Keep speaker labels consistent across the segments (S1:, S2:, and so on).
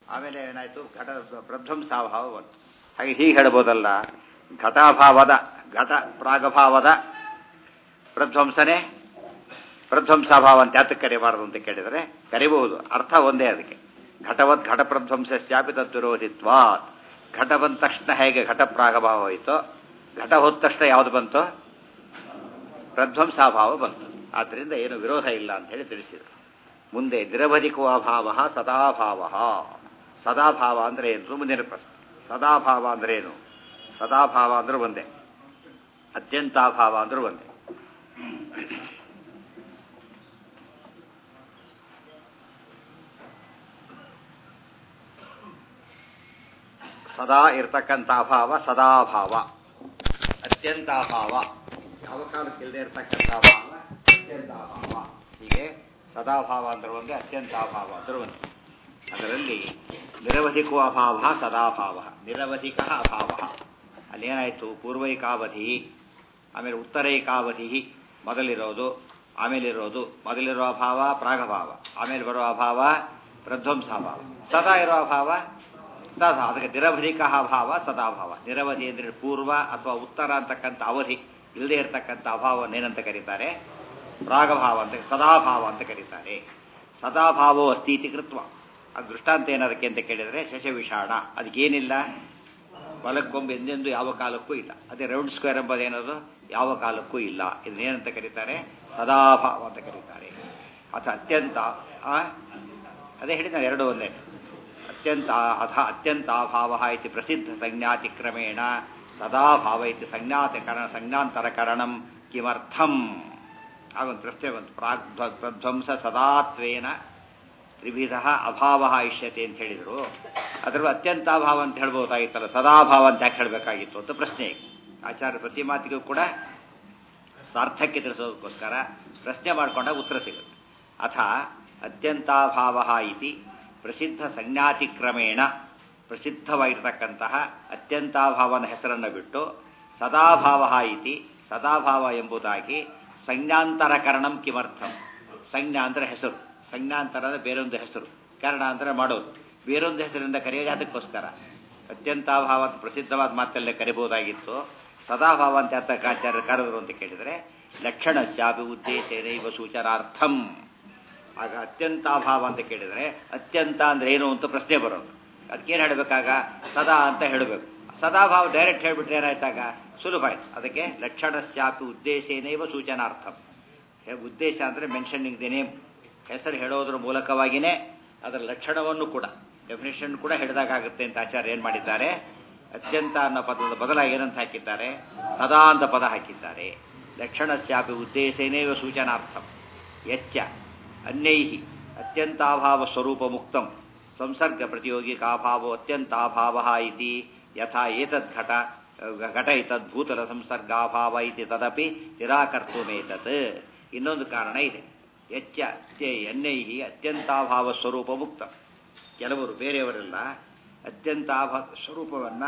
S1: ಆಮೇಲೆ ಏನಾಯಿತು ಘಟ ಪ್ರಧ್ವಂಸಾಭಾವ ಬಂತು ಹಾಗೆ ಹೀಗೆ ಹೇಳ್ಬೋದಲ್ಲ ಘಟಾಭಾವದ ಘಟ ಪ್ರಾಗಭಾವದ ಪ್ರಧ್ವಂಸನೆ ಪ್ರಧ್ವಂಸಾಭಾವ ಅಂತ ಯಾತಕ್ಕೆ ಕರಿಬಾರದು ಅಂತ ಕೇಳಿದರೆ ಕರಿಬಹುದು ಅರ್ಥ ಒಂದೇ ಅದಕ್ಕೆ ಘಟವತ್ ಘಟ ಪ್ರಧ್ವಂಸ್ಯಾಪಿ ತದ್ವಿರೋಧಿತ್ವಾತ್ ಘಟ ಬಂದ ತಕ್ಷಣ ಹೇಗೆ ಘಟ ಪ್ರಾಗಭಾವ ಹೋಯಿತೋ ಘಟ ಹೋದ ತಕ್ಷಣ ಯಾವುದು ಬಂತು ಪ್ರಧ್ವಂಸಾಭಾವ ಬಂತು ಆದ್ದರಿಂದ ಏನು ವಿರೋಧ ಇಲ್ಲ ಅಂತ ಹೇಳಿ ತಿಳಿಸಿದರು ಮುಂದೆ ನಿರವಧಿಕೋ ಅಭಾವ ಸದಾಭಾವ ಸದಾಭಾವ ಅಂದ್ರೆ ಏನು ಮುಂದಿನ ಪ್ರಶ್ನೆ ಸದಾಭಾವ ಅಂದ್ರೆ ಏನು ಸದಾಭಾವ ಅಂದ್ರೆ ಒಂದೇ ಅತ್ಯಂತಾಭಾವ ಅಂದ್ರೆ ಒಂದೇ ಸದಾ ಇರ್ತಕ್ಕಂಥ ಅಭಾವ ಸದಾಭಾವ ಅತ್ಯಂತಾಭಾವ ಯಾವ ಕಾಲಕ್ಕೆ ಇಲ್ಲದೆ ಇರ್ತಕ್ಕಂಥ ಅಭಾವ ಅತ್ಯಂತಾಭಾವ ಹೀಗೆ ಸದಾಭಾವ ಅಂದ್ರೆ ಒಂದು ಅತ್ಯಂತಾಭಾವ ಅಂದ್ರೆ ಒಂದು ಅದರಲ್ಲಿ ನಿರವಧಿಕೋ ಅಭಾವ ಸದಾಭಾವ ನಿರವಧಿಕ ಅಭಾವ ಅಲ್ಲೇನಾಯಿತು ಪೂರ್ವೈಕಾವಧಿ ಆಮೇಲೆ ಉತ್ತರೈಕಾವಧಿ ಮೊದಲಿರೋದು ಆಮೇಲಿರೋದು ಮೊದಲಿರೋ ಅಭಾವ ಪ್ರಾಗಭಾವ ಆಮೇಲೆ ಬರೋ ಅಭಾವ ಪ್ರಧ್ವಂಸಾಭಾವ ಸದಾ ಇರೋ ಅಭಾವ ಸದಾ ಅದಕ್ಕೆ ನಿರವಧಿಕ ಅಭಾವ ಸದಾಭಾವ ನಿರವಧಿ ಅಂದರೆ ಪೂರ್ವ ಅಥವಾ ಉತ್ತರ ಅಂತಕ್ಕಂಥ ಅವಧಿ ಇಲ್ಲದೆ ಇರತಕ್ಕಂಥ ಅಭಾವನ್ನೇನಂತ ಕರೀತಾರೆ ಪ್ರಾಗಭಾವ ಅಂತ ಸದಾಭಾವ ಅಂತ ಕರೀತಾರೆ ಸದಾಭಾವೋ ಅಸ್ತೀತಿ ಕೃತ್ವ ಅದು ದೃಷ್ಟಾಂತ ಏನದಕ್ಕೆ ಅಂತ ಕೇಳಿದರೆ ಶಶವಿಷಾಣ ಅದಕ್ಕೇನಿಲ್ಲ ಬಲಕ್ಕೊಂಬು ಎಂದೆಂದು ಯಾವ ಕಾಲಕ್ಕೂ ಇಲ್ಲ ಅದೇ ರೌಂಡ್ ಸ್ಕ್ವೇರ್ ಎಂಬುದೇನದು ಯಾವ ಕಾಲಕ್ಕೂ ಇಲ್ಲ ಇದನ್ನೇನಂತ ಕರೀತಾರೆ ಸದಾಭಾವ ಅಂತ ಕರೀತಾರೆ ಅಥವಾ ಅತ್ಯಂತ ಅದೇ ಹೇಳಿದ ಎರಡು ಒಂದೇ ಅತ್ಯಂತ ಅಥ ಅತ್ಯಂತಾಭಾವ ಇತಿ ಪ್ರಸಿದ್ಧ ಸಂಜ್ಞಾತಿಕ್ರಮೇಣ ಸದಾಭಾವ ಇತಿ ಸಂಜ್ಞಾತಕರಣ ಸಂಜ್ಞಾಂತರಕರಣಂ ಕಿಮರ್ಥಂ ಆಗೊಂದು ಪ್ರಶ್ನೆ ಬಂತು ಪ್ರಾಗ್ ಪ್ರಧ್ವಂಸ ಸದಾತ್ವೇನ ತ್ರಿವಿಧ ಅಭಾವ ಇಷ್ಯತೆ ಅಂತ ಹೇಳಿದರು ಅದರ ಅತ್ಯಂತಾಭಾವ ಅಂತ ಹೇಳ್ಬೋದಾಗಿತ್ತಲ್ಲ ಸದಾಭಾವ ಅಂತ ಯಾಕೆ ಹೇಳಬೇಕಾಗಿತ್ತು ಅಂತ ಪ್ರಶ್ನೆ ಆಚಾರ್ಯ ಪ್ರತಿ ಮಾತಿಗೂ ಕೂಡ ಸಾರ್ಥಕ್ಕೆ ತಿಳಿಸೋದಕ್ಕೋಸ್ಕರ ಪ್ರಶ್ನೆ ಮಾಡಿಕೊಂಡಾಗ ಉತ್ತರ ಸಿಗುತ್ತೆ ಅಥ ಅತ್ಯಂತಾಭಾವ ಇತಿ ಪ್ರಸಿದ್ಧ ಸಂಜ್ಞಾತಿಕ್ರಮೇಣ ಪ್ರಸಿದ್ಧವಾಗಿರ್ತಕ್ಕಂತಹ ಅತ್ಯಂತಾಭಾವನ ಹೆಸರನ್ನು ಬಿಟ್ಟು ಸದಾಭಾವ ಇತಿ ಸದಾಭಾವ ಎಂಬುದಾಗಿ ಸಂಜ್ಞಾಂತರಕರಣಂ ಕಿಮರ್ಥಂ ಸಂಜ್ಞಾ ಅಂದರೆ ಹೆಸರು ಸಂಜ್ಞಾಂತರ ಅಂದರೆ ಬೇರೊಂದು ಹೆಸರು ಕಾರಣ ಅಂದರೆ ಮಾಡೋದು ಬೇರೊಂದು ಹೆಸರಿಂದ ಕರೆಯೋದು ಅದಕ್ಕೋಸ್ಕರ ಅತ್ಯಂತಾಭಾವ ಪ್ರಸಿದ್ಧವಾದ ಮಾತಲ್ಲೇ ಕರಿಬಹುದಾಗಿತ್ತು ಸದಾಭಾವ ಅಂತ ಆಚಾರ್ಯ ಕರೆದರು ಅಂತ ಕೇಳಿದರೆ ಲಕ್ಷಣ ಶಾಪಿ ಉದ್ದೇಶೇನೈವ ಸೂಚನಾರ್ಥಂ ಆಗ ಅತ್ಯಂತಾಭಾವ ಅಂತ ಕೇಳಿದರೆ ಅತ್ಯಂತ ಅಂದ್ರೆ ಏನು ಅಂತ ಪ್ರಶ್ನೆ ಬರೋದು ಅದಕ್ಕೇನು ಹೇಳಬೇಕಾಗ ಸದಾ ಅಂತ ಹೇಳಬೇಕು ಸದಾಭಾವ ಡೈರೆಕ್ಟ್ ಹೇಳಿಬಿಟ್ರೆ ಏನಾಯ್ತಾಗ ಸುಲಭ ಆಯ್ತು ಅದಕ್ಕೆ ಲಕ್ಷಣ ಶಾಪಿ ಉದ್ದೇಶೇನೈವ ಸೂಚನಾರ್ಥಂ ಉದ್ದೇಶ ಅಂದರೆ ಮೆನ್ಷನಿಂಗ್ ದಿ ನೇಮ್ ಹೆಸರು ಹೇಳೋದ್ರ ಮೂಲಕವಾಗಿಯೇ ಅದರ ಲಕ್ಷಣವನ್ನು ಕೂಡ ಡೆಫಿನೇಷನ್ ಕೂಡ ಹಿಡಿದಾಗುತ್ತೆ ಅಂತ ಆಚಾರ್ಯ ಏನು ಮಾಡಿದ್ದಾರೆ ಅತ್ಯಂತ ಅನ್ನೋ ಪದದ ಬದಲಾಗಿ ಏನಂತ ಹಾಕಿದ್ದಾರೆ ಸದಾ ಅಂತ ಪದ ಹಾಕಿದ್ದಾರೆ ಲಕ್ಷಣ ಶಾಪಿ ಉದ್ದೇಶೇನೇವ ಸೂಚನಾರ್ಥಂ ಎಚ್ಚ ಅನ್ಯೈ ಅತ್ಯಂತಾಭಾವ ಸ್ವರೂಪ ಮುಕ್ತಂ ಸಂಸರ್ಗ ಪ್ರತಿಯೋಗಿಕಾಭಾವೋ ಅತ್ಯಂತಾಭಾವ ಇತಿ ಯಥಾ ಏತದ್ ಘಟ ಘಟ ಇತದ್ ಭೂತಲ ಸಂಸರ್ಗಾಭಾವ ಇತಿ ತದಪಿ ನಿರಾಕರ್ತುಮೇತತ್ ಇನ್ನೊಂದು ಕಾರಣ ಇದೆ ಎಚ್ಚ ಎನ್ನೈ ಅತ್ಯಂತಾಭಾವ ಸ್ವರೂಪ ಮುಕ್ತ ಕೆಲವರು ಬೇರೆಯವರೆಲ್ಲ ಅತ್ಯಂತಾಭಾವ ಸ್ವರೂಪವನ್ನು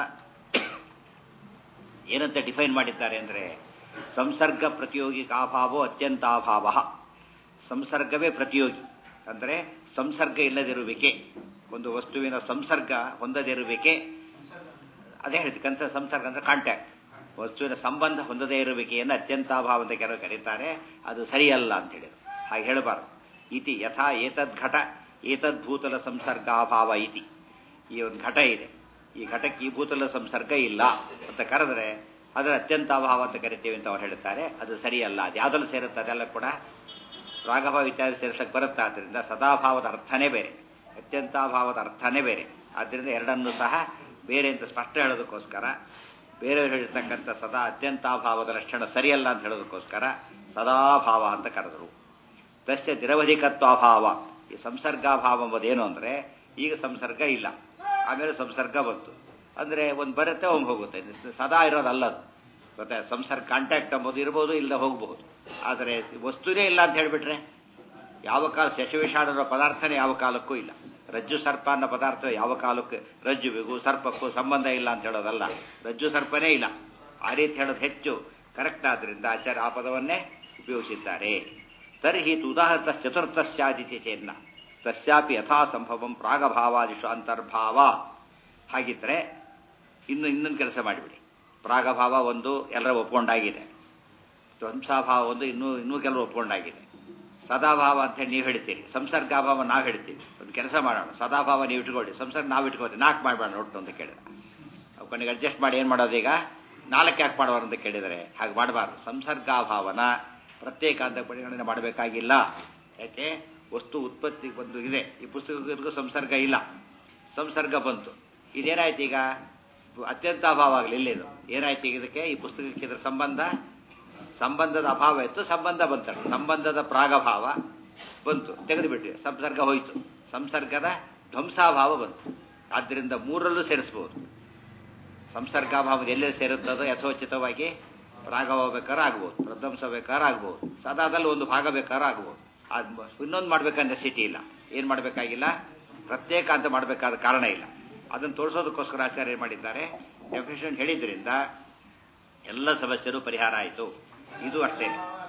S1: ಏನಂತ ಡಿಫೈನ್ ಮಾಡಿದ್ದಾರೆ ಅಂದರೆ ಸಂಸರ್ಗ ಪ್ರತಿಯೋಗಿಕಾಭಾವೋ ಅತ್ಯಂತಾಭಾವ ಸಂಸರ್ಗವೇ ಪ್ರತಿಯೋಗಿ ಅಂದರೆ ಸಂಸರ್ಗ ಇಲ್ಲದಿರುವಿಕೆ ಒಂದು ವಸ್ತುವಿನ ಸಂಸರ್ಗ ಹೊಂದದಿರುವಿಕೆ ಅದೇ ಹೇಳ್ತೀವಿ ಕನ್ಸ ಸಂಸರ್ಗ ಅಂದರೆ ಕಾಂಟ್ಯಾಕ್ಟ್ ವಸ್ತುವಿನ ಸಂಬಂಧ ಹೊಂದದೇ ಇರುವಿಕೆಯನ್ನು ಅತ್ಯಂತಾಭಾವ ಅಂತ ಕೆಲವರು ಕರೀತಾರೆ ಅದು ಸರಿಯಲ್ಲ ಅಂತ ಹೇಳಿದ್ರು ಹಾಗೆ ಹೇಳಬಾರ್ದು ಇತಿ ಯಥಾ ಏತದ್ ಘಟ ಏತದ್ ಭೂತಲ ಸಂಸರ್ಗಾಭಾವ ಇತಿ ಈ ಒಂದು ಘಟ ಇದೆ ಈ ಘಟಕ್ಕೆ ಈ ಭೂತಲ ಸಂಸರ್ಗ ಇಲ್ಲ ಅಂತ ಕರೆದ್ರೆ ಅದರ ಅತ್ಯಂತಾಭಾವ ಅಂತ ಕರಿತೀವಿ ಅಂತ ಅವ್ರು ಹೇಳ್ತಾರೆ ಅದು ಸರಿಯಲ್ಲ ಅದು ಯಾವುದನ್ನು ಸೇರುತ್ತೆ ಅದೆಲ್ಲ ಕೂಡ ರಾಗಭಾವ ಇತ್ಯಾದಿ ಸೇರಿಸಕ್ಕೆ ಬರುತ್ತೆ ಆದ್ದರಿಂದ ಸದಾಭಾವದ ಅರ್ಥನೇ ಬೇರೆ ಅತ್ಯಂತಾಭಾವದ ಅರ್ಥನೇ ಬೇರೆ ಆದ್ದರಿಂದ ಎರಡನ್ನೂ ಸಹ ಬೇರೆ ಅಂತ ಸ್ಪಷ್ಟ ಹೇಳೋದಕ್ಕೋಸ್ಕರ ಬೇರೆಯವರು ಹೇಳಿರ್ತಕ್ಕಂಥ ಸದಾ ಅತ್ಯಂತಾಭಾವದ ಲಕ್ಷಣ ಸರಿಯಲ್ಲ ಅಂತ ಹೇಳೋದಕ್ಕೋಸ್ಕರ ಸದಾಭಾವ ಅಂತ ಕರೆದರು ತಸ್ಯ ನಿರವಧಿಕತ್ವಾಭಾವ ಈ ಸಂಸರ್ಗಾಭಾವ ಎಂಬುದೇನು ಅಂದರೆ ಈಗ ಸಂಸರ್ಗ ಇಲ್ಲ ಆಮೇಲೆ ಸಂಸರ್ಗ ಬಂತು ಅಂದರೆ ಒಂದು ಬರುತ್ತೆ ಒಂದು ಹೋಗುತ್ತೆ ಸದಾ ಇರೋದಲ್ಲದು ಮತ್ತೆ ಸಂಸರ್ಗ ಕಾಂಟ್ಯಾಕ್ಟ್ ಎಂಬುದು ಇರ್ಬೋದು ಇಲ್ಲದೆ ಹೋಗಬಹುದು ಆದರೆ ವಸ್ತುನೇ ಇಲ್ಲ ಅಂತ ಹೇಳಿಬಿಟ್ರೆ ಯಾವ ಕಾಲ ಶಶವಿಷಾಡೋ ಪದಾರ್ಥನೇ ಯಾವ ಕಾಲಕ್ಕೂ ಇಲ್ಲ ರಜ್ಜು ಸರ್ಪ ಅನ್ನೋ ಪದಾರ್ಥ ಯಾವ ಕಾಲಕ್ಕೆ ರಜ್ಜುವಿಗೂ ಸರ್ಪಕ್ಕೂ ಸಂಬಂಧ ಇಲ್ಲ ಅಂತ ಹೇಳೋದಲ್ಲ ರಜ್ಜು ಸರ್ಪನೇ ಇಲ್ಲ ಆ ರೀತಿ ಹೇಳೋದು ಹೆಚ್ಚು ಕರೆಕ್ಟ್ ಆದ್ದರಿಂದ ಆಚಾರ್ಯ ಆ ಪದವನ್ನೇ ಉಪಯೋಗಿಸಿದ್ದಾರೆ ತರ್ಹಿ ಉದಾಹರಣ ಚತುರ್ಥಶ್ಚಾದಿತ್ಯ ಚೇನ್ನ ತಸ್ಯಾಪಿ ಯಥಾ ಸಂಭವಂ ಪ್ರಾಗಭಾವಾದಿಶು ಅಂತರ್ಭಾವ ಹಾಗಿದ್ರೆ ಇನ್ನು ಇನ್ನೊಂದು ಕೆಲಸ ಮಾಡಿಬಿಡಿ ಪ್ರಾಗಭಾವ ಒಂದು ಎಲ್ಲರ ಒಪ್ಕೊಂಡಾಗಿದೆ ಧ್ವಂಸಾಭಾವ ಒಂದು ಇನ್ನೂ ಇನ್ನೂ ಕೆಲವು ಒಪ್ಕೊಂಡಾಗಿದೆ ಸದಾಭಾವ ಅಂತ ಹೇಳಿ ನೀವು ಹೇಳ್ತೀರಿ ಸಂಸರ್ಗಾಭಾವ ನಾವು ಹೇಳ್ತೀವಿ ಒಂದು ಕೆಲಸ ಮಾಡೋಣ ಸದಾಭಾವ ನೀವು ಇಟ್ಕೊಳ್ಳಿ ಸಂಸರ್ಗ ನಾವು ಇಟ್ಕೋತೀವಿ ನಾಲ್ಕು ಮಾಡಬೇಡ ಒಟ್ಟು ಅಂತ ಕೇಳಿದ್ರೆ ಅವು ಕೊನೆಗೆ ಅಡ್ಜಸ್ಟ್ ಮಾಡಿ ಏನು ಮಾಡೋದು ಈಗ ನಾಲ್ಕು ಯಾಕೆ ಮಾಡೋರು ಅಂತ ಕೇಳಿದರೆ ಹಾಗೆ ಮಾಡಬಾರ್ದು ಸಂಸರ್ಗಾಭಾವನ ಪ್ರತ್ಯೇಕ ಅಂತ ಪರಿಗಣನೆ ಮಾಡಬೇಕಾಗಿಲ್ಲ ಯಾಕೆ ವಸ್ತು ಉತ್ಪತ್ತಿ ಬಂದು ಇದೆ ಈ ಪುಸ್ತಕಕ್ಕೂ ಸಂಸರ್ಗ ಇಲ್ಲ ಸಂಸರ್ಗ ಬಂತು ಇದೇನಾಯ್ತು ಈಗ ಅತ್ಯಂತ ಅಭಾವ ಆಗಲಿ ಇಲ್ಲಿದು ಏನಾಯ್ತು ಈಗ ಇದಕ್ಕೆ ಈ ಪುಸ್ತಕಕ್ಕೆ ಇದರ ಸಂಬಂಧ ಸಂಬಂಧದ ಅಭಾವ ಇತ್ತು ಸಂಬಂಧ ಬಂತಲ್ಲ ಸಂಬಂಧದ ಪ್ರಾಗಭಾವ ಬಂತು ತೆಗೆದುಬಿಟ್ವಿ ಸಂಸರ್ಗ ಹೋಯಿತು ಸಂಸರ್ಗದ ಧ್ವಂಸಾಭಾವ ಬಂತು ಆದ್ದರಿಂದ ಮೂರರಲ್ಲೂ ಸೇರಿಸ್ಬೋದು ಸಂಸರ್ಗಾಭಾವದ ಎಲ್ಲೆಲ್ಲಿ ಸೇರುತ್ತದೋ ಯಥೋಚಿತವಾಗಿ ಪ್ರಾಗಭಾವ ಬೇಕಾದ್ರೆ ಆಗ್ಬೋದು ಪ್ರಧ್ವಂಸ ಬೇಕಾದ್ರೆ ಆಗ್ಬೋದು ಸದಾದಲ್ಲಿ ಒಂದು ಭಾಗ ಬೇಕಾದ್ರೆ ಆಗ್ಬೋದು ಅದು ಇನ್ನೊಂದು ಮಾಡ್ಬೇಕಂದ್ರೆ ಸಿಟಿ ಇಲ್ಲ ಏನು ಮಾಡಬೇಕಾಗಿಲ್ಲ ಪ್ರತ್ಯೇಕ ಅಂತ ಮಾಡಬೇಕಾದ ಕಾರಣ ಇಲ್ಲ ಅದನ್ನು ತೋರಿಸೋದಕ್ಕೋಸ್ಕರ ಆಚಾರ್ಯ ಏನು ಮಾಡಿದ್ದಾರೆ ಡೆಫಿನೇಷನ್ ಹೇಳಿದ್ರಿಂದ ಎಲ್ಲ ಸಮಸ್ಯೆನೂ ಪರಿಹಾರ ಆಯಿತು ಇದು ಅಷ್ಟೇ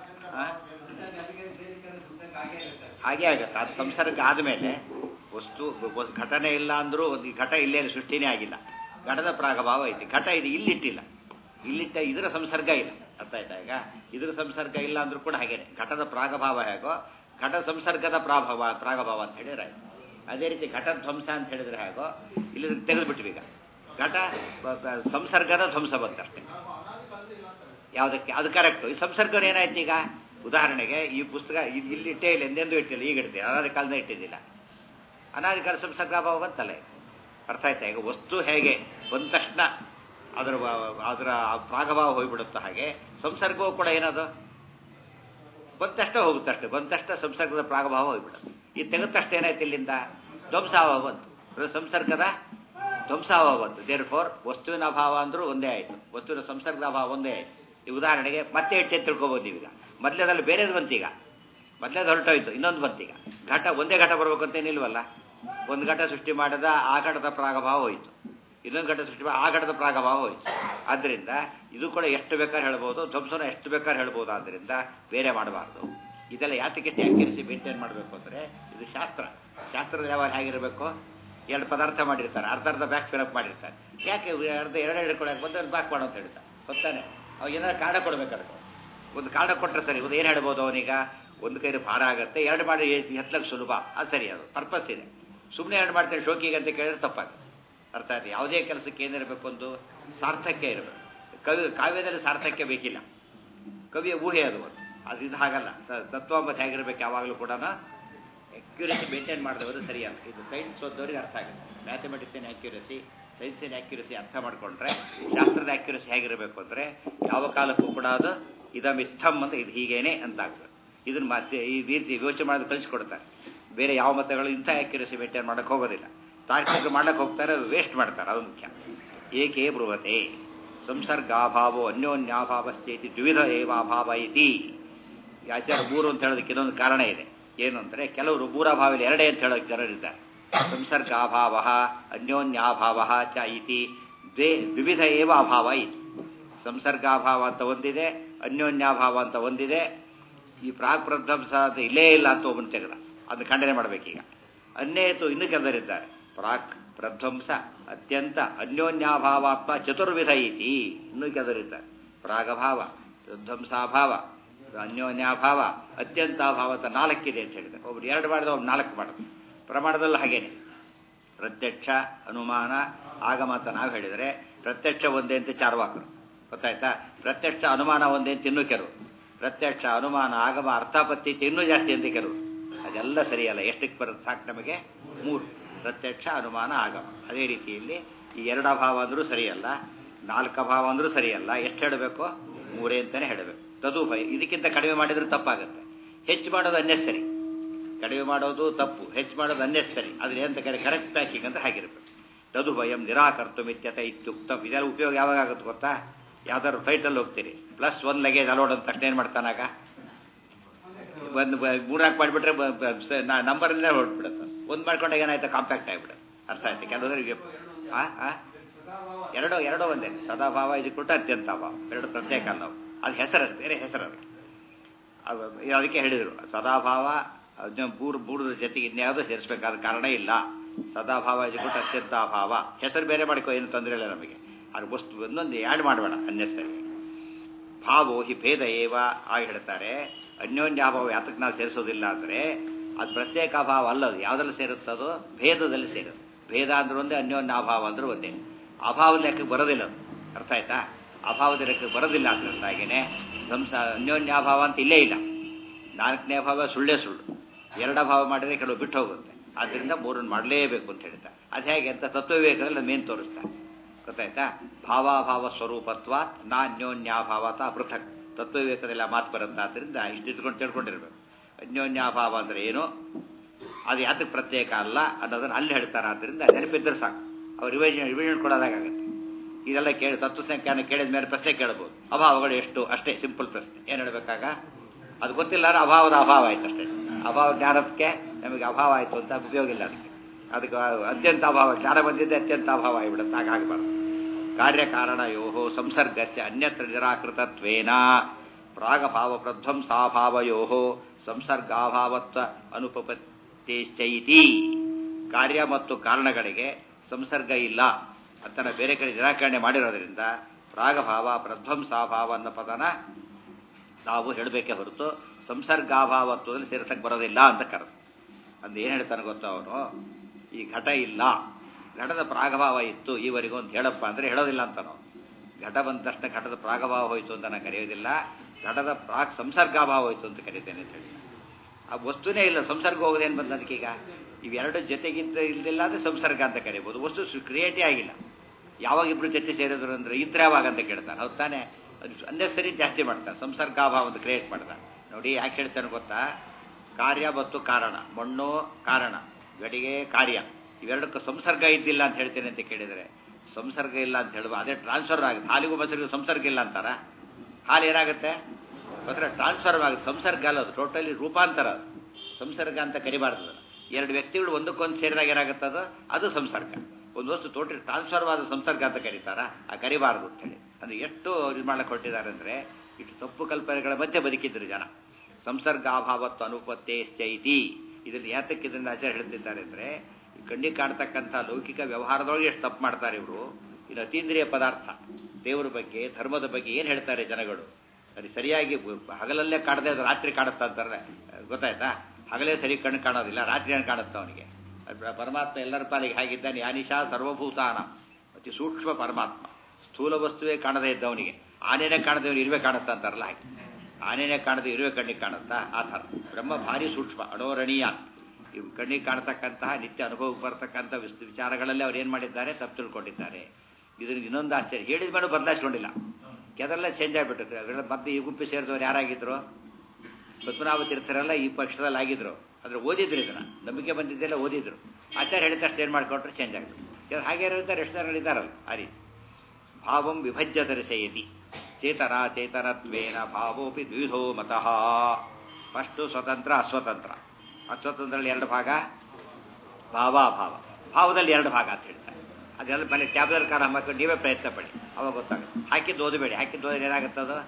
S1: ಹಾಗೆ ಆಗುತ್ತೆ ಅದು ಸಂಸರ್ಗ ಆದಮೇಲೆ ವಸ್ತು ವ- ಘಟನೆ ಇಲ್ಲ ಅಂದರೂ ಒಂದು ಘಟ ಇಲ್ಲೇ ಸೃಷ್ಟಿನೇ ಆಗಿಲ್ಲ ಘಟದ ಪ್ರಾಗಭಾವ ಐತಿ ಘಟ ಇದು ಇಲ್ಲಿಟ್ಟಿಲ್ಲ ಇಲ್ಲಿಟ್ಟ ಇದರ ಸಂಸರ್ಗ ಇಲ್ಲ ಅರ್ಥ ಆಯ್ತಾ ಈಗ ಇದರ ಸಂಸರ್ಗ ಇಲ್ಲ ಅಂದ್ರೂ ಕೂಡ ಹಾಗೇನೆ ಘಟದ ಪ್ರಾಗಭಾವ ಹೇಗೋ ಘಟ ಸಂಸರ್ಗದ ಪ್ರಾಭಾವ ಪ್ರಾಗಭಾವ ಅಂತ ಹೇಳಿದ್ರೆ ಆಯ್ತು. ಅದೇ ರೀತಿ ಘಟ ಧ್ವಂಸ ಅಂತ ಹೇಳಿದ್ರೆ ಹೇಗೋ ಇಲ್ಲಿ ತೆಗೆದುಬಿಟ್ವಿ ಈಗ ಘಟ ಬ- ಬ- ಸಂಸರ್ಗದ ಧ್ವಂಸ ಬಂತಷ್ಟೇ ಯಾವುದಕ್ಕೆ ಅದು ಕರೆಕ್ಟು ಈ ಸಂಸರ್ಗ ಏನಾಯ್ತು ಈಗ ಉದಾಹರಣೆಗೆ ಈ ಪುಸ್ತಕ ಇದ್- ಇಲ್ಲಿ ಇಟ್ಟೇ ಇಲ್ಲ ಎಂದೆಂದೂ ಇಟ್ಟಿಲ್ಲ ಈಗ ಇಡ್ತೀವಿ ಅನಾದಿ ಕಾಲದ ಇಟ್ಟಿದ್ದಿಲ್ಲ ಅನಾದಿ ಕಾಲ ಸಂಸರ್ಗಾಭಾವ ಬಂತಲ್ಲ ಈಗ. ಅರ್ಥ ಆಯ್ತಾ ಈಗ ವಸ್ತು ಹೇಗೆ ಬಂದ ತಕ್ಷಣ ಅದರ ವ- ಅದರ ಪ್ರಾಗಭಾವ ಹೋಗ್ಬಿಡುತ್ತೆ ಹಾಗೆ ಸಂಸರ್ಗವೂ ಕೂಡ ಏನದು ಬಂದ ತಕ್ಷಣ ಹೋಗುತ್ತೆ ಅಷ್ಟೇ ಬಂದ ತಕ್ಷಣ ಸಂಸರ್ಗದ ಪ್ರಾಗಭಾವ ಹೋಗ್ಬಿಡುತ್ತೆ ಈ ತೆಗೆದ ತಕ್ಷಣ ಏನಾಯ್ತು ಇಲ್ಲಿಂದ ಧ್ವಂಸಾಭಾವ ಬಂತು ಅದು ಸಂಸರ್ಗದ ಧ್ವಂಸಾಭಾವ ಬಂತು ದೇರ್ ಫೋರ್ ವಸ್ತುವಿನ ಅಭಾವ ಅಂದ್ರೂ ಒಂದೇ ಆಯಿತು ವಸ್ತುವಿನ ಸಂಸರ್ಗದ ಅಭಾವ ಒಂದೇ ಆಯಿತು ಈ ಉದಾಹರಣೆಗೆ ಮತ್ತೆ ಇಟ್ಟೆ ತಿಳ್ಕೊಬೋದು ನೀವೀಗ ಮೊದಲೇದಲ್ಲಿ ಬೇರೆದು ಬಂತೀಗ ಮೊದಲೇದು ಹೊರಟೋಯ್ತು ಇನ್ನೊಂದು ಬಂತೀಗ ಘಟ ಒಂದೇ ಘಟ ಬರ್ಬೇಕು ಅಂತ ಏನಿಲ್ವಲ್ಲ ಒಂದು ಘಟ ಸೃಷ್ಟಿ ಮಾಡಿದ ಆ ಘಟದ ಪ್ರಾಗಭಾವ ಹೋಯಿತು ಇನ್ನೊಂದು ಘಟ ಸೃಷ್ಟಿ ಮಾಡಿ ಆ ಘಟದ ಪ್ರಾಗಭಾವ ಹೋಯಿತು ಆದ್ದರಿಂದ ಇದು ಕೂಡ ಎಷ್ಟು ಬೇಕಾದ್ರೆ ಹೇಳ್ಬೋದು ಧ್ವಂಸನ ಎಷ್ಟು ಬೇಕಾದ್ರೆ ಹೇಳ್ಬೋದು ಆದ್ದರಿಂದ ಬೇರೆ ಮಾಡಬಾರ್ದು ಇದೆಲ್ಲ ಯಾತಕ್ಕೆ ಟ್ಯಾಕಿರಿಸಿ ಮೇಂಟೈನ್ ಮಾಡಬೇಕು ಅಂದರೆ ಇದು ಶಾಸ್ತ್ರ ಶಾಸ್ತ್ರದ ಯಾವಾಗ ಹೇಗಿರಬೇಕು ಎರಡು ಪದಾರ್ಥ ಮಾಡಿರ್ತಾರೆ ಅರ್ಧ ಅರ್ಧ ಬ್ಯಾಕ್ ಫಿಲಪ್ ಮಾಡಿರ್ತಾರೆ ಯಾಕೆ ಅರ್ಧ ಎರಡು ಎರಡು ಕೊಡಕ್ಕೆ ಬಂದು ಬ್ಯಾಕ್ ಮಾಡು ಅಂತ ಹೇಳ್ತಾರೆ ಗೊತ್ತಾನೆ ಅವಾಗ ಏನಾದ್ರು ಕಾರಣ ಕೊಡ್ಬೇಕಾದ್ರೆ ಒಂದು ಕಾರಣ ಕೊಟ್ಟರೆ ಸರಿ ಒಂದು ಏನು ಹೇಳ್ಬೋದು ಅವನೀಗ ಒಂದು ಕೈಲಿ ಭಾರ ಆಗುತ್ತೆ ಎರಡು ಮಾಡಿ ಎತ್ತಲಕ್ಕೆ ಸುಲಭ ಅದು ಸರಿ ಅದು ಪರ್ಪಸ್ ಇದೆ ಸುಮ್ಮನೆ ಎರಡು ಮಾಡ್ತೇನೆ ಶೋಕಿಗೆ ಅಂತ ಕೇಳಿದ್ರೆ ತಪ್ಪಾಗುತ್ತೆ ಅರ್ಥ ಆಯ್ತು ಯಾವುದೇ ಕೆಲಸಕ್ಕೆ ಏನಿರಬೇಕು ಒಂದು ಸಾರ್ಥಕ್ಯ ಇರಬೇಕು ಕವಿ ಕಾವ್ಯದಲ್ಲಿ ಸಾರ್ಥಕ್ಯ ಬೇಕಿಲ್ಲ ಕವಿಯ ಊಹೆ ಅದು ಒಂದು ಅದು ಇದು ಹಾಗಲ್ಲ ಸ- ತತ್ವ ಮತ್ತು ಹೇಗಿರ್ಬೇಕು ಯಾವಾಗಲೂ ಕೂಡ ಅಕ್ಯುರಸಿ ಮೇಂಟೈನ್ ಮಾಡಿದವರು ಸರಿಯಲ್ಲ ಇದು ಸೈನ್ಸ್ ಓದೋರಿಗೆ ಅರ್ಥ ಆಗುತ್ತೆ ಮ್ಯಾಥಮೆಟಿಕ್ಸಿನ ಅಕ್ಯುರಸಿ ಸೈನ್ಸಿನ ಅಕ್ಯುರಸಿ ಅರ್ಥ ಮಾಡ್ಕೊಂಡ್ರೆ ಶಾಸ್ತ್ರದ ಅಕ್ಯುರಸಿ ಹೇಗಿರಬೇಕು ಅಂದರೆ ಯಾವ ಕಾಲಕ್ಕೂ ಕೂಡ ಅದು ಇದಮಿತ್ತಮ್ ಅಂತ ಇದು ಹೀಗೇನೆ ಅಂತ ಆಗ್ತದೆ ಇದನ್ನ ಮತ್ತೆ ಈ ರೀತಿ ಯೋಚನೆ ಮಾಡೋದು ಕಲಿಸ್ಕೊಡ್ತಾರೆ ಬೇರೆ ಯಾವ ಮತಗಳು ಇಂಥ ಅಕ್ಯುರಸಿ ಮೇಂಟೈನ್ ಮಾಡಕ್ಕೆ ಹೋಗೋದಿಲ್ಲ ತಾರ್ಕಿಕ ಮಾಡಕ್ಕೆ ಹೋಗ್ತಾರೆ ವೇಸ್ಟ್ ಮಾಡ್ತಾರೆ ಅದು ಮುಖ್ಯ ಏಕೆ ಬೃಹತೆ ಸಂಸರ್ಗಾಭಾವೋ ಅನ್ಯೋನ್ಯಾಭಾವಸ್ಥೇತಿ ದ್ವಿಧ ಏವಾಭಾವ ಇತಿ ಈ ಆಚಾರ ಮೂರು ಅಂತ ಹೇಳೋದಕ್ಕೆ ಇನ್ನೊಂದು ಕಾರಣ ಇದೆ ಏನು ಅಂದರೆ ಕೆಲವರು ಮೂರಾಭಾವದಲ್ಲಿ ಎರಡೇ ಅಂತ ಹೇಳೋಕೆ ಜನರಿದ್ದಾರೆ ಸಂಸರ್ಗಾಭಾವ ಅನ್ಯೋನ್ಯಾಭಾವ ಚ ಇತಿ ದ್ವೇ ದ್ವಿವಿಧ ಏವ ಅಭಾವ ಇತಿ ಸಂಸರ್ಗಾಭಾವ ಅಂತ ಒಂದಿದೆ ಅನ್ಯೋನ್ಯಾಭಾವ ಅಂತ ಒಂದಿದೆ ಈ ಪ್ರಾಕ್ ಪ್ರಧ್ವಂಸ ಅಂತ ಇಲ್ಲೇ ಇಲ್ಲ ಅಂತ ಒಬ್ಬನು ತೆಗೆದ ಅದನ್ನ ಖಂಡನೆ ಮಾಡಬೇಕೀಗ ಅನ್ಯೇತು ಇನ್ನು ಕೆಲವರಿದ್ದಾರೆ ಪ್ರಾಕ್ ಪ್ರಧ್ವಂಸ ಅತ್ಯಂತ ಅನ್ಯೋನ್ಯಾಭಾವಾತ್ಮ ಚತುರ್ವಿಧ ಇತಿ ಇನ್ನೂ ಕೆಲವರಿದ್ದಾರೆ ಪ್ರಾಗಭಾವ ಧ್ವಂಸಾಭಾವ ಅನ್ಯೋನ್ಯಾಭಾವ ಅತ್ಯಂತಾಭಾವ ಅಂತ ನಾಲ್ಕಿದೆ ಅಂತ ಹೇಳಿದ್ದಾರೆ ಒಬ್ರು ಎರಡು ಮಾಡಿದ ಒಬ್ರು ನಾಲ್ಕು ಮಾಡೋದು ಪ್ರಮಾಣದಲ್ಲಿ ಹಾಗೇನೆ ಪ್ರತ್ಯಕ್ಷ ಅನುಮಾನ ಆಗಮ ಅಂತ ನಾವು ಹೇಳಿದರೆ ಪ್ರತ್ಯಕ್ಷ ಒಂದೇ ಅಂತ ಚಾರ್ವಾಕರು ಗೊತ್ತಾಯ್ತಾ ಪ್ರತ್ಯಕ್ಷ ಅನುಮಾನ ಒಂದೇ ಅಂತ ಇನ್ನೂ ಕೆಲವು ಪ್ರತ್ಯಕ್ಷ ಅನುಮಾನ ಆಗಮ ಅರ್ಥಾಪತ್ತಿ ಅಂತ ಇನ್ನೂ ಜಾಸ್ತಿ ಅಂತ ಕೆಲವು ಅದೆಲ್ಲ ಸರಿಯಲ್ಲ ಎಷ್ಟಕ್ಕೆ ಬರುತ್ತೆ ಸಾಕು ನಮಗೆ ಮೂರು ಪ್ರತ್ಯಕ್ಷ ಅನುಮಾನ ಆಗಮ ಅದೇ ರೀತಿಯಲ್ಲಿ ಈ ಎರಡು ಅಭಾವ ಅಂದರೂ ಸರಿಯಲ್ಲ ನಾಲ್ಕು ಅಭಾವ ಅಂದರೂ ಸರಿಯಲ್ಲ ಎಷ್ಟು ಹೇಳಬೇಕು ಮೂರೇ ಅಂತಲೇ ಹೇಳಬೇಕು ತದು ಭಯ ಇದಕ್ಕಿಂತ ಕಡಿಮೆ ಮಾಡಿದ್ರೆ ತಪ್ಪಾಗುತ್ತೆ ಹೆಚ್ಚು ಮಾಡೋದು ಅನ್ನೆಸರಿ ಕಡಿಮೆ ಮಾಡೋದು ತಪ್ಪು ಹೆಚ್ಚು ಮಾಡೋದು ಅನ್ನೆಸರಿ ಅದ್ರ ಏನಂತ ಕರೆ ಕರೆಕ್ಟ್ ಪ್ಯಾಕಿಂಗ್ ಅಂತ ಹಾಗಿರ್ಬೇಕು ತದು ಭಯಂ ನಿರಾಕರ್ತು ಮಿತ್ಯತ ಇತ್ಯುಕ್ತ ಇದೆಲ್ಲ ಉಪಯೋಗ ಯಾವಾಗ ಆಗುತ್ತೆ ಗೊತ್ತಾ ಯಾವ್ದಾದ್ರು ಫ್ಲೈಟಲ್ಲಿ ಹೋಗ್ತೀರಿ ಪ್ಲಸ್ ಒಂದು ಲಗೇಜ್ ಅಲೋಡ್ ಅಂತ ತಕ್ಷಣ ಏನು ಮಾಡ್ತಾನಾಗ ಒಂದು ಮೂರ್ನಾಲ್ಕು ಮಾಡಿಬಿಟ್ರೆ ನಂಬರಲ್ಲೇ ಹೊರಟ್ಬಿಡುತ್ತೆ ಒಂದು ಮಾಡ್ಕೊಂಡಾಗ ಏನಾಯ್ತು ಕಾಂಪ್ಯಾಕ್ಟ್ ಆಗಿಬಿಡುತ್ತೆ ಅರ್ಥ ಆಯ್ತು ಕೆಲವರಿಗೆ ಆ ಆ ಎರಡೋ ಎರಡೋ ಒಂದೇ ಸದಾಭಾವ ಇದು ಕೊಟ್ಟು ಅತ್ಯಂತ ಅಭಾವ ಎರಡು ಪ್ರತ್ಯೇಕ ಅಲ್ಲ ಅವು. ಅದು ಹೆಸರು ಬೇರೆ ಹೆಸರು ಅದಕ್ಕೆ ಅದು ಅದಕ್ಕೆ ಹೇಳಿದರು ಸದಾಭಾವ ಅದನ್ನ ಮೂರು ಮೂರರ ಜೊತೆಗೆ ಇನ್ಯಾವುದೂ ಸೇರಿಸಬೇಕಾದ ಕಾರಣ ಇಲ್ಲ ಸದಾಭಾವ ಜಗುಟ್ ಅತ್ಯಂತ ಅಭಾವ ಹೆಸರು ಬೇರೆ ಮಾಡ್ಕೋ ಏನು ತೊಂದರೆ ಇಲ್ಲ ನಮಗೆ ಅದು ವಸ್ತು ಒಂದೊಂದು ಆ್ಯಡ್ ಮಾಡಬೇಡ ಅನ್ನೆಸರಿ ಭಾವೋ ಹಿ ಭೇದ ಏವ ಆಗಿ ಹೇಳ್ತಾರೆ ಅನ್ಯೋನ್ಯಾಭಾವ ಯಾತಕ್ಕೆ ನಾವು ಸೇರಿಸೋದಿಲ್ಲ ಅಂದರೆ ಅದು ಪ್ರತ್ಯೇಕ ಅಭಾವ ಅಲ್ಲದು ಯಾವುದ್ರಲ್ಲಿ ಸೇರುತ್ತದೋ ಭೇದದಲ್ಲಿ ಸೇರುತ್ತೆ ಭೇದ ಅಂದ್ರೆ ಒಂದೇ ಅನ್ಯೋನ್ಯಾಭಾವ ಅಂದ್ರೆ ಒಂದೇ ಅಭಾವದ ಲೆಕ್ಕಕ್ಕೆ ಬರೋದಿಲ್ಲ ಅದು ಅರ್ಥ ಆಯ್ತಾ ಅಭಾವದ ಲೆಕ್ಕಕ್ಕೆ ಬರೋದಿಲ್ಲ ಅದರಿಂದಾಗಿನೇ ಧ್ವಂಸ ಅನ್ಯೋನ್ಯಾಭಾವ ಅಂತ ಇಲ್ಲೇ ಇಲ್ಲ ನಾಲ್ಕನೇ ಅಭಾವ ಸುಳ್ಳೇ ಸುಳ್ಳು ಎರಡು ಅಭಾವ ಮಾಡಿದರೆ ಕೆಲವು ಬಿಟ್ಟು ಹೋಗುತ್ತೆ ಆದ್ದರಿಂದ ಮೂರನ್ನು ಮಾಡಲೇಬೇಕು ಅಂತ ಹೇಳ್ತಾರೆ ಅದು ಹೇಗೆ ಅಂತ ತತ್ವವಿವೇಕದಲ್ಲಿ ಮೇನ್ ತೋರಿಸ್ತಾರೆ ಗೊತ್ತಾಯ್ತಾ ಭಾವಾಭಾವ ಸ್ವರೂಪತ್ವ ನಾನ್ಯೋನ್ಯಾಭಾವತ ಪೃಥಕ್ ತತ್ವವಿವೇಕದಲ್ಲಿ ಆ ಮಾತು ಬರುತ್ತೆ ಆದ್ದರಿಂದ ಇಷ್ಟು ಇಟ್ಕೊಂಡು ತಿಳ್ಕೊಂಡಿರ್ಬೇಕು ಅನ್ಯೋನ್ಯಾಭಾವ ಅಂದ್ರೆ ಏನು ಅದು ಯಾತಕ್ಕೆ ಪ್ರತ್ಯೇಕ ಅಲ್ಲ ಅನ್ನೋದನ್ನ ಅಲ್ಲಿ ಹೇಳ್ತಾರೆ ಆದ್ದರಿಂದ ನೆನಪಿದ್ರೆ ಸಾಕು ಅವ್ರು ರಿವಿಷನ್ ರಿವಿಷನ್ ಕೊಡೋದಾಗತ್ತೆ ಇದೆಲ್ಲ ಕೇಳಿ ತತ್ವಸಂಖ್ಯಾನ ಕೇಳಿದ ಮೇಲೆ ಪ್ರಶ್ನೆ ಕೇಳ್ಬೋದು ಅಭಾವಗಳು ಎಷ್ಟು ಅಷ್ಟೇ ಸಿಂಪಲ್ ಪ್ರಶ್ನೆ ಏನು ಹೇಳ್ಬೇಕಾಗ ಅದು ಗೊತ್ತಿಲ್ಲ ಅಂದ್ರೆ ಅಭಾವದ ಅಭಾವ ಆಯ್ತು ಅಷ್ಟೇ ಅಭಾವ ಜ್ಞಾನಕ್ಕೆ ನಮಗೆ ಅಭಾವ ಆಯಿತು ಅಂತ ಉಪಯೋಗ ಇಲ್ಲ ಅದಕ್ಕೆ ಅದಕ್ಕೆ ಅತ್ಯಂತ ಅಭಾವ ಜ್ಞಾನ ಬಂದಿದ್ದೆ ಅತ್ಯಂತ ಅಭಾವ ಆಗಿಬಿಡುತ್ತೆ ಹಾಗಾಗಬಾರ್ದು ಕಾರ್ಯಕಾರಣಯೋ ಸಂಸರ್ಗಸ್ಯ ಅನ್ಯತ್ರ ನಿರಾಕೃತತ್ವೇನ ಪ್ರಾಗಭಾವ ಪ್ರಧ್ವಂಸಾಭಾವಯೋ ಸಂಸರ್ಗಾಭಾವತ್ವ ಅನುಪಪತ್ತೇಶ್ಚೈತಿ ಕಾರ್ಯ ಮತ್ತು ಕಾರಣಗಳಿಗೆ ಸಂಸರ್ಗ ಇಲ್ಲ ಅಂತ ಬೇರೆ ಕಡೆ ನಿರಾಕರಣೆ ಮಾಡಿರೋದ್ರಿಂದ ಪ್ರಾಗಭಾವ ಪ್ರಧ್ವಂಸಾಭಾವ ಅನ್ನೋ ಪದನ ನಾವು ಹೇಳಬೇಕೇ ಹೊರತು ಸಂಸರ್ಗಾಭಾವತ್ವದಲ್ಲಿ ಸೇರ್ಸಕ್ಕೆ ಬರೋದಿಲ್ಲ ಅಂತ ಕರೆದು ಅಂದು ಏನು ಹೇಳ್ತಾನೆ ಗೊತ್ತಾ ಅವನು ಈ ಘಟ ಇಲ್ಲ ಘಟದ ಪ್ರಾಗಭಾವ ಇತ್ತು ಈವರೆಗೂ ಅಂತ ಹೇಳಪ್ಪ ಅಂದರೆ ಹೇಳೋದಿಲ್ಲ ಅಂತ ನಾವು ಘಟ ಬಂದ ತಕ್ಷಣ ಘಟದ ಪ್ರಾಗಭಾವ ಹೋಯಿತು ಅಂತ ನಾನು ಕರೆಯೋದಿಲ್ಲ ಘಟದ ಪ್ರಾಕ್ ಸಂಸರ್ಗಾಭಾವ ಹೋಯಿತು ಅಂತ ಕರೀತೇನೆ ಅಂತ ಹೇಳಿ ಆ ವಸ್ತುನೇ ಇಲ್ಲ ಸಂಸರ್ಗ ಹೋಗೋದೇನು ಬಂದ ಅದಕ್ಕೀಗ ಇವೆರಡು ಜೊತೆಗಿದ್ದ ಇಲ್ದಿಲ್ಲ ಅಂದರೆ ಸಂಸರ್ಗ ಅಂತ ಕರಿಬೋದು ವಸ್ತು ಕ್ರಿಯೇಟೇ ಆಗಿಲ್ಲ ಯಾವಾಗ ಇಬ್ರು ಜೊತೆ ಸೇರಿದ್ರು ಅಂದ್ರೆ ಇದ್ರೆ ಯಾವಾಗ ಅಂತ ಕೇಳ್ತಾನೆ ಹೌದು ತಾನೆ ಅನ್ನೆಸರಿ ಜಾಸ್ತಿ ಮಾಡ್ತಾನೆ ಸಂಸರ್ಗಾಭಾವ ಅಂತ ಕ್ರಿಯೇಟ್ ಮಾಡ್ತಾನೆ ನೋಡಿ ಯಾಕೆ ಹೇಳ್ತಾನೆ ಗೊತ್ತಾ ಕಾರ್ಯ ಮತ್ತು ಕಾರಣ ಮಣ್ಣು ಕಾರಣ ಗಡಿಗೆ ಕಾರ್ಯ ಇವೆರಡಕ್ಕೂ ಸಂಸರ್ಗ ಇದ್ದಿಲ್ಲ ಅಂತ ಹೇಳ್ತೇನೆ ಅಂತ ಕೇಳಿದರೆ ಸಂಸರ್ಗ ಇಲ್ಲ ಅಂತ ಹೇಳುವ ಅದೇ ಟ್ರಾನ್ಸ್ಫರ್ ಆಗುತ್ತೆ ಹಾಲಿಗೂ ಮೊಸರಿಗೂ ಸಂಸರ್ಗ ಇಲ್ಲ ಅಂತಾರ ಹಾಲು ಏನಾಗುತ್ತೆ ಮೊಸರು ಟ್ರಾನ್ಸ್ಫರ್ ಆಗುತ್ತೆ ಸಂಸರ್ಗ ಅಲ್ಲ ಅದು ಟೋಟಲಿ ರೂಪಾಂತರ ಅದು ಸಂಸರ್ಗ ಅಂತ ಕರಿಬಾರ್ದು ಅದನ್ನು ಎರಡು ವ್ಯಕ್ತಿಗಳು ಒಂದಕ್ಕೊಂದು ಸೇರಿದಾಗ ಏನಾಗುತ್ತೆ ಅದು ಅದು ಸಂಸರ್ಗ ಒಂದು ವಸ್ತು ಟೋಟಲಿ ಟ್ರಾನ್ಸ್ಫರ್ ಆದ ಸಂಸರ್ಗ ಅಂತ ಕರೀತಾರ ಆ ಕರಿಬಾರದು ಅಂತ ಹೇಳಿ ಅಂದ್ರೆ ಎಷ್ಟು ಇದು ಮಾಡಕ್ಕೆ ಕೊಟ್ಟಿದ್ದಾರೆ ಅಂದರೆ ಇಷ್ಟು ತಪ್ಪು ಕಲ್ಪನೆಗಳ ಮಧ್ಯೆ ಬದುಕಿದ್ರು ಜನ ಸಂಸರ್ಗಾಭಾವತ್ವ ಅನುಪತ್ತೇ ಚೈತಿ ಇದನ್ನು ಯಾತಕ್ಕೆ ಇದನ್ನು ಆಚಾರ್ಯ ಹೇಳ್ತಿದ್ದಾರೆ ಅಂದರೆ ಕಣ್ಣಿಗೆ ಕಾಣ್ತಕ್ಕಂಥ ಲೌಕಿಕ ವ್ಯವಹಾರದೊಳಗೆ ಎಷ್ಟು ತಪ್ಪು ಮಾಡ್ತಾರೆ ಇವರು ಇದು ಅತೀಂದ್ರಿಯ ಪದಾರ್ಥ ದೇವರ ಬಗ್ಗೆ ಧರ್ಮದ ಬಗ್ಗೆ ಏನು ಹೇಳ್ತಾರೆ ಜನಗಳು ಅದು ಸರಿಯಾಗಿ ಹಗಲಲ್ಲೇ ಕಾಣದೆ ಅದು ರಾತ್ರಿ ಕಾಣುತ್ತಾ ಅಂತಾರೆ ಗೊತ್ತಾಯ್ತಾ ಹಗಲೇ ಸರಿ ಕಣ್ಣು ಕಾಣೋದಿಲ್ಲ ರಾತ್ರಿ ಹಣ್ಣು ಕಾಣುತ್ತೆ ಅವನಿಗೆ ಪರಮಾತ್ಮ ಎಲ್ಲರ ಪಾಲಿಗೆ ಹಾಗಿದ್ದಾನೆ ಯಾನಿಶಾ ಸರ್ವಭೂತಾನ ಅತಿ ಸೂಕ್ಷ್ಮ ಪರಮಾತ್ಮ ಸ್ಥೂಲ ವಸ್ತುವೇ ಕಾಣದೇ ಇದ್ದವನಿಗೆ ಆನೆನೇ ಕಾಣದವನು ಇರುವೆ ಕಾಣುತ್ತಾ ಅಂತಾರಲ್ಲ ಹಾಗೆ ಆನೆನೇ ಕಾಣದೆ ಇರುವೆ ಕಣ್ಣಿಗೆ ಕಾಣುತ್ತಾ ಆ ಥರ ಬ್ರಹ್ಮ ಭಾರಿ ಸೂಕ್ಷ್ಮ ಅಣೋರಣೀಯ ಇವು ಕಣ್ಣಿಗೆ ಕಾಣತಕ್ಕಂತಹ ನಿತ್ಯ ಅನುಭವಕ್ಕೆ ಬರತಕ್ಕಂಥ ವಿಚಾರಗಳಲ್ಲಿ ಅವ್ರು ಏನು ಮಾಡಿದ್ದಾರೆ ತಪ್ಪು ತಿಳ್ಕೊಂಡಿದ್ದಾರೆ ಇದನ್ನು ಇನ್ನೊಂದು ಆಶ್ಚರ್ಯ ಹೇಳಿದ ಮೇಲೆ ಬದಲಾಯಿಸ್ಕೊಂಡಿಲ್ಲ ಕೆದರೆಲ್ಲ ಚೇಂಜ್ ಆಗಿಬಿಟ್ಟು ಮತ್ತೆ ಈ ಗುಂಪಿ ಸೇರಿದವ್ರು ಯಾರಾಗಿದ್ರು ಪದ್ಮನಾಭ ತೀರ್ಥರೆಲ್ಲ ಈ ಪಕ್ಷದಲ್ಲಿ ಆಗಿದ್ರು ಆದರೆ ಓದಿದ್ರು ಇದನ್ನ ನಂಬಿಕೆ ಬಂದಿದ್ದೆಲ್ಲ ಓದಿದ್ರು ಆಚಾರ್ಯ ಹೇಳಿದ ತಕ್ಷಣ ಏನು ಮಾಡ್ಕೊಂಡ್ರೆ ಚೇಂಜ್ ಆಗ್ತದೆ ಹಾಗೆ ಇರ್ತಾರೆ ಎಷ್ಟು ಜನ ಇದ್ದಾರಲ್ಲ ಆ ರೀತಿ ಭಾವಂ ವಿಭಜ್ಯ ದರ್ಶಯತಿ ಚೇತನ ಚೇತನತ್ವೇನ ಭಾವೋಪಿ ದ್ವಿಧೋ ಮತಃ ಫಸ್ಟು ಸ್ವತಂತ್ರ ಅಸ್ವತಂತ್ರ ಅಸ್ವತಂತ್ರದಲ್ಲಿ ಎರಡು ಭಾಗ ಭಾವಾಭಾವ ಭಾವದಲ್ಲಿ ಎರಡು ಭಾಗ ಅಂತ ಹೇಳ್ತಾರೆ ಅದೆಲ್ಲ ಮನೆ ಟ್ಯಾಬ್ಲೆಟ್ ಕಾರ ಹಾಕೊಂಡು ನೀವೇ ಪ್ರಯತ್ನ ಪಡಿ ಅವಾಗ ಗೊತ್ತಾಗುತ್ತೆ ಹಾಕಿದ್ದು ಓದಬೇಡಿ ಹಾಕಿದ್ದು ಓದಿದ್ರೆ ಏನಾಗುತ್ತೆ ಅದು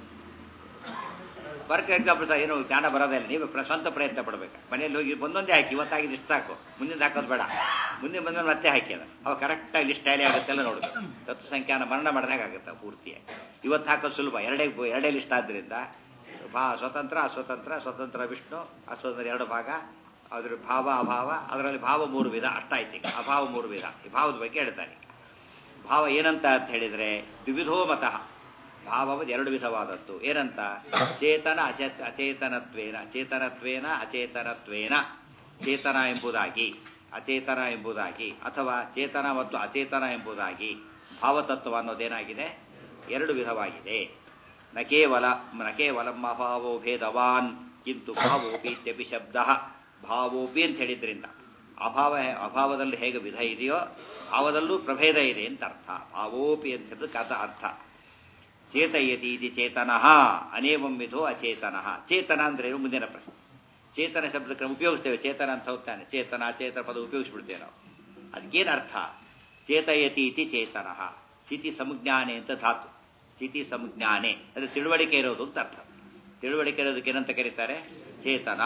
S1: ವರ್ಕ್ ಎಕ್ಸಾಂಪಲ್ ಏನು ಜ್ಞಾನ ಬರೋದೇ ಇಲ್ಲ ನೀವು ಪ್ರ- ಸ್ವಂತ ಪ್ರಯತ್ನ ಪಡಬೇಕು ಮನೆಯಲ್ಲಿ ಹೋಗಿ ಒಂದೊಂದೇ ಹಾಕಿ ಇವತ್ತಾಗಿದ್ದು ಇಷ್ಟು ಸಾಕು ಮುಂದಿನ ಹಾಕೋದು ಬೇಡ ಮುಂದೆ ಬಂದ ಮತ್ತೆ ಹಾಕಿ ಅದು ಅವಾಗ ಕರೆಕ್ಟಾಗಿ ಲಿಸ್ಟ್ ಟ್ಯಾಲಿ ಆಗುತ್ತೆಲ್ಲ ನೋಡಬೇಕು ತತ್ವ ಸಂಖ್ಯಾನ ಮರಣ ಮಾಡಿದಾಗ ಆಗುತ್ತೆ ಪೂರ್ತಿಯಾಗಿ ಇವತ್ತು ಹಾಕೋದು ಸುಲಭ ಎರಡೇ ಎರಡೇ ಲಿಸ್ಟ್ ಆದ್ದರಿಂದ ಭಾ ಸ್ವತಂತ್ರ ಅಸ್ವತಂತ್ರ ಸ್ವತಂತ್ರ ವಿಷ್ಣು ಅಸ್ವತಂತ್ರ ಎರಡು ಭಾಗ ಅದ್ರ ಭಾವ ಅಭಾವ ಅದರಲ್ಲಿ ಭಾವ ಮೂರು ವಿಧ ಅಷ್ಟಾಯ್ತು ಈಗ ಅಭಾವ ಮೂರು ವಿಧ ಈ ಭಾವದ ಬಗ್ಗೆ ಹೇಳ್ತಾನೆ ಭಾವ ಏನಂತ ಅಂತ ಹೇಳಿದರೆ ದ್ವಿವಿಧೋ ಮತಃ ಭಾವವು ಎರಡು ವಿಧವಾದದ್ದು ಏನಂತ ಚೇತನ ಅಚೇತ ಅಚೇತನತ್ವೇನ ಚೇತನತ್ವೇನ ಅಚೇತನತ್ವೇನ ಚೇತನ ಎಂಬುದಾಗಿ ಅಚೇತನ ಎಂಬುದಾಗಿ ಅಥವಾ ಚೇತನ ಮತ್ತು ಅಚೇತನ ಎಂಬುದಾಗಿ ಭಾವತತ್ವ ಅನ್ನೋದೇನಾಗಿದೆ ಎರಡು ವಿಧವಾಗಿದೆ ನ ಕೇವಲ ನ ಕೇವಲಂ ಅಭಾವೋ ಭೇದವಾನ್ ಕಿಂತು ಭಾವೋಪಿ ಇತ್ಯಪಿ ಶಬ್ದ ಭಾವೋಪಿ ಅಂತ ಹೇಳಿದ್ರಿಂದ ಅಭಾವ ಅಭಾವದಲ್ಲಿ ಹೇಗೆ ವಿಧ ಇದೆಯೋ ಭಾವದಲ್ಲೂ ಪ್ರಭೇದ ಇದೆ ಅಂತ ಅರ್ಥ ಭಾವೋಪಿ ಅಂತ ಹೇಳಿದ್ರೆ ಕಥ ಅರ್ಥ ಚೇತಯತಿ ಇತಿ ಚೇತನಃ ಅನೇವಂ ವಿಧೋ ಅಚೇತನಃ ಚೇತನ ಅಂದ್ರೆ ಏನು ಮುಂದಿನ ಪ್ರಶ್ನೆ ಚೇತನ ಶಬ್ದಕ್ಕೆ ನಾವು ಉಪಯೋಗಿಸ್ತೇವೆ ಚೇತನ ಅಂತ ಹೋಗ್ತಾನೆ ಚೇತನ ಚೇತನ ಪದ ಉಪಯೋಗಿಸ್ಬಿಡ್ತೇವೆ ನಾವು ಅದಕ್ಕೇನು ಅರ್ಥ ಚೇತಯತಿ ಇತಿ ಚೇತನಃ ಸ್ಥಿತಿ ಸಂಜ್ಞಾನೆ ಅಂತ ಧಾತು ಸ್ಥಿತಿ ಸಂಜ್ಞಾನೆ ಅದು ತಿಳುವಳಿಕೆ ಇರೋದು ಅಂತ ಅರ್ಥ ತಿಳುವಳಿಕೆ ಇರೋದಕ್ಕೆ ಏನಂತ ಕರೀತಾರೆ ಚೇತನ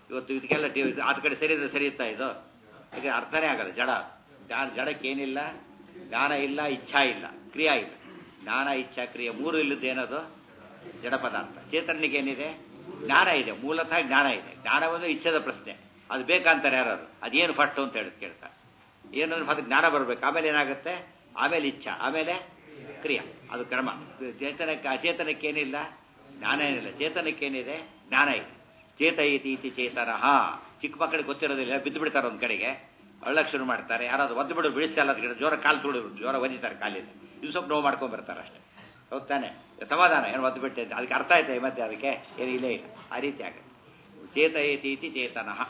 S1: ಇವತ್ತು ಇದಕ್ಕೆಲ್ಲ ಡಿ- ಇದು ಆದ ಕಡೆ ಸರಿ ಇದ್ರೆ ಸರಿ ಇತ್ತಾ ಇದು ಇದಕ್ಕೆ ಅರ್ಥನೇ ಆಗಲ್ಲ ಜಡ ಜ್ಞಾನ ಜಡಕ್ಕೆ ಏನಿಲ್ಲ ಜ್ಞಾನ ಇಲ್ಲ ಇಚ್ಛಾ ಇಲ್ಲ ಕ್ರಿಯಾ ಇಲ್ಲ ಜ್ಞಾನ ಇಚ್ಛಾ ಕ್ರಿಯೆ ಮೂರು ಇಲ್ಲದ್ದು ಏನದು ಜಡ ಪದಾರ್ಥ ಚೇತನಿಗೆ ಏನಿದೆ ಜ್ಞಾನ ಇದೆ ಮೂಲತಃ ಜ್ಞಾನ ಇದೆ ಜ್ಞಾನ ಒಂದು ಇಚ್ಛೆದ ಪ್ರಶ್ನೆ ಅದು ಬೇಕಂತಾರೆ ಯಾರು ಅದೇನು ಫಸ್ಟು ಅಂತ ಹೇಳಿ ಕೇಳ್ತಾರೆ ಏನಂದ್ರೆ ಅದು ಜ್ಞಾನ ಬರಬೇಕು ಆಮೇಲೆ ಏನಾಗುತ್ತೆ ಆಮೇಲೆ ಇಚ್ಛಾ ಆಮೇಲೆ ಕ್ರಿಯಾ ಅದು ಕ್ರಮ ಚೇತನಕ್ಕೆ ಅಚೇತನಕ್ಕೆ ಏನಿಲ್ಲ ಜ್ಞಾನ ಏನಿಲ್ಲ ಚೇತನಕ್ಕೇನಿದೆ ಜ್ಞಾನ ಇದೆ ಚೇತ ಇತಿ ಇತಿ ಚೇತನ ಹಾ ಚಿಕ್ಕ ಮಕ್ಕಳಿಗೆ ಗೊತ್ತಿರೋದಿಲ್ಲ ಬಿದ್ದು ಬಿಡ್ತಾರೆ ಒಂದು ಕಡೆಗೆ ಅಳ್ಳಕ್ಕೆ ಶುರು ಮಾಡ್ತಾರೆ ಯಾರಾದ್ರು ಒದ್ದು ಬಿಡು ಬಿಡಿಸ್ತಾ ಗಿಡ ಜೋರ ಕಾಲು ತುಳಿದ್ರು ಜೋರ ಒದಿತಾರೆ ಕಾಲಿಂದ ಇದು ಸ್ವಲ್ಪ ನೋವು ಮಾಡ್ಕೊಂಡ್ ಬರ್ತಾರೆ ಅಷ್ಟೇ ಹೌದ್ ತಾನೆ ಸಮಾಧಾನ ಏನು ಒದ್ದು ಬಿಟ್ಟೆ ಅಂತ. ಅದಕ್ಕೆ ಅರ್ಥ ಆಯ್ತಾ ಈ ಮಧ್ಯೆ ಅದಕ್ಕೆ ಏನು ಇಲ್ಲೇ ಇಲ್ಲ ಆ ರೀತಿ ಆಗುತ್ತೆ ಚೇತ ಇತಿ ಇತಿ ಚೇತನಃ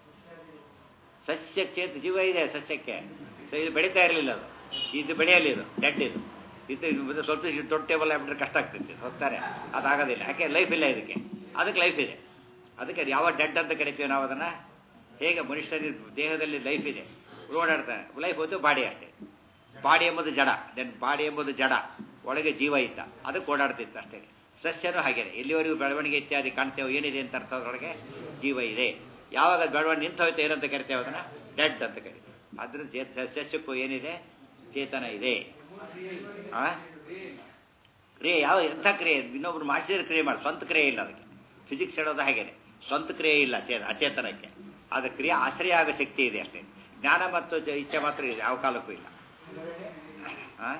S1: ಸಸ್ಯ ಚೇತ ಜೀವ ಇದೆ ಸಸ್ಯಕ್ಕೆ ಸೊ ಇದು ಬೆಳೀತಾ ಇರಲಿಲ್ಲ ಅದು ಇದು ಬೆಳೆಯಲಿ ಇದು ಡೆಡ್ ಇದು ಇದು ಇದು ಸ್ವಲ್ಪ ಇದು ದೊಡ್ಡ ಟೇಬಲ್ ಆಗ್ಬಿಟ್ರೆ ಕಷ್ಟ ಆಗ್ತೈತೆ ಹೋಗ್ತಾರೆ ಅದಾಗೋದಿಲ್ಲ ಯಾಕೆ ಲೈಫ್ ಇಲ್ಲ ಇದಕ್ಕೆ ಅದಕ್ಕೆ ಲೈಫ್ ಇದೆ ಅದಕ್ಕೆ ಅದು ಯಾವ ಡೆಡ್ ಅಂತ ಕರಿತೀವಿ ನಾವು ಅದನ್ನು ಹೇಗೆ ಮನುಷ್ಯನ ದೇಹದಲ್ಲಿ ಲೈಫ್ ಇದೆ ಓಡಾಡ್ತಾನೆ ಲೈಫ್ ಒಂದು ಬಾಡಿ ಅಷ್ಟೇ ಬಾಡಿ ಎಂಬುದು ಜಡ ದೆನ್ ಬಾಡಿ ಎಂಬುದು ಜಡ ಒಳಗೆ ಜೀವ ಇದ್ದ ಅದಕ್ಕೆ ಓಡಾಡ್ತಿತ್ತು ಅಷ್ಟೇ ಸಸ್ಯನೂ ಹಾಗೇನೆ ಎಲ್ಲಿವರೆಗೂ ಬೆಳವಣಿಗೆ ಇತ್ಯಾದಿ ಕಾಣ್ತೇವೆ ಏನಿದೆ ಅಂತ ಅರ್ಥ ಅದರೊಳಗೆ ಜೀವ ಇದೆ ಯಾವಾಗ ಅದು ಬೆಳವಣಿಗೆ ನಿಂತು ಹೋಯ್ತು ಏನಂತ ಕರಿತೇವೆ ಅದನ್ನ ಡೆಡ್ ಅಂತ ಕರಿತೇವೆ ಅದ್ರ ಚೇ- ಸಸ್ಯಕ್ಕೂ ಏನಿದೆ ಚೇತನ ಇದೆ ಆ ಕ್ರಿಯೆ ಯಾವ ಎಂಥ ಕ್ರಿಯೆ ಇನ್ನೊಬ್ರು ಮಾಡಿಸಿದ್ರೆ ಕ್ರಿಯೆ ಮಾಡಿ ಸ್ವಂತ ಕ್ರಿಯೆ ಇಲ್ಲ ಅದಕ್ಕೆ ಫಿಸಿಕ್ಸ್ ಹೇಳೋದು ಹಾಗೇನೆ ಸ್ವಂತ ಕ್ರಿಯೆ ಇಲ್ಲ ಚೇ ಅಚೇತನಕ್ಕೆ ಆದ್ರೆ ಕ್ರಿಯೆ ಆಶ್ರಯ ಆಗೋ ಶಕ್ತಿ ಇದೆ ಅಷ್ಟೇ ಜ್ಞಾನ ಮತ್ತು ಜ- ಇಚ್ಛೆ ಮಾತ್ರ ಇದೆ ಯಾವ ಕಾಲಕ್ಕೂ ಇಲ್ಲ ಆ?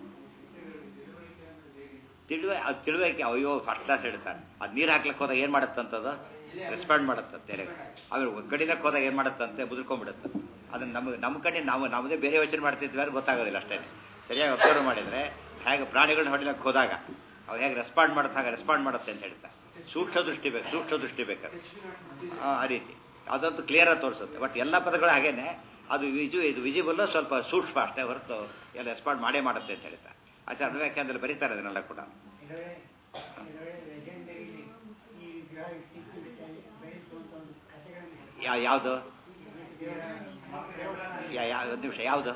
S1: ತಿಳುವ ಅದು ತಿಳುವಳಿಕೆ ಅಯ್ಯೋ ಫಸ್ಟ್ ಕ್ಲಾಸ್ ಹೇಳ್ತಾರೆ ಅದು ನೀರು ಹಾಕ್ಲಿಕ್ಕೆ ಹೋದಾಗ ಏನು ಮಾಡುತ್ತಂತದು ರೆಸ್ಪಾಂಡ್ ಮಾಡುತ್ತಂತೆ ಆಮೇಲೆ ಒಗ್ಗಡಿನಕ್ಕೆ ಹೋದಾಗ ಏನು ಮಾಡುತ್ತಂತೆ ಮುದುರ್ಕೊಂಡ್ಬಿಡುತ್ತೆ ಅದನ್ನ ನಮಗೆ ನಮ್ಮ ಕಡೆ ನಾವು ನಮ್ಮದೇ ಬೇರೆ ಯೋಚನೆ ಮಾಡ್ತಿದ್ವಿ ಅದು ಗೊತ್ತಾಗೋದಿಲ್ಲ ಅಷ್ಟೇ ಸರಿಯಾಗಿ ಅಬ್ಸರ್ವ್ ಮಾಡಿದರೆ ಹೇಗೆ ಪ್ರಾಣಿಗಳನ್ನ ಹೊಡಿಲಕ್ಕೆ ಹೋದಾಗ ಅವು ಹೇಗೆ ರೆಸ್ಪಾಂಡ್ ಮಾಡುತ್ತೆ ಹಾಗೆ ರೆಸ್ಪಾಂಡ್ ಮಾಡುತ್ತೆ ಅಂತ ಹೇಳ್ತಾರೆ ಸೂಕ್ಷ್ಮ ದೃಷ್ಟಿ ಬೇಕು ಸೂಕ್ಷ್ಮ ದೃಷ್ಟಿ ಬೇಕು ಆ, ಆ ರೀತಿ ಅದಂತೂ ಕ್ಲಿಯರಾಗಿ ತೋರಿಸುತ್ತೆ ಬಟ್ ಎಲ್ಲ ಪದಗಳು ಹಾಗೇನೆ ಅದು ವಿಜು ಇದು ವಿಜಿಬಲ್ ಸ್ವಲ್ಪ ಸೂಕ್ಷ್ಮ ಅಷ್ಟೇ ಹೊರತು ಎಲ್ಲ ರೆಸ್ಪಾಂಡ್ ಮಾಡೇ ಮಾಡುತ್ತೆ ಅಂತ ಹೇಳ್ತಾರೆ ಆಚಾರ ವ್ಯಾಖ್ಯಾನದಲ್ಲಿ ಬರೀತಾರೆ ಅದನ್ನೆಲ್ಲ ಕೂಡ ಯಾ ಯಾವುದು ಯಾ ಯಾ ಒಂದು ನಿಮಿಷ ಯಾವುದು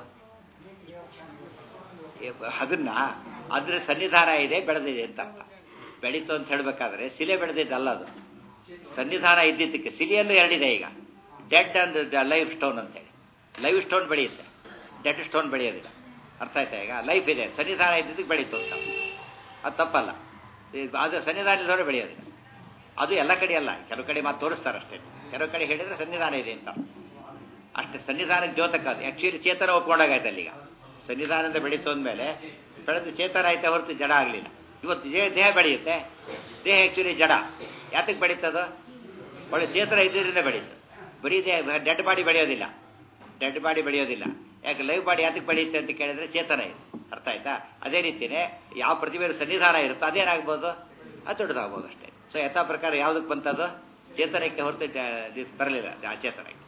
S1: ಏ, ಅದನ್ನ ಅದ್ರ ಸನ್ನಿಧಾನ ಇದೆ ಬೆಳೆದಿದೆ ಅಂತ ಅರ್ಥ ಬೆಳೀತು ಅಂತ ಹೇಳ್ಬೇಕಾದ್ರೆ ಶಿಲೆ ಬೆಳೆದಿದ್ದಲ್ಲ ಅದು ಸನ್ನಿಧಾನ ಇದ್ದಿದ್ದಕ್ಕೆ ಶಿಲೆಯಲ್ಲೂ ಎರಡಿದೆ ಈಗ ಡೆಡ್ ಅಂಡ್ ಲೈಫ್ ಸ್ಟೋನ್ ಅಂತೇಳಿ ಲೈವ್ ಸ್ಟೋನ್ ಬೆಳೆಯುತ್ತೆ ಡೆಡ್ ಸ್ಟೋನ್ ಬೆಳೆಯೋದಿಲ್ಲ ಅರ್ಥ ಆಯ್ತಾ ಈಗ ಲೈಫ್ ಇದೆ ಸನ್ನಿಧಾನ ಇದ್ದಿದ್ದಕ್ಕೆ ಬೆಳೀತು ಅಂತ ಅದು ತಪ್ಪಲ್ಲ ಈ- ಅದು ಸನ್ನಿಧಾನ ಇದ್ದವರು ಬೆಳೆಯೋದಿಲ್ಲ ಅದು ಎಲ್ಲ ಕಡೆ ಅಲ್ಲ ಕೆಲವು ಕಡೆ ಮಾತು ತೋರಿಸ್ತಾರೆ ಅಷ್ಟೇ ಕೆಲವು ಕಡೆ ಹೇಳಿದ್ರೆ ಸನ್ನಿಧಾನ ಇದೆ ಅಂತ ಅಷ್ಟೇ ಸನ್ನಿಧಾನಕ್ಕೆ ದ್ಯೋತಕ ಅದು ಆ್ಯಕ್ಚುಲಿ ಚೇತನ ಒಪ್ಕೊಂಡಾಗೈತೆ ಅಲ್ಲಿಗ ಸನ್ನಿಧಾನದಿಂದ ಬೆಳೀತು ಅಂದಮೇಲೆ ಬೆಳೆದು ಚೇತನ ಆಯ್ತಾ ಹೊರತು ಜಡ ಆಗಲಿಲ್ಲ ಇವತ್ತು ದೇಹ ದೇಹ ಬೆಳೆಯುತ್ತೆ ದೇಹ ಆ್ಯಕ್ಚುಲಿ ಜಡ ಯಾತಕ್ಕೆ ಬೆಳೀತದು ಒಳ್ಳೆ ಚೇತನ ಇದ್ದಿದ್ದರಿಂದ ಬೆಳೀತು ಬರೀ ದೇಹ ಡೆಡ್ ಬಾಡಿ ಬೆಳೆಯೋದಿಲ್ಲ ಡೆಡ್ ಬಾಡಿ ಬೆಳೆಯೋದಿಲ್ಲ ಯಾಕೆ ಲೈವ್ ಬಾಡಿ ಯಾತಕ್ಕೆ ಬೆಳೆಯುತ್ತೆ ಅಂತ ಕೇಳಿದ್ರೆ ಚೇತನ ಇದೆ ಅರ್ಥ ಆಯ್ತಾ ಅದೇ ರೀತಿಯೇ ಯಾವ ಪ್ರತಿಭೆ ಸನ್ನಿಧಾನ ಇರುತ್ತೋ ಅದೇನಾಗ್ಬೋದು ಅದು ದೊಡ್ಡದಾಗ್ಬೋದು ಅಷ್ಟೇ ಸೊ ಯಥಾ ಪ್ರಕಾರ ಯಾವುದಕ್ಕೆ ಬಂತದ್ದು ಚೇತನಕ್ಕೆ ಹೊರತು ಜ- ಇದು ಬರಲಿಲ್ಲ ಜ- ಅಚೇತನಕ್ಕೆ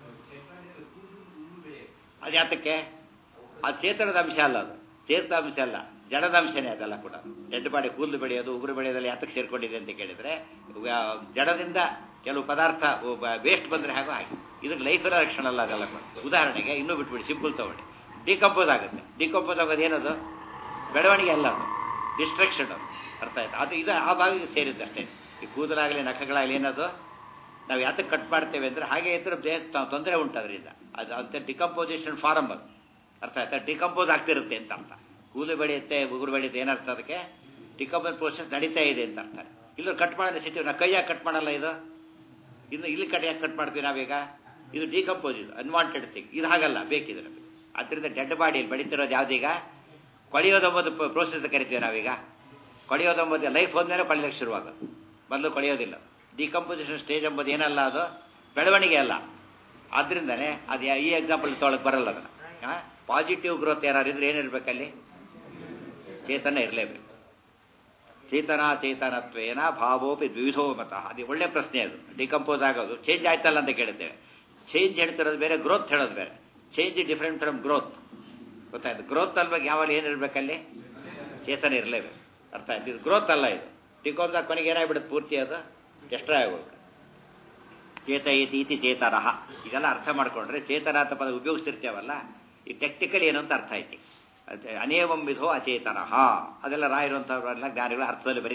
S1: ಅದು ಯಾತಕ್ಕೆ ಅದು ಚೇತನದ ಅಂಶ ಅಲ್ಲ ಅದು ಚೇತನ ಅಂಶ ಅಲ್ಲ ಜಡದ ಅಂಶನೇ ಅದೆಲ್ಲ ಕೂಡ ಡೆಡ್ ಬಾಡಿ ಕೂದಲು ಬೆಳೆಯೋದು ಉಗುರು ಬೆಳೆಯೋದೆಲ್ಲ ಯಾತಕ್ಕೆ ಸೇರ್ಕೊಂಡಿದೆ ಅಂತ ಕೇಳಿದ್ರೆ ವ್ಯ- ಜಡದಿಂದ ಕೆಲವು ಪದಾರ್ಥ ವೇಸ್ಟ್ ಬಂದರೆ ಹಾಗೋ ಹಾಗೆ ಇದಕ್ಕೆ ಲೈಫಿನ ಲಕ್ಷಣ ಅಲ್ಲ ಅದೆಲ್ಲ ಕೂಡ ಉದಾಹರಣೆಗೆ ಇನ್ನೂ ಬಿಟ್ಬಿಡಿ ಸಿಂಪಲ್ ತಗೊಳ್ಳಿ ಡಿಕಂಪೋಸ್ ಆಗುತ್ತೆ ಡಿಕಂಪೋಸ್ ಆಗೋದು ಏನದು ಬೆಳವಣಿಗೆ ಅಲ್ಲ ಅದು ಡಿಸ್ಟ್ರಕ್ಷನ್ ಅದು ಅರ್ಥ ಆಯ್ತು ಅದು ಇದು ಆ ಭಾಗಕ್ಕೆ ಸೇರಿದ್ದು ಅಷ್ಟೇ ಈ ಕೂದಲಾಗಲಿ ನಖಗಳಾಗಲಿ ಏನದು ನಾವು ಯಾತಕ್ಕೆ ಕಟ್ ಮಾಡ್ತೇವೆ ಅಂದರೆ ಹಾಗೆ ಇದ್ರೆ ದೇಹ ತೊಂದರೆ ಉಂಟು ಅದರಿಂದ ಅದು ಅಂತ ಡಿಕಂಪೋಸಿಷನ್ ಫಾರಮ್ ಅದು ಅರ್ಥ ಆಯ್ತಾ ಡಿಕಂಪೋಸ್ ಆಗ್ತಿರುತ್ತೆ ಅಂತ ಅರ್ಥ ಕೂದಲು ಬೆಳೆಯುತ್ತೆ ಉಗುರು ಬೆಳೆಯುತ್ತೆ ಏನರ್ಥ ಅದಕ್ಕೆ ಡಿಕಂಪೋಸ್ ಪ್ರೋಸೆಸ್ ನಡೀತಾ ಇದೆ ಅಂತ ಅರ್ಥ ಇಲ್ಲ ಕಟ್ ಮಾಡೋದು ಸಿಗ್ತೀವಿ ನಾವು ಕೈಯಾಗಿ ಕಟ್ ಮಾಡಲ್ಲ ಇದು ಇನ್ನು ಇಲ್ಲಿ ಕಟ್ ಯಾಕೆ ಕಟ್ ಮಾಡ್ತೀವಿ ನಾವೀಗ ಇದು ಡಿಕಂಪೋಸ್ ಇದು ಅನ್ವಾಂಟೆಡ್ ಥಿಂಗ್ ಇದು ಹಾಗಲ್ಲ ಬೇಕಿದೆ ನಮಗೆ ಅದರಿಂದ ಡೆಡ್ ಬಾಡಿಯಲ್ಲಿ ಬೆಳೀತಿರೋದು ಯಾವುದೀಗ ಕೊಳೆಯೋದೆಂಬುದು ಪ್ರೋಸೆಸ್ ಕರಿತೀವಿ ನಾವೀಗ ಕೊಳೆಯೋದೆಂಬುದು ಲೈಫ್ ಹೋದ್ಮೇಲೆ ಕೊಳೆಯಕ್ಕೆ ಶುರುವಾಗೋದು ಮೊದಲು ಕೊಳೆಯೋದಿಲ್ಲ ಡಿಕಂಪೋಸಿಷನ್ ಸ್ಟೇಜ್ ಎಂಬುದು ಏನಲ್ಲ ಅದು ಬೆಳವಣಿಗೆ ಅಲ್ಲ ಆದ್ರಿಂದನೇ ಅದು ಯಾ- ಈ ಎಕ್ಸಾಂಪಲ್ ತೊಗೊಳಕ್ಕೆ ಬರಲ್ಲ ಅದನ್ನು ಪಾಸಿಟಿವ್ ಗ್ರೋತ್ ಯಾರು ಇದ್ರೆ ಏನಿರ್ಬೇಕಲ್ಲಿ ಚೇತನ ಇರಲೇಬೇಕು ಚೇತನ ಚೇತನತ್ವೇನ ಭಾವೋಪಿ ದ್ವಿಧೋ ಮತ ಅದು ಒಳ್ಳೆ ಪ್ರಶ್ನೆ ಅದು ಡಿಕಂಪೋಸ್ ಆಗೋದು ಚೇಂಜ್ ಆಯ್ತಲ್ಲ ಅಂತ ಕೇಳುತ್ತೇವೆ ಚೇಂಜ್ ಹೇಳ್ತಿರೋದು ಬೇರೆ ಗ್ರೋತ್ ಹೇಳೋದು ಬೇರೆ ಚೇಂಜ್ ಡಿಫ್ರೆಂಟ್ ಫ್ರಮ್ ಗ್ರೋತ್ ಗೊತ್ತಾಯ್ತು ಗ್ರೋತ್ ಅಲ್ವಾಗ ಯಾವಾಗ ಏನಿರ್ಬೇಕಲ್ಲಿ ಚೇತನ ಇರಲೇಬೇಕು ಅರ್ಥ ಆಯ್ತು ಇದು ಗ್ರೋತ್ ಅಲ್ಲ ಇದು ಡಿಕೋಮ್ದಾಗ ಕೊನೆಗೆ ಏನಾಗ್ಬಿಡುತ್ತೆ ಪೂರ್ತಿ ಅದು ಎಷ್ಟರ ಆಗ್ಬಿಡುತ್ತೆ ಚೇತ ಇತಿ ಇತಿ ಚೇತನಃ ಇದೆಲ್ಲ ಅರ್ಥ ಮಾಡ್ಕೊಂಡ್ರೆ ಚೇತನ ಅಂತ ಪದ ಉಪಯೋಗಿಸ್ತಿರ್ತೇವಲ್ಲ ಈ ಟೆಕ್ನಿಕಲ್ ಏನು ಅಂತ ಅರ್ಥ ಐತಿ ಅದೇ ಅನೇವಂ ವಿಧೋ ಅಚೇತನಃ ಅದೆಲ್ಲ ರಾಯರುವಂಥವ್ರೆಲ್ಲ ಜ್ಞಾನಿಗಳು ಅರ್ಥದಲ್ಲಿ ಬರೀತಾರೆ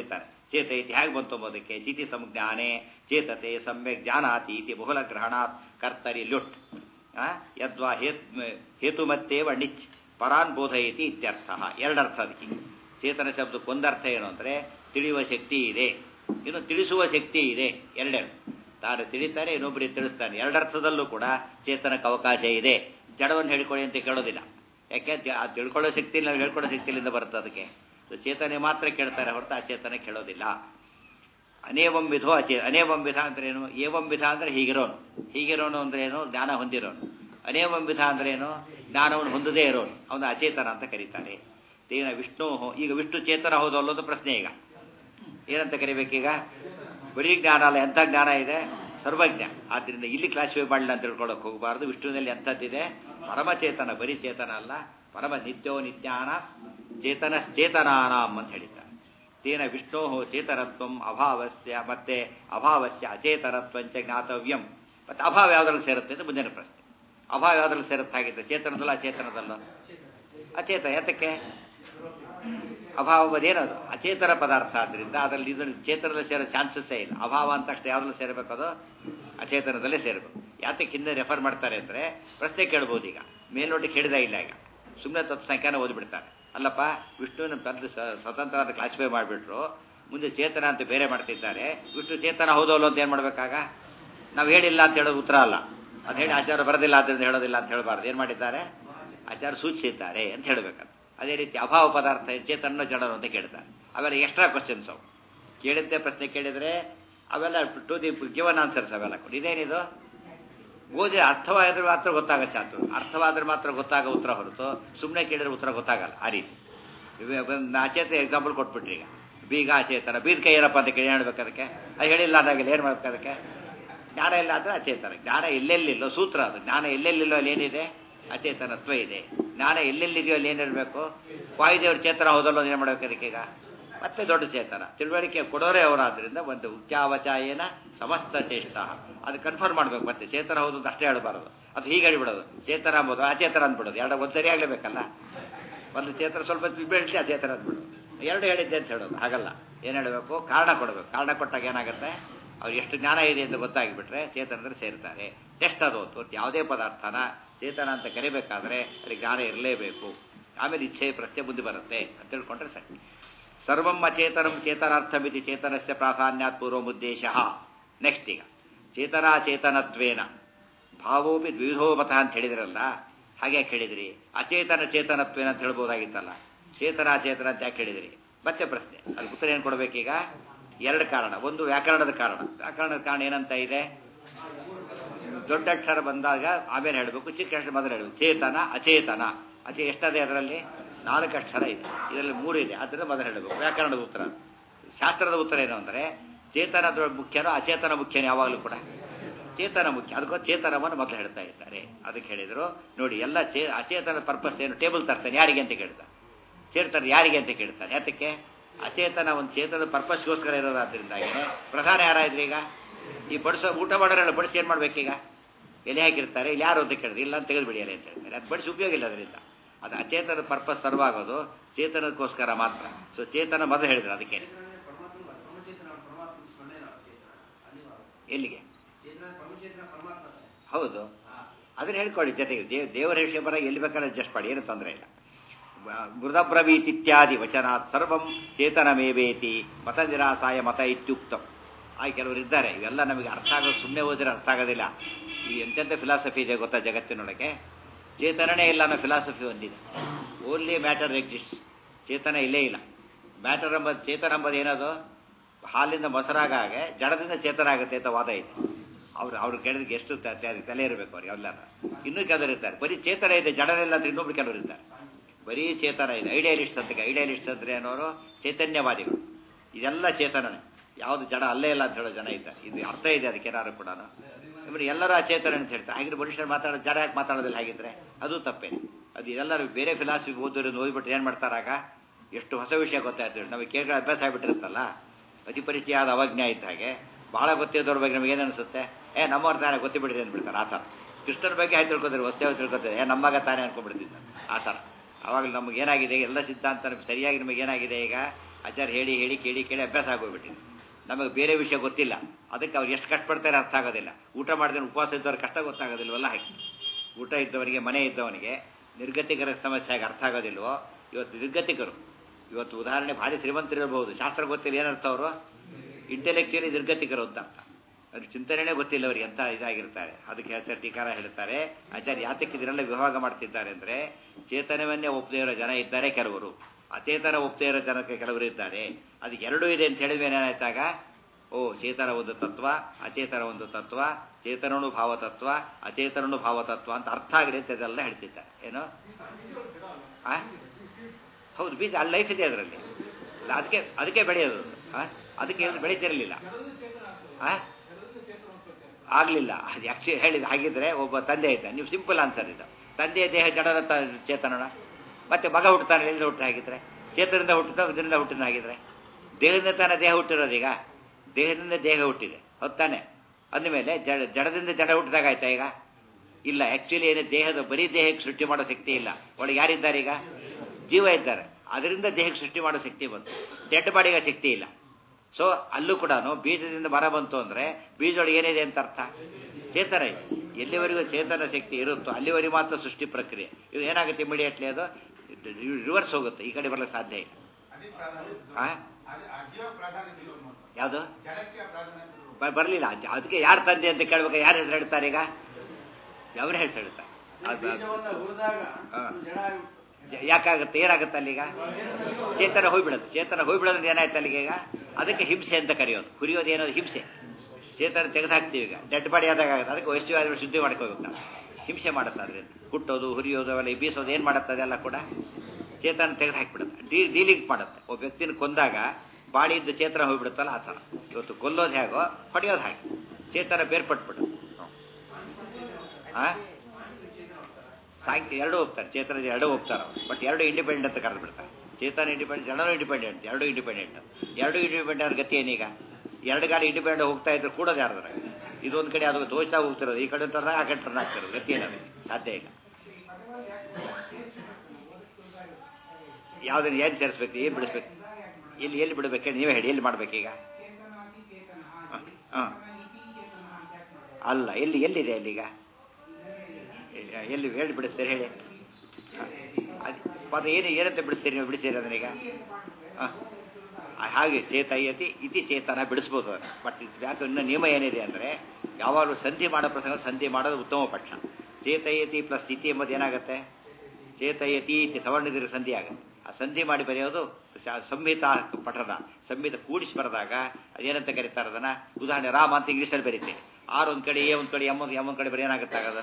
S1: ಚೇತ ಇತಿ ಹೇಗೆ ಬಂತು ಅಂಬೋದಕ್ಕೆ ಚಿತಿ ಸಂಜ್ಞಾನೆ ಚೇತತೆ ಸಮ್ಯಕ್ ಜಾನಾತಿ ಇತಿ ಬಹುಲ ಗ್ರಹಣಾತ್ ಕರ್ತರಿ ಲುಟ್ ಆ, ಯದ್ವಾ ಹೇತ್ ಹೇತುಮತ್ತೇವ ನಿಚ್ ಪರಾನ್ ಬೋಧಯತಿ ಇತ್ಯರ್ಥ ಎರಡರ್ಥ ಅದಕ್ಕೆ ಚೇತನ ಶಬ್ದಕ್ಕೆ ಒಂದರ್ಥ ಏನು ಅಂದರೆ ತಿಳಿಯುವ ಶಕ್ತಿ ಇದೆ ಇನ್ನು ತಿಳಿಸುವ ಶಕ್ತಿ ಇದೆ ಎರಡೆರಡು ತಾನು ತಿಳಿತಾನೆ ಇನ್ನೊಬ್ಬರಿಗೆ ತಿಳಿಸ್ತಾನೆ ಎರಡರ್ಥದಲ್ಲೂ ಕೂಡ ಚೇತನಕ್ಕೆ ಅವಕಾಶ ಇದೆ ಜಡವನ್ನು ಹೇಳ್ಕೊಳ್ಳಿ ಅಂತ ಕೇಳೋದಿಲ್ಲ ಯಾಕೆ ತಿ- ಆ ತಿಳ್ಕೊಳ್ಳೋ ಶಕ್ತಿ ನಾವು ಹೇಳ್ಕೊಳ್ಳೋ ಶಕ್ತಿಯಿಂದ ಬರುತ್ತೆ ಅದಕ್ಕೆ ಸೊ ಚೇತನೆ ಮಾತ್ರ ಕೇಳ್ತಾರೆ ಹೊರತು ಅಚೇತನ ಕೇಳೋದಿಲ್ಲ ಅನೇವಂ ವಿಧೋ ಅಚೇ ಅನೇವಂ ವಿಧ ಅಂದ್ರೆ ಏನು ಏವಂ ವಿಧ ಅಂದ್ರೆ ಹೀಗಿರೋನು ಹೀಗಿರೋನು ಅಂದ್ರೆ ಏನು ಜ್ಞಾನ ಹೊಂದಿರೋನು ಅನೇವಂ ವಿಧ ಅಂದ್ರೆ ಏನು ಜ್ಞಾನವನ್ನು ಹೊಂದದೇ ಇರೋನು ಅವನು ಅಚೇತನ ಅಂತ ಕರೀತಾರೆ ತೇನ ವಿಷ್ಣು ಈಗ ವಿಷ್ಣು ಚೇತನ ಹೌದು ಅನ್ನೋದು ಪ್ರಶ್ನೆ ಈಗ ಏನಂತ ಕರಿಬೇಕೀಗ ಬರೀ ಜ್ಞಾನ ಅಲ್ಲ ಎಂಥ ಜ್ಞಾನ ಇದೆ ಸರ್ವಜ್ಞ ಆದ್ದರಿಂದ ಇಲ್ಲಿ ಕ್ಲಾಸಿಫೈ ಮಾಡಲಿಲ್ಲ ಅಂತ ತಿಳ್ಕೊಳ್ಳೋಕೆ ಹೋಗಬಾರ್ದು ವಿಷ್ಣುವಿನಲ್ಲಿ ಎಂಥದ್ದಿದೆ ಪರಮಚೇತನ ಬರೀ ಚೇತನ ಅಲ್ಲ ಪರಮ ನಿತ್ಯೋ ನಿತ್ಯಾನ ಚೇತನ ಚೇತನಾನಾಂ ಅಂತ ಹೇಳಿದ್ದಾರೆ ತೇನ ವಿಷ್ಣೋ ಚೇತನತ್ವ ಅಭಾವಸ್ಯ ಮತ್ತೆ ಅಭಾವಸ್ಯ ಅಚೇತನತ್ವಂಚ ಜ್ಞಾತವ್ಯಂ ಮತ್ತೆ ಅಭಾವ ಯಾವುದ್ರಲ್ಲಿ ಸೇರುತ್ತೆ ಅಂತ ಮುಂದಿನ ಪ್ರಶ್ನೆ ಅಭಾವ ಯಾವುದ್ರಲ್ಲಿ ಸೇರುತ್ತೆ ಹಾಗಿದ್ರೆ ಚೇತನದಲ್ಲ ಅಚೇತನದಲ್ಲ ಅಚೇತ ಯಾತಕ್ಕೆ ಅಭಾವ ಏನದು ಅಚೇತನ ಪದಾರ್ಥ ಆದ್ದರಿಂದ ಅದರಲ್ಲಿ ಇದರಲ್ಲಿ ಚೇತನದಲ್ಲಿ ಸೇರೋ ಚಾನ್ಸಸ್ಸೇ ಇಲ್ಲ ಅಭಾವ ಅಂತ ಅಷ್ಟೇ ಯಾವ್ದ್ರಲ್ಲಿ ಸೇರಬೇಕು ಅದು ಅಚೇತನದಲ್ಲೇ ಸೇರಬೇಕು ಯಾತಕ್ಕೆ ಹಿಂದೆ ರೆಫರ್ ಮಾಡ್ತಾರೆ ಅಂದರೆ ಪ್ರಶ್ನೆ ಕೇಳ್ಬೋದು ಈಗ ಮೇಲ್ನೋಟಕ್ಕೆ ಹಿಡಿದ ಇಲ್ಲ ಈಗ ಸುಮ್ಮನೆ ತತ್ವ ಸಂಖ್ಯಾನ ಓದ್ಬಿಡ್ತಾರೆ ಅಲ್ಲಪ್ಪ ವಿಷ್ಣುವಿನ ಪದ ಸ್ವತಂತ್ರ ಅಂತ ಕ್ಲಾಸಿಫೈ ಮಾಡಿಬಿಟ್ರು ಮುಂದೆ ಚೇತನ ಅಂತ ಬೇರೆ ಮಾಡ್ತಿದ್ದಾರೆ ವಿಷ್ಣು ಚೇತನ ಹೌದೋ ಅಲ್ಲೋ ಅಂತ ಏನು ಮಾಡಬೇಕಾಗ ನಾವು ಹೇಳಿಲ್ಲ ಅಂತ ಹೇಳೋದು ಉತ್ತರ ಅಲ್ಲ ಅದು ಹೇಳಿ ಆಚಾರ ಬರೋದಿಲ್ಲ ಆದ್ದರಿಂದ ಹೇಳೋದಿಲ್ಲ ಅಂತ ಹೇಳಬಾರ್ದು ಏನು ಮಾಡಿದ್ದಾರೆ ಆಚಾರ ಸೂಚಿಸಿದ್ದಾರೆ ಅಂತ ಹೇಳಬೇಕಂತ ಅದೇ ರೀತಿ ಅಭಾವ ಪದಾರ್ಥ ಚೇತನ ಜಡರು ಅಂತ ಕೇಳ್ತಾರೆ ಅವೆಲ್ಲ ಎಕ್ಸ್ಟ್ರಾ ಕ್ವಶನ್ಸ್ ಅವು ಕೇಳಿದ್ದೆ ಪ್ರಶ್ನೆ ಕೇಳಿದರೆ ಅವೆಲ್ಲ ಟು ದಿ ಗಿವನ್ ಆನ್ಸರ್ಸ್ ಅವೆಲ್ಲ ಕೊಡಿ ಇದೇನಿದು ಓದಿ ಅರ್ಥವಾದ್ರೆ ಮಾತ್ರ ಗೊತ್ತಾಗೋ ಚಾತು ಅರ್ಥವಾದ್ರೆ ಮಾತ್ರ ಗೊತ್ತಾಗೋ ಉತ್ತರ ಹೊರತು ಸುಮ್ಮನೆ ಕೇಳಿದ್ರೆ ಉತ್ತರ ಗೊತ್ತಾಗಲ್ಲ ಆ ರೀತಿ ಇವಾಗ ಒಂದು ಅಚೇತ ಎಕ್ಸಾಂಪಲ್ ಕೊಟ್ಬಿಟ್ರಿ ಈಗ ಬೀಗ ಅಚೇತನ ಬೀರ್ಕ ಏನಪ್ಪ ಅಂತ ಕೇಳಿ ಹೇಳ್ಬೇಕು ಅದಕ್ಕೆ ಅದು ಹೇಳಿಲ್ಲ ಅಂದಾಗಲಿ ಏನು ಮಾಡ್ಬೇಕು ಅದಕ್ಕೆ ಜ್ಞಾನ ಇಲ್ಲ ಅಂದರೆ ಅಚೇತನ ಜ್ಞಾನ ಎಲ್ಲೆಲ್ಲಿಲ್ಲೋ ಸೂತ್ರ ಅದು ಜ್ಞಾನ ಎಲ್ಲೆಲ್ಲಿಲ್ಲೋ ಅಲ್ಲಿ ಏನಿದೆ ಅಚೇತನತ್ವ ಇದೆ ಜ್ಞಾನ ಎಲ್ಲೆಲ್ಲಿದೆಯೋ ಅಲ್ಲಿ ಏನಿರಬೇಕು ವಾಯುದೇವ್ರ ಚೇತನ ಹೋದಲ್ಲೋ ಏನು ಮಾಡ್ಬೇಕು ಅದಕ್ಕೆ ಈಗ ಮತ್ತೆ ದೊಡ್ಡ ಚೇತನ ತಿಳುವಳಿಕೆ ಕೊಡೋರೇ ಅವರಾದ್ರಿಂದ ಒಂದು ಉಚ್ಚಾವಚಾಯೇನ ಸಮಸ್ತ ಚೇಷ್ಟ ಅದು ಕನ್ಫರ್ಮ್ ಮಾಡ್ಬೇಕು ಮತ್ತೆ ಚೇತನ ಹೌದು ಅಂತ ಅಷ್ಟೇ ಹೇಳಬಾರದು ಅದು ಹೀಗೆ ಹೇಳಿಬಿಡೋದು ಚೇತನ ಅಂಬೋದು ಅಚೇತನ ಅಂದ್ಬಿಡೋದು ಎರಡು ಒಂದು ಸರಿ ಆಗಲೇಬೇಕಲ್ಲ ಒಂದು ಚೇತನ ಸ್ವಲ್ಪ ಬಿಟ್ಟು ಅಚೇತನ ಅಂದ್ಬಿಡೋದು ಎರಡು ಹೇಳಿದ್ದೆ ಅಂತ ಹೇಳೋದು ಹಾಗಲ್ಲ ಏನು ಹೇಳಬೇಕು ಕಾರಣ ಕೊಡಬೇಕು ಕಾರಣ ಕೊಟ್ಟಾಗ ಏನಾಗುತ್ತೆ ಅವ್ರು ಎಷ್ಟು ಜ್ಞಾನ ಇದೆ ಅಂತ ಗೊತ್ತಾಗಿಬಿಟ್ರೆ ಚೇತನದಲ್ಲಿ ಸೇರ್ತಾರೆ ಟೆಸ್ಟ್ ಅದು ಹೊತ್ತು ಯಾವುದೇ ಪದಾರ್ಥನ ಚೇತನ ಅಂತ ಕರಿಬೇಕಾದ್ರೆ ಅಲ್ಲಿ ಜ್ಞಾನ ಇರಲೇಬೇಕು ಆಮೇಲೆ ಇಚ್ಛೆ ಪ್ರಶ್ನೆ ಬುದ್ಧಿ ಬರುತ್ತೆ ಅಂತ ತಿಳ್ಕೊಂಡ್ರೆ ಸರಿ ಸರ್ವಂ ಅಚೇತನಂ ಚೇತನಾರ್ಥಮಿತಿ ಚೇತನಸ್ಯ ಪ್ರಾಧಾನ್ಯಾತ್ ಪೂರ್ವಮುದ್ದೇಶ ನೆಕ್ಸ್ಟ್ ಈಗ ಚೇತನಾಚೇತನತ್ವೇನ ಭಾವೋಪಿ ದ್ವಿಧೋ ಮತ ಅಂತ ಹೇಳಿದ್ರಲ್ಲ ಹಾಗೆ ಯಾಕೆ ಹೇಳಿದ್ರಿ ಅಚೇತನ ಚೇತನತ್ವೇನ ಅಂತ ಹೇಳ್ಬೋದಾಗಿತ್ತಲ್ಲ ಚೇತನಾಚೇತನ ಅಂತ ಯಾಕೆ ಹೇಳಿದ್ರಿ ಮತ್ತೆ ಪ್ರಶ್ನೆ ಅದು ಉತ್ತರ ಏನು ಕೊಡಬೇಕೀಗ ಎರಡು ಕಾರಣ ಒಂದು ವ್ಯಾಕರಣದ ಕಾರಣ ವ್ಯಾಕರಣದ ಕಾರಣ ಏನಂತ ಇದೆ ದೊಡ್ಡ ಅಕ್ಷರ ಬಂದಾಗ ಆಮೇಲೆ ಹೇಳಬೇಕು ಚಿಕ್ಕ ಅಕ್ಷರ ಮೊದಲು ಹೇಳಬೇಕು ಚೇತನ ಅಚೇತನ ಅಚೇ ಎಷ್ಟದೆ ಅದರಲ್ಲಿ ನಾಲ್ಕು ಅಕ್ಷರ ಇದೆ ಇದರಲ್ಲಿ ಮೂರು ಇದೆ ಅದರಿಂದ ಮೊದಲು ಹೇಳಬೇಕು ವ್ಯಾಕರಣದ ಉತ್ತರ ಶಾಸ್ತ್ರದ ಉತ್ತರ ಏನು ಅಂದರೆ ಚೇತನದ ಮುಖ್ಯನೋ ಅಚೇತನ ಮುಖ್ಯನೋ ಯಾವಾಗಲೂ ಕೂಡ ಚೇತನ ಮುಖ್ಯ ಅದಕ್ಕೋ ಚೇತನವನ್ನು ಮೊದಲು ಹೇಳ್ತಾ ಇದ್ದಾರೆ ಅದಕ್ಕೆ ಹೇಳಿದರು ನೋಡಿ ಎಲ್ಲ ಚೇ ಅಚೇತನ ಪರ್ಪಸ್ ಏನು ಟೇಬಲ್ ತರ್ತಾನೆ ಯಾರಿಗೆ ಅಂತ ಕೇಳ್ತಾರೆ ಸೇರ್ತಾರೆ ಯಾರಿಗೆ ಅಂತ ಕೇಳ್ತಾರೆ ಯಾತಕ್ಕೆ ಅಚೇತನ ಒಂದು ಚೇತನ ಪರ್ಪಸ್ಗೋಸ್ಕರ ಇರೋದಾದ್ರಿಂದಾಗಿ ಪ್ರಧಾನ ಯಾರಾದ್ರಿ ಈಗ ಈ ಬಡಿಸೋ ಊಟ ಮಾಡೋರೆಲ್ಲ ಬಡಿಸಿ ಏನು ಮಾಡ್ಬೇಕೀಗ ಎಲೆ ಹಾಕಿರ್ತಾರೆ ಇಲ್ಲಿ ಯಾರು ಅಂತ ಕೇಳಿದ್ರೆ ಇಲ್ಲ ಅಂತ ತೆಗೆದುಬಿಡಿ ಎಲೆ ಅಂತ ಹೇಳ್ತಾರೆ ಅದು ಬಡಿಸಿ ಉಪಯೋಗ ಇಲ್ಲ ಅದರಿಂದ ಅದು ಅಚೇತನ ಪರ್ಪಸ್ ಸರ್ವಾಗೋದು ಚೇತನಕ್ಕೋಸ್ಕರ ಮಾತ್ರ ಸೊ ಚೇತನ ಮೊದಲು ಹೇಳಿದ್ರು ಅದಕ್ಕೆ ಎಲ್ಲಿಗೆ ಹೌದು ಅದನ್ನ ಹೇಳ್ಕೊಳ್ಳಿ ಜೊತೆಗೆ ದೇವ್ ದೇವರ ವಿಷಯ ಬರ ಎಲ್ಲಿ ಬೇಕಾದ್ರೆ ಅಡ್ಜಸ್ಟ್ ಮಾಡಿ ಏನು ತೊಂದರೆ ಇಲ್ಲ ಮೃದಬ್ರವೀತ್ ಇತ್ಯಾದಿ ವಚನಾತ್ ಸರ್ವಂ ಚೇತನಮೇವೇತಿ ಮತ ನಿರಾಸಾಯ ಮತ ಇತ್ಯುಕ್ತಂ ಆ ಕೆಲವರು ಇದ್ದಾರೆ ಇವೆಲ್ಲ ನಮಗೆ ಅರ್ಥ ಆಗೋದು ಸುಮ್ಮನೆ ಓದಿದ್ರೆ ಅರ್ಥ ಆಗೋದಿಲ್ಲ ಈ ಎಂತೆಂಥ ಫಿಲಾಸಫಿ ಇದೆ ಗೊತ್ತಾ ಜಗತ್ತಿನೊಳಗೆ ಚೇತನನೇ ಇಲ್ಲ ಅನ್ನೋ ಫಿಲಾಸಫಿ ಒಂದಿದೆ ಓನ್ಲಿ ಮ್ಯಾಟರ್ ಎಕ್ಸಿಸ್ಟ್ ಚೇತನ ಇಲ್ಲೇ ಇಲ್ಲ ಮ್ಯಾಟರ್ ಎಂಬುದು ಚೇತನ ಎಂಬುದು ಏನದು ಹಾಲಿಂದ ಮೊಸರಾಗಾಗೆ ಜಡದಿಂದ ಚೇತನ ಆಗುತ್ತೆ ಅಂತ ವಾದ ಇದೆ ಅವ್ರು ಅವ್ರು ಕೇಳಿದಕ್ಕೆ ಎಷ್ಟು ತ- ತ- ತಲೆ ಇರಬೇಕು ಅವ್ರಿಗೆ ಎಲ್ಲರ ಇನ್ನೂ ಕೆಲವರು ಇರ್ತಾರೆ ಬರೀ ಚೇತನ ಇದೆ ಜಡನಿಲ್ಲ ಅಂತ ಇನ್ನೊಬ್ರು ಕೆಲವರು ಇರ್ತಾರೆ ಬರೀ ಚೇತನ ಇದೆ ಐಡಿಯಲಿಸ್ಟ್ ಅಂತ ಐಡಿಯಲಿಸ್ಟ್ ಅಂದ್ರೆ ಏನೋರು ಚೈತನ್ಯವಾದಿಗಳು ಇದೆಲ್ಲ ಚೇತನನೇ ಯಾವುದು ಜಡ ಅಲ್ಲೇ ಇಲ್ಲ ಅಂತ ಹೇಳೋ ಜನ ಇದ್ದಾರೆ ಇದು ಅರ್ಥ ಇದೆ ಅದಕ್ಕೆ ಏನಾದ್ರು ಕೂಡ ಇವರು ಎಲ್ಲರೂ ಅಚೇತನ ಅಂತ ಹೇಳ್ತಾರೆ ಹಾಗಿದ್ರೆ ಮನುಷ್ಯರು ಮಾತಾಡೋದು ಜಡ ಯಾಕೆ ಮಾತಾಡೋದಿಲ್ಲ ಹಾಗಿದ್ರೆ ಅದು ತಪ್ಪೇನೆ ಅದು ಎಲ್ಲರೂ ಬೇರೆ ಫಿಲಾಸಫಿ ಓದೋರು ಓದ್ಬಿಟ್ಟು ಏನು ಮಾಡ್ತಾರಾಗ ಎಷ್ಟು ಹೊಸ ವಿಷಯ ಗೊತ್ತಾಯ್ತು ನಮಗೆ ಕೇಳ ಅಭ್ಯಾಸ ಆಗಿಬಿಟ್ಟಿರುತ್ತಲ್ಲ ಅತಿ ಪರಿಚಯ ಆದ ಅವಜ್ಞ ಇದ್ದ ಹಾಗೆ ಭಾಳ ಗೊತ್ತಿದ್ದವ್ರ ಬಗ್ಗೆ ನಮಗೆ ಏನು ಅನಿಸುತ್ತೆ ಏ ನಮ್ಮವ್ರ ತಾನೇ ಗೊತ್ತಿಬಿಟ್ಟಿದೆ ಅಂದ್ಬಿಡ್ತಾರೆ ಆ ಥರ ಕೃಷ್ಣನ ಬಗ್ಗೆ ಆಯ್ತು ತಿಳ್ಕೊತಾರೆ ವಸ್ತೇವ ತಿಳ್ಕೊತಾರೆ ಏ ನಮ್ಮಗ ತಾನೇ ಅನ್ಕೊಂಡ್ಬಿಡ್ತಿದ್ದ ಆ ಥರ ಅವಾಗ ನಮ್ಗೆ ಏನಾಗಿದೆ ಎಲ್ಲ ಸಿದ್ಧಾಂತ ನಮ್ಗೆ ಸರಿಯಾಗಿ ನಮಗೆ ಏನಾಗಿದೆ ಈಗ ಆಚಾರ್ಯ ಹೇಳಿ ಹೇಳಿ ಕೇಳಿ ಕೇಳಿ ಅಭ್ಯಾಸ ಆಗೋಗ್ಬಿಟ್ಟಿದೆ ನಮಗೆ ಬೇರೆ ವಿಷಯ ಗೊತ್ತಿಲ್ಲ ಅದಕ್ಕೆ ಅವ್ರು ಎಷ್ಟು ಕಷ್ಟಪಡ್ತಾರೆ ಅರ್ಥ ಆಗೋದಿಲ್ಲ ಊಟ ಮಾಡಿದ್ರೆ ಉಪವಾಸ ಇದ್ದವ್ರ ಕಷ್ಟ ಗೊತ್ತಾಗೋದಿಲ್ವಲ್ಲ ಹಾಗೆ ಊಟ ಇದ್ದವನಿಗೆ ಮನೆ ಇದ್ದವನಿಗೆ ನಿರ್ಗತಿಕರ ಸಮಸ್ಯೆ ಆಗಿ ಅರ್ಥ ಆಗೋದಿಲ್ವೋ ಇವತ್ತು ನಿರ್ಗತಿಕರು ಇವತ್ತು ಉದಾಹರಣೆ ಭಾರಿ ಶ್ರೀಮಂತರಿರಬಹುದು ಶಾಸ್ತ್ರ ಗೊತ್ತಿಲ್ಲ ಏನರ್ಥ ಅವರು ಇಂಟೆಲೆಕ್ಚುಯಲಿ ನಿರ್ಗತಿಕರು ಅಂತ ಅರ್ಥ ಅವ್ರಿಗೆ ಚಿಂತನೆನೇ ಗೊತ್ತಿಲ್ಲ ಅವರಿಗೆ ಅಂತ ಇದಾಗಿರ್ತಾರೆ ಅದಕ್ಕೆ ಆಚಾರ್ಯ ಟೀಕಾರ ಹೇಳ್ತಾರೆ ಆಚಾರ್ಯ ಯಾತಕ್ಕೆ ಇದನ್ನೆಲ್ಲ ವಿಭಾಗ ಮಾಡ್ತಿದ್ದಾರೆ ಅಂದರೆ ಚೇತನವನ್ನೇ ಒಪ್ಪದೇ ಇರೋ ಜನ ಇದ್ದಾರೆ ಕೆಲವರು ಅಚೇತನ ಒಪ್ಪದೇ ಇರೋ ಜನಕ್ಕೆ ಕೆಲವರು ಇದ್ದಾರೆ ಅದಕ್ಕೆ ಎರಡೂ ಇದೆ ಅಂತ ಹೇಳಿದ್ಮೇಲೆ ಏನಾಯ್ತಾಗ ಓ ಚೇತನ ಒಂದು ತತ್ವ ಅಚೇತನ ಒಂದು ತತ್ವ ಚೇತನನು ಭಾವತತ್ವ ಅಚೇತನನು ಭಾವತತ್ವ ಅಂತ ಅರ್ಥ ಆಗಲಿ ಅಂತ ಇದೆಲ್ಲ ಹೇಳ್ತಿದ್ದಾರೆ ಏನು ಆ ಹೌದು ಬೀಜ ಅಲ್ಲಿ ಲೈಫ್ ಇದೆ ಅದರಲ್ಲಿ ಅದಕ್ಕೆ ಅದಕ್ಕೆ ಬೆಳೆಯೋದು ಆ? ಅದಕ್ಕೆ ಏನು ಬೆಳೀತಿರಲಿಲ್ಲ ಆ ಆಗಲಿಲ್ಲ ಅದು ಆ್ಯಕ್ಚುಲಿ ಹೇಳಿದ ಹಾಗಿದ್ರೆ ಒಬ್ಬ ತಂದೆ ಇದ್ದ ನೀವು ಸಿಂಪಲ್ ಆನ್ಸರ್ ಇದು ತಂದೆಯ ದೇಹ ಜಡದ ತ ಚೇತನನ ಮತ್ತೆ ಮಗ ಹುಟ್ಟುತ್ತಾನೆ ಎಲ್ಲಿಂದ ಹುಟ್ಟು ಹಾಗಿದ್ರೆ ಚೇತನದಿಂದ ಹುಟ್ಟುತ್ತಾ ಇದರಿಂದ ಹುಟ್ಟಿದ ಹಾಗಿದ್ರೆ ದೇಹದಿಂದ ತಾನೇ ದೇಹ ಹುಟ್ಟಿರೋದೀಗ ದೇಹದಿಂದ ದೇಹ ಹುಟ್ಟಿದೆ ಹೊತ್ತಾನೆ ಅಂದಮೇಲೆ ಜಡ ಜಡದಿಂದ ಜಡ ಹುಟ್ಟಿದಾಗ ಆಯ್ತಾ ಈಗ ಇಲ್ಲ ಆ್ಯಕ್ಚುಲಿ ಏನು ದೇಹದ ಬರೀ ದೇಹಕ್ಕೆ ಸೃಷ್ಟಿ ಮಾಡೋ ಶಕ್ತಿ ಇಲ್ಲ ಒಳಗೆ ಯಾರಿದ್ದಾರೆ ಈಗ ಜೀವ ಇದ್ದಾರೆ ಅದರಿಂದ ದೇಹಕ್ಕೆ ಸೃಷ್ಟಿ ಮಾಡೋ ಶಕ್ತಿ ಬಂತು ಡೆಡ್ ಬಾಡಿಗೆ ಶಕ್ತಿ ಇಲ್ಲ ಸೊ ಅಲ್ಲೂ ಕೂಡ ಬೀಜದಿಂದ ಮರ ಬಂತು ಅಂದರೆ ಬೀಜದೊಳಗೆ ಏನಿದೆ ಅಂತ ಅರ್ಥ ಚೇತನ ಇದೆ ಎಲ್ಲಿವರೆಗೂ ಚೇತನ ಶಕ್ತಿ ಇರುತ್ತೋ ಅಲ್ಲಿವರೆಗೂ ಮಾತ್ರ ಸೃಷ್ಟಿ ಪ್ರಕ್ರಿಯೆ ಇದು ಏನಾಗುತ್ತೆ ಇಮಿಡಿಯೇಟ್ಲಿ ಅದು ರಿವರ್ಸ್ ಹೋಗುತ್ತೆ ಈ ಕಡೆ ಬರಲಿಕ್ಕೆ ಸಾಧ್ಯ ಇಲ್ಲ ಆ? ಯಾವುದು ಬರಲಿಲ್ಲ ಅದಕ್ಕೆ ಯಾರು ತಂದೆ ಅಂತ ಕೇಳ್ಬೇಕು ಯಾರು ಹೆಸರು ಹೇಳ್ತಾರೆ ಈಗ ಅವ್ರ ಹೆಸರು ಹೇಳ್ತಾರೆ ಅದು ಹಾ. ಜ- ಯಾಕಾಗುತ್ತೆ ಏನಾಗುತ್ತೆ ಅಲ್ಲಿಗ ಚೇತನ ಹೋಗ್ಬಿಡೋದು ಚೇತನ ಹೋಗ್ಬಿಡೋದು ಏನಾಯ್ತು ಅಲ್ಲಿಗೆ ಈಗ ಅದಕ್ಕೆ ಹಿಂಸೆ ಅಂತ ಕರೆಯೋದು ಹುರಿಯೋದು ಏನದು ಹಿಂಸೆ ಚೇತನ ತೆಗೆದು ಹಾಕ್ತೀವಿ ಈಗ ಡೆಡ್ ಬಾಡಿ ಆದಾಗ ಆಗುತ್ತೆ ಅದಕ್ಕೆ ವೈಶ್ವ ಆದ್ರೆ ಶುದ್ಧಿ ಮಾಡ್ಕೋಬೇಕು ನಾವು ಹಿಂಸೆ ಮಾಡುತ್ತೆ ಅದರಿಂದ ಕುಟ್ಟೋದು ಹುರಿಯೋದು ಅವೆಲ್ಲ ಈ ಬೀಸೋದು ಏನು ಮಾಡುತ್ತೆ ಅದೆಲ್ಲ ಕೂಡ ಚೇತನ ತೆಗೆದು ಹಾಕಿಬಿಡುತ್ತೆ ಡೀ ಡೀಲಿಂಗ್ ಮಾಡುತ್ತೆ ಒಬ್ಬ ವ್ಯಕ್ತಿನ ಕೊಂದಾಗ ಬಾಡಿಯಿಂದ ಚೇತನ ಹೋಗ್ಬಿಡುತ್ತಲ್ಲ ಆ ಥರ ಇವತ್ತು ಕೊಲ್ಲೋದು ಹೇಗೋ ಹೊಡೆಯೋದು ಹಾಗೆ ಚೇತನ ಬೇರ್ಪಟ್ಬಿಡು ಹಾಂ ಸಾಹಿತ್ಯ ಎರಡೂ ಹೋಗ್ತಾರೆ ಚೇತನ ಎರಡೂ ಹೋಗ್ತಾರೆ ಬಟ್ ಎರಡು ಇಂಡಿಪೆಂಡೆಂಟ್ ಅಂತ ಕರೆದು ಬಿಡ್ತಾರೆ ಚೇತನ ಇಂಡಿಪೆಂಡೆಂಟ್ ಜನರು ಇಂಡಿಪೆಂಡೆಂಟ್ ಎರಡು ಇಂಡಿಪೆಂಡೆಂಟ್ ಎರಡು ಇಂಡಿಪೆಂಡೆಂಟ್ ಅವ್ರ ಗತಿ ಏನೀಗ ಎರಡು ಗಾಡಿ ಇಂಡಿಪೆಂಡೆಂಟ್ ಹೋಗ್ತಾ ಇದ್ರೆ ಕೂಡೋದು ಯಾರ್ದಾರ ಇದೊಂದು ಕಡೆ ಅದು ದೋಷ ಹೋಗ್ತಿರೋದು ಈ ಕಡೆ ಟರ್ನ್ ಆ ಕಡೆ ಟರ್ನ್ ಆಗ್ತಿರೋದು ಗತಿ ಏನದು ಸಾಧ್ಯ ಇಲ್ಲ ಯಾವ್ದನ್ನ ಏನು ಸೇರಿಸ್ಬೇಕು ಏನು ಬಿಡಿಸ್ಬೇಕು ಎಲ್ಲಿ ಎಲ್ಲಿ ಬಿಡಬೇಕು ನೀವೇ ಹೇಳಿ ಎಲ್ಲಿ ಮಾಡ್ಬೇಕೀಗ ಹಾಂ ಅಲ್ಲ ಎಲ್ಲಿ ಎಲ್ಲಿದೆ ಅಲ್ಲೀಗ ಎಲ್ಲಿ ಹೇಳಿ ಬಿಡಿಸ್ತೀರಿ ಹೇಳಿ ಅದು ಪದ ಏನು ಏನಂತ ಬಿಡಿಸ್ತೀರಿ ನೀವು ಬಿಡಿಸ್ತೀರಿ ಅದನ್ನೀಗ ಹಾಂ ಹಾಗೆ ಚೇತಯತಿ ಇತಿ ಚೇತನ ಬಿಡಿಸ್ಬೋದು ಅದನ್ನು ಬಟ್ ಯಾಕೆ ಇನ್ನು ನಿಯಮ ಏನಿದೆ ಅಂದರೆ ಯಾವಾಗಲೂ ಸಂಧಿ ಮಾಡೋ ಪ್ರಸಂಗ ಸಂಧಿ ಮಾಡೋದು ಉತ್ತಮ ಪಕ್ಷ ಚೇತಯತಿ ಪ್ಲಸ್ ಇತಿ ಎಂಬುದು ಏನಾಗುತ್ತೆ ಚೇತಯತಿ ಇತಿ ಸವರ್ಣದಿರ ಸಂಧಿ ಆಗುತ್ತೆ ಆ ಸಂಧಿ ಮಾಡಿ ಬರೆಯೋದು ಶ- ಸಂಹಿತ ಪಠದ ಸಂಹಿತ ಕೂಡಿಸಿ ಬರೆದಾಗ ಅದೇನಂತ ಕರೀತಾರೆ ಅದನ್ನ ಉದಾಹರಣೆ ರಾಮ ಅಂತ ಇಂಗ್ಲೀಷಲ್ಲಿ ಬರೀತೀವಿ ಆರ್ ಒಂದು ಕಡೆ ಎ ಒಂದು ಕಡೆ ಎಮ್ ಒಂದು ಎಮ್ ಒಂದು ಕಡೆ ಬರೀ ಏನಾಗುತ್ತೆ ಆಗೋದು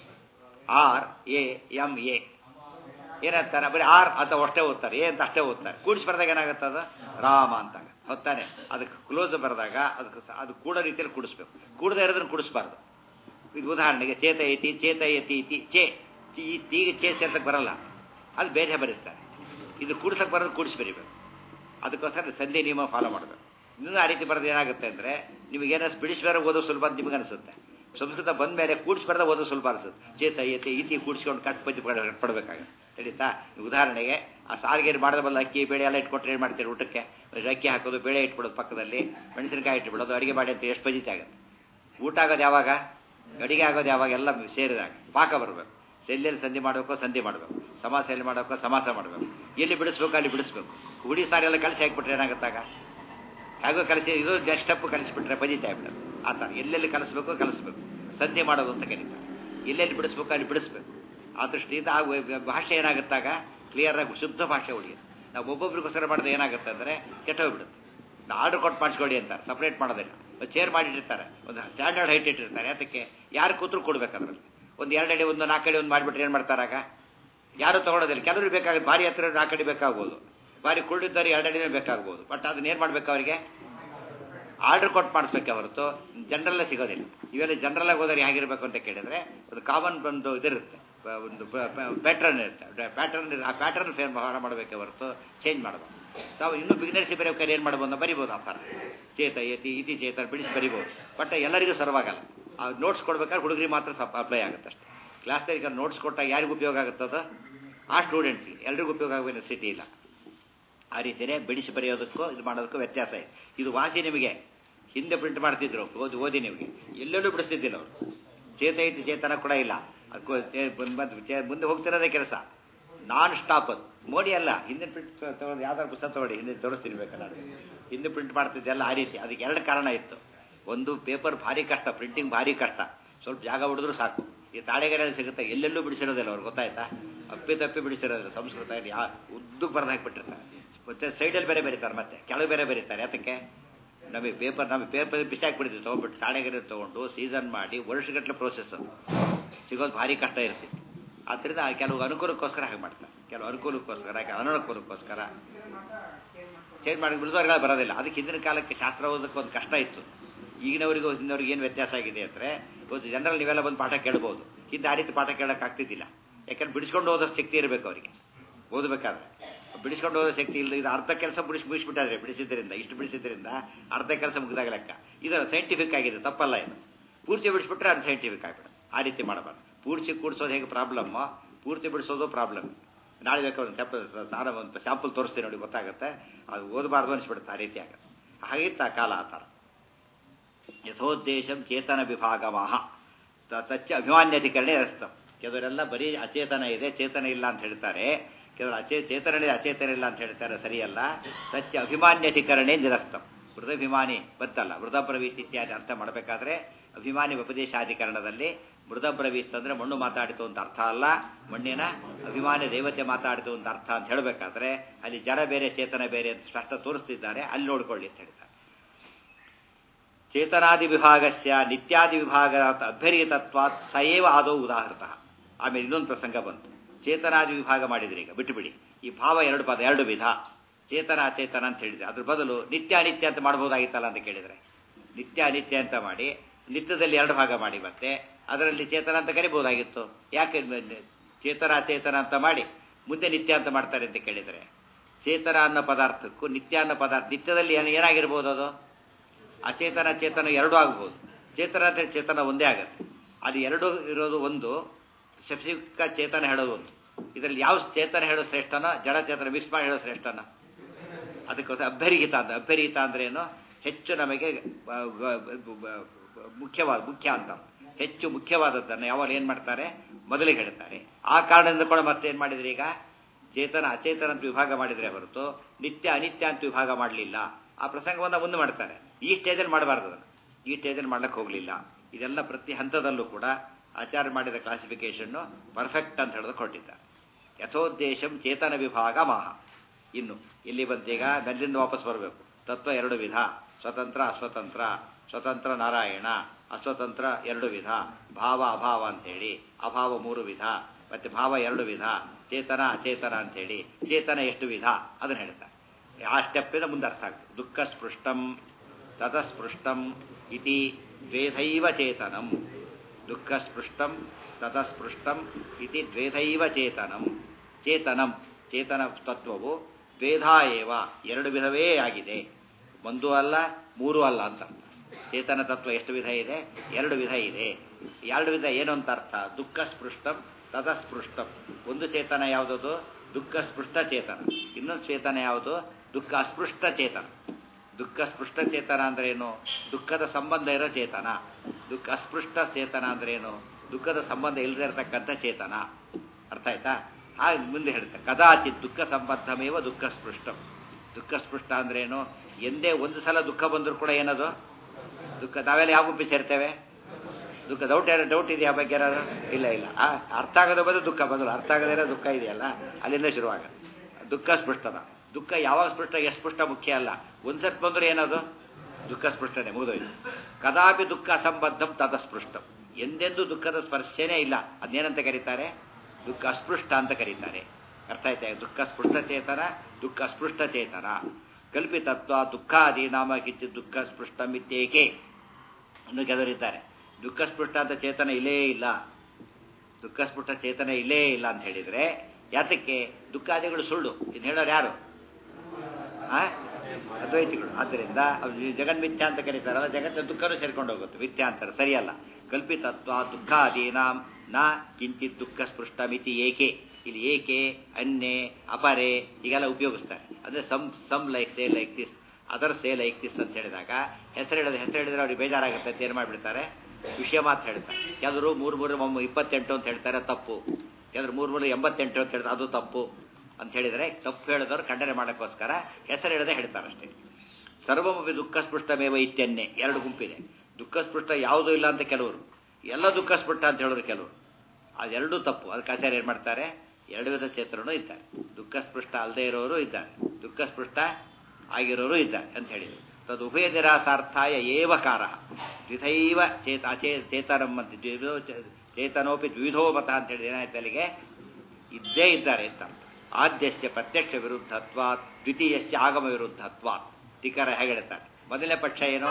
S1: ಆರ್ ಎ ಎಮ್ ಎ ಏನಂತಾರೆ ಬರೀ ಆರ್ ಅಂತ ಅಷ್ಟೇ ಓದ್ತಾರೆ ಎ ಅಂತ ಅಷ್ಟೇ ಓದ್ತಾರೆ ಕೂಡಿಸಿ ಬರೆದಾಗ ಏನಾಗುತ್ತೆ ಅದು ರಾಮ ಅಂತ ಹೊತ್ತಾನೆ ಅದಕ್ಕೆ ಕ್ಲೋಸ್ ಬರೆದಾಗ ಅದಕ್ಕೆ ಸ- ಅದು ಕೂಡ ರೀತಿಯಲ್ಲಿ ಕೂಡಿಸ್ಬೇಕು ಕೂಡದೇ ಇರೋದನ್ನು ಕೂಡಿಸ್ಬಾರ್ದು ಇದು ಉದಾಹರಣೆಗೆ ಚೇತ ಐತಿ ಚೇತ ಐತಿ ಇತಿ ಚೇ ಚಿ- ಈ ತೀಗೆ ಚೇ ಸೇರ್ತಕ್ಕೆ ಬರಲ್ಲ ಅದು ಬೇರೆ ಬರೆಸ್ತಾರೆ ಇದು ಕೂಡ್ಸಕ್ಕೆ ಬರೋದು ಕೂಡಿಸಿ ಬರಿಬೇಕು ಅದಕ್ಕೋಸ್ಕರ ಸಂಧಿ ನಿಯಮ ಫಾಲೋ ಮಾಡಬೇಕು ಇನ್ನೂ ಆ ರೀತಿ ಬರೋದು ಏನಾಗುತ್ತೆ ಅಂದರೆ ನಿಮಗೇನೋ ಬಿಡಿಸ್ಬೇರೆ ಓದೋ ಸುಲಭ ಅಂತ ನಿಮಗೆ ಅನಿಸುತ್ತೆ ಸಂಸ್ಕೃತ ಬಂದ ಮೇಲೆ ಕೂಡಿಸ್ಬಾರ್ದ ಓದೋ ಸುಲಭ ಅನಿಸುತ್ತೆ ಚೇತ ಐತಿ ಇತಿ ಕೂಡಿಸ್ಕೊಂಡು ಕಟ್ ಪಂಚಿ ಪಡಬೇಕಾಗುತ್ತೆ ತಿಳಿತಾ ಉದಾಹರಣೆಗೆ ಆ ಸಾರಿಗೆ ಮಾಡಿದ ಬಲ್ಲ ಅಕ್ಕಿ ಬೇಳೆ ಎಲ್ಲ ಇಟ್ಕೊಟ್ರೆ ಏನು ಮಾಡ್ತೀರಿ ಊಟಕ್ಕೆ ಅಕ್ಕಿ ಹಾಕೋದು ಬೇಳೆ ಇಟ್ಬಿಡೋದು ಪಕ್ಕದಲ್ಲಿ ಮೆಣಸಿನಕಾಯಿ ಇಟ್ಬಿಡೋದು ಅಡುಗೆ ಮಾಡಿ ಅಂತ ಎಷ್ಟು ಪಜಿತಿ ಆಗುತ್ತೆ ಊಟ ಆಗೋದು ಯಾವಾಗ ಅಡಿಗೆ ಆಗೋದು ಯಾವಾಗ ಎಲ್ಲ ಸೇರಿದಾಗ ಪಾಕ ಬರಬೇಕು ಎಲ್ಲೆಲ್ಲಿ ಸಂಧಿ ಮಾಡಬೇಕು ಸಂಧಿ ಮಾಡಬೇಕು ಸಮಾಸ ಎಲ್ಲಿ ಮಾಡಬೇಕು ಸಮಾಸ ಮಾಡಬೇಕು ಎಲ್ಲಿ ಬಿಡಿಸ್ಬೇಕು ಅಲ್ಲಿ ಬಿಡಿಸ್ಬೇಕು ಹುಡಿ ಸಾರಿ ಎಲ್ಲ ಕಳಿಸಿ ಹಾಕ್ಬಿಟ್ರೆ ಏನಾಗುತ್ತಾಗ ಹೇಗೋ ಕಲಿಸಿ ಇದು ನೆಕ್ಸ್ಟ್ ಸ್ಟೆಪ್ ಕಲಿಸ್ಬಿಟ್ರೆ ಪಜಿತ ಆಗ್ಬಿಡೋದು ಆ ಥರ ಎಲ್ಲೆಲ್ಲಿ ಕಲಿಸ್ಬೇಕು ಕಲಿಸ್ಬೇಕು ಸಂಧಿ ಮಾಡೋದು ಅಂತ ಕರೀತಾರೆ ಎಲ್ಲೆಲ್ಲಿ ಬಿಡಿಸ್ಬೇಕು ಅಲ್ಲಿ ಬಿಡಿಸ್ಬೇಕು ಆ ದೃಷ್ಟಿಯಿಂದ ಆ ವ- ಭಾಷೆ ಏನಾಗುತ್ತಾಗ ಕ್ಲಿಯರಾಗಿ ಶುದ್ಧ ಭಾಷೆ ಉಳಿಯುತ್ತೆ ನಾವು ಒಬ್ಬೊಬ್ರಿಗೋಸ್ಕರ ಮಾಡೋದು ಏನಾಗುತ್ತೆ ಅಂದರೆ ಕೆಟ್ಟೋಗ್ಬಿಡುತ್ತೆ ನಾವು ಆರ್ಡರ್ ಕೊಟ್ಟು ಮಾಡಿಸ್ಕೊಡಿ ಅಂತಾರೆ ಸಪ್ರೇಟ್ ಮಾಡೋದಿಲ್ಲ ಒಂದು ಚೇರ್ ಮಾಡಿಟ್ಟಿರ್ತಾರೆ ಒಂದು ಸ್ಟ್ಯಾಂಡರ್ಡ್ ಹೈಟ್ ಇಟ್ಟಿರ್ತಾರೆ ಅದಕ್ಕೆ ಯಾರು ಕೂತ್ರು ಕೊಡ್ಬೇಕು ಅದರಲ್ಲಿ ಒಂದು ಎರಡು ಅಡಿ ಒಂದು ನಾಲ್ಕು ಅಡಿ ಒಂದು ಮಾಡಿಬಿಟ್ರೆ ಏನು ಮಾಡ್ತಾರಾಗ ಯಾರು ತಗೊಳ್ಳೋದಿಲ್ಲ ಕೆಲವರು ಬೇಕಾಗುತ್ತೆ ಭಾರಿ ಹತ್ತಿರ ನಾಲ್ಕು ಅಡಿ ಬೇಕಾಗ್ಬೋದು ಭಾರಿ ಕುಳ್ಳಿದ್ದಾರೆ ಎರಡು ಅಡಿನೇ ಬೇಕಾಗ್ಬೋದು ಬಟ್ ಅದನ್ನ ಏನು ಮಾಡ್ಬೇಕು ಅವರಿಗೆ ಆರ್ಡರ್ ಕೊಟ್ಟು ಮಾಡಿಸ್ಬೇಕೆ ಹೊರತು ಜನರಲ್ಲೇ ಸಿಗೋದಿಲ್ಲ ಇವೆಲ್ಲ ಜನರಲ್ಲಾಗಿ ಹೋದರೆ ಹೇಗಿರಬೇಕು ಅಂತ ಕೇಳಿದ್ರೆ ಒಂದು ಕಾಮನ್ ಒಂದು ಇದಿರುತ್ತೆ ಪ- ಒಂದು ಪ್ಯಾಟ್ರನ್ ಇರುತ್ತೆ ಪ್ಯಾಟರ್ನ್ ಆ ಪ್ಯಾಟರ್ನ್ ಫೇರ್ ಮಾಡಬೇಕೆ ಹೊರತು ಚೇಂಜ್ ಮಾಡಬೇಕು ತಾವು ಇನ್ನೂ ಬಿಗಿನರ್ಸ್ ಬರೀಬೇಕಾದ್ರೆ ಏನು ಮಾಡ್ಬೋದು ಬರಿಬೋದು ಆ ಥರ ಚೇತ ಯತಿ ಇತಿ ಚೇತ ಬಿಡಿಸಿ ಬರಿಬೋದು ಬಟ್ ಎಲ್ಲರಿಗೂ ಸರ್ವಾಗಲ್ಲ ಆ ನೋಟ್ಸ್ ಕೊಡ್ಬೇಕಾದ್ರೆ ಹುಡುಗರಿಗೆ ಮಾತ್ರ ಸ್ವಲ್ಪ ಅಪ್ಲೈ ಆಗುತ್ತೆ ಅಷ್ಟೇ ಕ್ಲಾಸ್ನಲ್ಲಿ ಈಗ ನೋಟ್ಸ್ ಕೊಟ್ಟಾಗ ಯಾರಿಗೂ ಉಪಯೋಗ ಆಗುತ್ತದ ಆ ಸ್ಟೂಡೆಂಟ್ಸ್ಗೆ ಎಲ್ರಿಗೂ ಉಪಯೋಗ ಆಗೋ ಸ್ಥಿತಿ ಇಲ್ಲ ಆ ರೀತಿಯೇ ಬಿಡಿಸಿ ಬರೆಯೋದಕ್ಕೂ ಇದು ಮಾಡೋದಕ್ಕೂ ವ್ಯತ್ಯಾಸ ಇದೆ ಇದು ವಾಸಿ ನಿಮಗೆ ಹಿಂದೆ ಪ್ರಿಂಟ್ ಮಾಡ್ತಿದ್ರು ಓದಿ ಓದಿ ನಿಮಗೆ ಎಲ್ಲೆಲ್ಲೂ ಬಿಡಿಸ್ತಿದ್ದಿಲ್ಲ ಅವರು ಚೇತ ಇದ್ದು ಚೇತನ ಕೂಡ ಇಲ್ಲ ಅದಕ್ಕೂ ಚೇ- ಬಂದ್- ಬಂದ್- ಚೇ- ಮುಂದೆ ಹೋಗ್ತಿರೋದೇ ಕೆಲಸ ನಾನ್ ಸ್ಟಾಪ್ ಅದು ಮೋಡಿ ಅಲ್ಲ ಹಿಂದಿನ ಪ್ರಿಂಟ್ ತಗೊಳ್ಳೋದು ಯಾವ್ದಾದ್ರು ಪುಸ್ತಕ ತಗೊಳ್ಳಿ ಹಿಂದೆ ತೋರಿಸ್ತೀನಿ ಬೇಕಾದ್ರೆ ಹಿಂದೆ ಪ್ರಿಂಟ್ ಮಾಡ್ತಿದ್ದೆಲ್ಲ ಆ ರೀತಿ ಅದಕ್ಕೆ ಎರಡು ಕಾರಣ ಇತ್ತು ಒಂದು ಪೇಪರ್ ಭಾರಿ ಕಷ್ಟ ಪ್ರಿಂಟಿಂಗ್ ಭಾರಿ ಕಷ್ಟ ಸ್ವಲ್ಪ ಜಾಗ ಹೊಡೆದ್ರು ಸಾಕು ಈ ತಾಳೆಗರೆಯಲ್ಲಿ ಸಿಗುತ್ತೆ ಎಲ್ಲೆಲ್ಲೂ ಬಿಡಿಸಿರೋದಿಲ್ಲ ಅವ್ರು ಗೊತ್ತಾಯ್ತಾ ಅಪ್ಪಿ ತಪ್ಪಿ ಬಿಡಿಸಿರೋದಿಲ್ಲ ಸಂಸ್ಕೃತ ಯಾ ಉದ್ದಕ್ಕೆ ಬರೆದು ಹಾಕಿಬಿಟ್ಟಿರ್ತಾರೆ ಮತ್ತೆ ಸೈಡಲ್ಲಿ ಬೇರೆ ಬರೀತಾರೆ ಮತ್ತೆ ಕೆಳಗೆ ಬೇರೆ ಬರೀತಾರೆ ಯಾತಕ್ಕೆ ನಮಗೆ ಪೇಪರ್ ನಮಗೆ ಪೇಪರ್ ಬಿಸಿ ಹಾಕ್ಬಿಡ್ತೀವಿ ತೊಗೊಂಡ್ಬಿಟ್ಟು ತಾಳೆಗರೆ ತೊಗೊಂಡು ಸೀಸನ್ ಮಾಡಿ ವರ್ಷಗಟ್ಟಲೆ ಪ್ರೋಸೆಸ್ ಸಿಗೋದು ಭಾರಿ ಕಷ್ಟ ಇರ್ತಿತ್ತು ಆದ್ದರಿಂದ ಕೆಲವು ಅನುಕೂಲಕ್ಕೋಸ್ಕರ ಹಾಗೆ ಮಾಡ್ತಾರೆ ಕೆಲವು ಅನುಕೂಲಕ್ಕೋಸ್ಕರ ಕೆಲವು ಅನನುಕೂಲಕ್ಕೋಸ್ಕರ ಚೇಂಜ್ ಮಾಡಿ ಬಿಡಿದವ್ರಿಗೆ ಬರೋದಿಲ್ಲ ಅದಕ್ಕೆ ಹಿಂದಿನ ಕಾಲಕ್ಕೆ ಶಾಸ್ತ್ರ ಓದೋದಕ್ಕೆ ಒಂದು ಕಷ್ಟ ಇತ್ತು ಈಗಿನವರಿಗೂ ಹಿಂದಿನವ್ರಿಗೆ ಏನು ವ್ಯತ್ಯಾಸ ಆಗಿದೆ ಅಂದರೆ ಇವತ್ತು ಜನರಲ್ಲಿ ನೀವೆಲ್ಲ ಬಂದು ಪಾಠ ಕೇಳ್ಬೋದು ಹಿಂದೆ ಆ ರೀತಿ ಪಾಠ ಕೇಳೋಕೆ ಆಗ್ತಿದ್ದಿಲ್ಲ ಯಾಕಂದ್ರೆ ಬಿಡಿಸ್ಕೊಂಡು ಓದೋಷ್ಟು ಶಕ್ತಿ ಇರಬೇಕು ಅವರಿಗೆ ಓದಬೇಕಾದ್ರೆ ಬಿಡಿಸ್ಕೊಂಡು ಹೋಗೋ ಶಕ್ತಿ ಇಲ್ಲ ಇದು ಅರ್ಧ ಕೆಲಸ ಬಿಡಿಸಿ ಬಿಡಿಸ್ಬಿಟ್ಟಾದ್ರೆ ಬಿಡಿಸಿದ್ರಿಂದ ಇಷ್ಟು ಬಿಡಿಸಿದ್ರಿಂದ ಅರ್ಧ ಕೆಲಸ ಮುಗಿದಾಗ ಲೆಕ್ಕ ಇದು ಸೈಂಟಿಫಿಕ್ ಆಗಿದೆ ತಪ್ಪಲ್ಲ ಇದು ಪೂರ್ತಿ ಬಿಡಿಸ್ಬಿಟ್ರೆ ಅದು ಸೈಂಟಿಫಿಕ್ ಆಗಿಬಿಡುತ್ತೆ ಆ ರೀತಿ ಮಾಡಬಾರ್ದು ಪೂರ್ತಿ ಕೂಡಿಸೋದು ಹೇಗೆ ಪ್ರಾಬ್ಲಮ್ಮು ಪೂರ್ತಿ ಬಿಡಿಸೋದು ಪ್ರಾಬ್ಲಮ್ ನಾಳೆ ಬೇಕಾದ್ರೆ ಒಂದು ಸ್ಯಾಂಪಲ್ ಸಾರ ಒಂದು ಸ್ಯಾಂಪಲ್ ತೋರಿಸ್ತೀನಿ ನೋಡಿ ಗೊತ್ತಾಗುತ್ತೆ ಅದು ಓದಬಾರ್ದು ಅನಿಸ್ಬಿಡುತ್ತೆ ಆ ರೀತಿ ಆಗುತ್ತೆ ಹಾಗಿತ್ತು ಆ ಕಾಲ ಆ ಥರ ಯಥೋದ್ದೇಶಂ ಚೇತನ ವಿಭಾಗವಾಹ ತಚ್ಚ ಅಭಿಮಾನ್ಯಧಿಕರಣೆ ರಸ್ತಂ ಕೆಲವರೆಲ್ಲ ಬರೀ ಅಚೇತನ ಇದೆ ಚೇತನ ಇಲ್ಲ ಅಂತ ಹೇಳ್ತಾರೆ ಕೆಲವರು ಅಚೇ ಚೇತನ ಇದೆ ಅಚೇತನ ಇಲ್ಲ ಅಂತ ಹೇಳ್ತಾರೆ ಸರಿಯಲ್ಲ ಸತ್ಯ ಅಭಿಮಾನ್ಯಧಿಕರಣೆ ನಿರಸ್ತಂ ಮೃದಾಭಿಮಾನಿ ಬತ್ತಲ್ಲ ಮೃದಬ್ರವೀತ್ ಇತ್ಯಾದಿ ಅರ್ಥ ಮಾಡಬೇಕಾದ್ರೆ ಅಭಿಮಾನಿ ಉಪದೇಶಾಧಿಕರಣದಲ್ಲಿ ಮೃದಬ್ರವೀತ್ ಅಂದ್ರೆ ಮಣ್ಣು ಮಾತಾಡಿತು ಅಂತ ಅರ್ಥ ಅಲ್ಲ ಮಣ್ಣಿನ ಅಭಿಮಾನಿ ದೇವತೆ ಮಾತಾಡಿತು ಅಂತ ಅರ್ಥ ಅಂತ ಹೇಳಬೇಕಾದ್ರೆ ಅಲ್ಲಿ ಜಡ ಬೇರೆ ಚೇತನ ಬೇರೆ ಅಂತ ಸ್ಪಷ್ಟ ತೋರಿಸ್ತಿದ್ದಾರೆ ಅಲ್ಲಿ ನೋಡ್ಕೊಳ್ಳಿ ಅಂತ ಹೇಳ್ತಾರೆ ಚೇತನಾದಿ ವಿಭಾಗಸ್ಯ ನಿತ್ಯಾದಿ ವಿಭಾಗ ಅಭ್ಯರಿತತ್ವಾತ್ ಸಯೇವ ಆದೋ ಉದಾಹೃತ ಆಮೇಲೆ ಇನ್ನೊಂದು ಪ್ರಸಂಗ ಬಂತು ಚೇತನಾದಿ ವಿಭಾಗ ಮಾಡಿದ್ರಿ ಈಗ ಬಿಟ್ಟುಬಿಡಿ ಈ ಭಾವ ಎರಡು ಪದ ಎರಡು ವಿಧ ಚೇತನ ಅಚೇತನ ಅಂತ ಹೇಳಿದ್ರೆ ಅದ್ರ ಬದಲು ನಿತ್ಯ ಅನಿತ್ಯ ಅಂತ ಮಾಡ್ಬೋದಾಗಿತ್ತಲ್ಲ ಅಂತ ಕೇಳಿದ್ರೆ ನಿತ್ಯ ಅನಿತ್ಯ ಅಂತ ಮಾಡಿ ನಿತ್ಯದಲ್ಲಿ ಎರಡು ಭಾಗ ಮಾಡಿ ಮತ್ತೆ ಅದರಲ್ಲಿ ಚೇತನ ಅಂತ ಕರಿಬಹುದಾಗಿತ್ತು ಯಾಕೆ ಚೇತನ ಅಚೇತನ ಅಂತ ಮಾಡಿ ಮುಂದೆ ನಿತ್ಯ ಅಂತ ಮಾಡ್ತಾರೆ ಅಂತ ಕೇಳಿದರೆ ಚೇತನ ಅನ್ನೋ ಪದಾರ್ಥಕ್ಕೂ ನಿತ್ಯ ಅನ್ನೋ ಪದಾರ್ಥ ನಿತ್ಯದಲ್ಲಿ ಏನ್- ಏನಾಗಿರ್ಬೋದು ಅದು ಅಚೇತನ ಚೇತನ ಎರಡೂ ಆಗ್ಬೋದು ಚೇತನ ಅಂದರೆ ಚೇತನ ಒಂದೇ ಆಗುತ್ತೆ ಅದು ಎರಡು ಇರೋದು ಒಂದು ಶಶಿಕ ಚೇತನ ಹೇಳೋದು ಒಂದು ಇದರಲ್ಲಿ ಯಾವ ಚೇತನ ಹೇಳೋ ಶ್ರೇಷ್ಠನೋ ಜಡ ಚೇತನ ಮಿಸ್ ಮಾಡಿ ಹೇಳೋ ಶ್ರೇಷ್ಠನ ಅದಕ್ಕೋಸ್ಕರ ಅಭ್ಯರಿಗಿತ ಅಂತ ಅಭ್ಯರಿಗಿತ ಅಂದ್ರೆ ಏನು ಹೆಚ್ಚು ನಮಗೆ ಆ, ಗ- ಬ- ಬ- ಮುಖ್ಯವಾದ ಮುಖ್ಯ ಅಂತ ಹೆಚ್ಚು ಮುಖ್ಯವಾದದ್ದನ್ನು ಯಾವಾಗ ಏನು ಮಾಡ್ತಾರೆ ಮೊದಲಿಗೆ ಹೇಳ್ತಾರೆ ಆ ಕಾರಣದಿಂದ ಕೂಡ ಮತ್ತೆ ಏನು ಮಾಡಿದ್ರೆ ಈಗ ಚೇತನ ಅಚೇತನ ಅಂತ ವಿಭಾಗ ಮಾಡಿದ್ರೆ ಹೊರತು ನಿತ್ಯ ಅನಿತ್ಯ ಅಂತ ವಿಭಾಗ ಮಾಡಲಿಲ್ಲ ಆ ಪ್ರಸಂಗವನ್ನು ಮುಂದೆ ಮಾಡ್ತಾರೆ ಈ ಸ್ಟೇಜಲ್ಲಿ ಮಾಡಬಾರ್ದು ಅದನ್ನು ಈ ಸ್ಟೇಜಲ್ಲಿ ಮಾಡ್ಲಿಕ್ಕೆ ಹೋಗಲಿಲ್ಲ ಇದೆಲ್ಲ ಪ್ರತಿ ಹಂತದಲ್ಲೂ ಕೂಡ ಆಚಾರ ಮಾಡಿದ ಕ್ಲಾಸಿಫಿಕೇಶನ್ನು ಪರ್ಫೆಕ್ಟ್ ಅಂತ ಹೇಳೋದು ಕೊಟ್ಟಿದ್ದ ಯಥೋದ್ದೇಶಂ ಚೇತನ ವಿಭಾಗ ಮಾಹ ಇನ್ನು ಇಲ್ಲಿ ಬಂತೀಗ ಗಲ್ಲಿಂದ ವಾಪಸ್ ಬರಬೇಕು ತತ್ವ ಎರಡು ವಿಧ ಸ್ವತಂತ್ರ ಅಸ್ವತಂತ್ರ ಸ್ವತಂತ್ರ ನಾರಾಯಣ ಅಸ್ವತಂತ್ರ ಎರಡು ವಿಧ ಭಾವ ಅಭಾವ ಅಂತೇಳಿ ಅಭಾವ ಮೂರು ವಿಧ ಮತ್ತೆ ಭಾವ ಎರಡು ವಿಧ ಚೇತನ ಅಚೇತನ ಅಂತೇಳಿ ಚೇತನ ಎಷ್ಟು ವಿಧ ಅದನ್ನು ಹೇಳ್ತಾರೆ ಆ ಸ್ಟೆಪ್ಪಿಂದ ಮುಂದೆ ಅರ್ಥ ಆಗ್ತದೆ ದುಃಖ ಸ್ಪೃಷ್ಟಂ ತತಸ್ಪೃಷ್ಟಂ ಇತಿ ದ್ವೇಧೈವ ಚೇತನಂ ದುಃಖ ಸ್ಪೃಷ್ಟಂ ತತಸ್ಪೃಷ್ಟಂ ಇತಿ ದ್ವೇಧೈವ ಚೇತನಂ ಚೇತನಂ ಚೇತನ ತತ್ವವು ದ್ವೇಧ ಏವ ಎರಡು ವಿಧವೇ ಆಗಿದೆ ಒಂದು ಅಲ್ಲ ಮೂರು ಅಲ್ಲ ಅಂತ ಅರ್ಥ. ಚೇತನ ತತ್ವ ಎಷ್ಟು ವಿಧ ಇದೆ ಎರಡು ವಿಧ ಇದೆ ಎರಡು ವಿಧ ಏನು ಅಂತ ಅರ್ಥ ದುಃಖ ಸ್ಪೃಷ್ಟಂ ತತಸ್ಪೃಷ್ಟಂ ಒಂದು ಚೇತನ ಯಾವುದದು ದುಃಖ ಸ್ಪೃಷ್ಟ ಚೇತನ ಇನ್ನೊಂದು ಚೇತನ ಯಾವುದು ದುಃಖ ಅಸ್ಪೃಷ್ಟ ಚೇತನ ದುಃಖ ಸ್ಪೃಷ್ಟ ಚೇತನ ಅಂದ್ರೆ ಏನು ದುಃಖದ ಸಂಬಂಧ ಇರೋ ಚೇತನ ದುಃಖ ಅಸ್ಪೃಷ್ಟ ಚೇತನ ಅಂದ್ರೆ ಏನು ದುಃಖದ ಸಂಬಂಧ ಇಲ್ಲದೆ ಇರತಕ್ಕಂಥ ಚೇತನ ಅರ್ಥ ಆಯ್ತಾ ಹಾಗೆ ಮುಂದೆ ಹೇಳ್ತಾರೆ ಕದಾಚಿತ್ ದುಃಖ ಸಂಬಂಧಮೇವ ದುಃಖ ಸ್ಪೃಷ್ಟಂ ದುಃಖ ಸ್ಪೃಷ್ಟ ಅಂದ್ರೆ ಏನು ಎಂದೇ ಒಂದು ಸಲ ದುಃಖ ಬಂದರೂ ಕೂಡ ಏನದು ದುಃಖ ನಾವೆಲ್ಲ ಯಾವ ಗುಂಪಿ ಸೇರ್ತೇವೆ ದುಃಖ ಡೌಟ್ ಯಾರು ಡೌಟ್ ಇದೆಯಾ ಆ ಬಗ್ಗೆ ಯಾರು ಇಲ್ಲ ಇಲ್ಲ ಆ, ಅರ್ಥ ಆಗದ ಬದಲು ದುಃಖ ಬದಲು ಅರ್ಥ ಆಗದೇ ದುಃಖ ಇದೆಯಲ್ಲ ಅಲ್ಲಿಂದ ಶುರುವಾಗ ದುಃಖ ಸ್ಪೃಷ್ಟದ ದುಃಖ ಯಾವಾಗ ಸ್ಪೃಷ್ಟ ಎಷ್ಟು ಸ್ಪೃಷ್ಟ ಮುಖ್ಯ ಅಲ್ಲ ಒಂದ್ಸತ್ ಬಂದ್ರೆ ಏನದು ದುಃಖ ಸ್ಪೃಷ್ಟನೆ ಮುಗಿದೋಯ್ತು ಕದಾಪಿ ದುಃಖ ಅಸಂಬದ್ಧಂ ತದಸ್ಪೃಷ್ಟಂ ಎಂದೆಂದೂ ದುಃಖದ ಸ್ಪರ್ಶನೇ ಇಲ್ಲ ಅದನ್ನೇನಂತ ಕರೀತಾರೆ ದುಃಖ ಅಸ್ಪೃಷ್ಟ ಅಂತ ಕರೀತಾರೆ ಅರ್ಥ ಆಯ್ತಾ ದುಃಖ ಸ್ಪೃಷ್ಟ ಚೇತನ ದುಃಖ ಅಸ್ಪೃಷ್ಟ ಚೇತನ ಕಲ್ಪಿತತ್ವ ದುಃಖಾದಿ ನಾಮ ಕಿಚ್ಚು ದುಃಖ ಸ್ಪೃಷ್ಟ ಮಿತ್ಯೇಕೆ ಇನ್ನು ಕೆಲವರಿದ್ದಾರೆ ದುಃಖ ಸ್ಪೃಷ್ಟ ಅಂತ ಚೇತನ ಇಲ್ಲೇ ಇಲ್ಲ ದುಃಖ ಸ್ಫುಟ ಚೇತನ ಇಲ್ಲೇ ಇಲ್ಲ ಅಂತ ಹೇಳಿದ್ರೆ ಯಾತಕ್ಕೆ ದುಃಖಾದಿಗಳು ಸುಳ್ಳು ಇದು ಹೇಳೋರು ಯಾರು ಆ? ಅದ್ವೈತಿಗಳು ಆದ್ದರಿಂದ ಅವ್ರು ಜಗನ್ಮಿಥ್ಯ ಅಂತ ಕರೀತಾರಲ್ಲ ಜಗತ್ತಿನ ದುಃಖನೂ ಸೇರ್ಕೊಂಡು ಹೋಗುತ್ತೆ ಮಿಥ್ಯ ಅಂತಾರೆ ಸರಿಯಲ್ಲ ಕಲ್ಪಿತತ್ವ ದುಃಖಾದೀನಾಂ ನ ಕಿಂಚಿತ್ ದುಃಖ ಸ್ಪೃಷ್ಟ ಮಿತಿ ಏಕೆ ಇಲ್ಲಿ ಏಕೆ ಅನ್ಯೆ ಅಪರೆ ಹೀಗೆಲ್ಲ ಉಪಯೋಗಿಸ್ತಾರೆ ಅಂದರೆ some some like say like this other say like this ಅಂತ ಹೇಳಿದಾಗ ಹೆಸರು ಹೇಳಿದ್ರೆ ಹೆಸರು ಹೇಳಿದ್ರೆ ಅವ್ರಿಗೆ ಬೇಜಾರಾಗುತ್ತೆ ಅಂತ ಏನು ಮಾಡಿಬಿಡ್ತಾರೆ ವಿಷಯ ಮಾತು ಹೇಳ್ತಾರೆ ಕೆಲವರು ಮೂರು ಮೂರು ಒಮ್ಮೆ ಇಪ್ಪತ್ತೆಂಟು ಅಂತ ಹೇಳ್ತಾರೆ ತಪ್ಪು ಕೆಲವರು ಮೂರು ಮೂರು ಎಂಬತ್ತೆಂಟು ಅಂತ ಹೇಳ್ತಾರೆ ಅದು ತಪ್ಪು ಅಂತ ಹೇಳಿದರೆ ತಪ್ಪು ಹೇಳಿದವರು ಖಂಡನೆ ಮಾಡೋಕ್ಕೋಸ್ಕರ ಹೆಸರು ಹೇಳದೆ ಹೇಳ್ತಾರೆ ಅಷ್ಟೇ ಸರ್ವಮಪಿ ದುಃಖ ಸ್ಪೃಷ್ಟಮೇವ ಇತ್ಯನ್ನೇ ಎರಡು ಗುಂಪಿದೆ ದುಃಖ ಸ್ಪೃಷ್ಟ ಯಾವುದೂ ಇಲ್ಲ ಅಂತ ಕೆಲವರು ಎಲ್ಲ ದುಃಖ ಸ್ಪೃಷ್ಟ ಅಂತ ಹೇಳೋರು ಕೆಲವರು ಅದೆರಡೂ ತಪ್ಪು ಅದಕ್ಕೆ ಆಚಾರ್ಯ ಏನು ಮಾಡ್ತಾರೆ ಎರಡು ವಿಧ ಚೇತನೂ ಇದ್ದಾರೆ ದುಃಖ ಸ್ಪೃಷ್ಟ ಅಲ್ಲದೆ ಇರೋರು ಇದ್ದಾರೆ ದುಃಖ ಸ್ಪೃಷ್ಟ ಆಗಿರೋರು ಇದ್ದಾರೆ ಅಂತ ಹೇಳಿದರು ತದ್ ಉಭಯ ನಿರಾಸಾರ್ಥಾಯ ಏವ ಕಾರ ದ್ವಿಧೈವ ಚೇತ ಅಚೇ ಚೇತನಂ ಅಂತ ದ್ವಿಧೋ ಚೇತನೋಪಿ ದ್ವಿಧೋ ಮತ ಅಂತ ಹೇಳಿದ್ರೆ ಏನಾಯ್ತು ಅಲ್ಲಿಗೆ ಇದ್ದೇ ಇದ್ದಾರೆ ಅಂತ ಆದ್ಯಸ್ಯ ಪ್ರತ್ಯಕ್ಷ ವಿರುದ್ಧತ್ವ ದ್ವಿತೀಯಸ್ಯ ಆಗಮ ವಿರುದ್ಧತ್ವ ಟೀಕಾರ ಹೇಗೆ ಹೇಳ್ತಾರೆ ಮೊದಲನೇ ಪಕ್ಷ ಏನು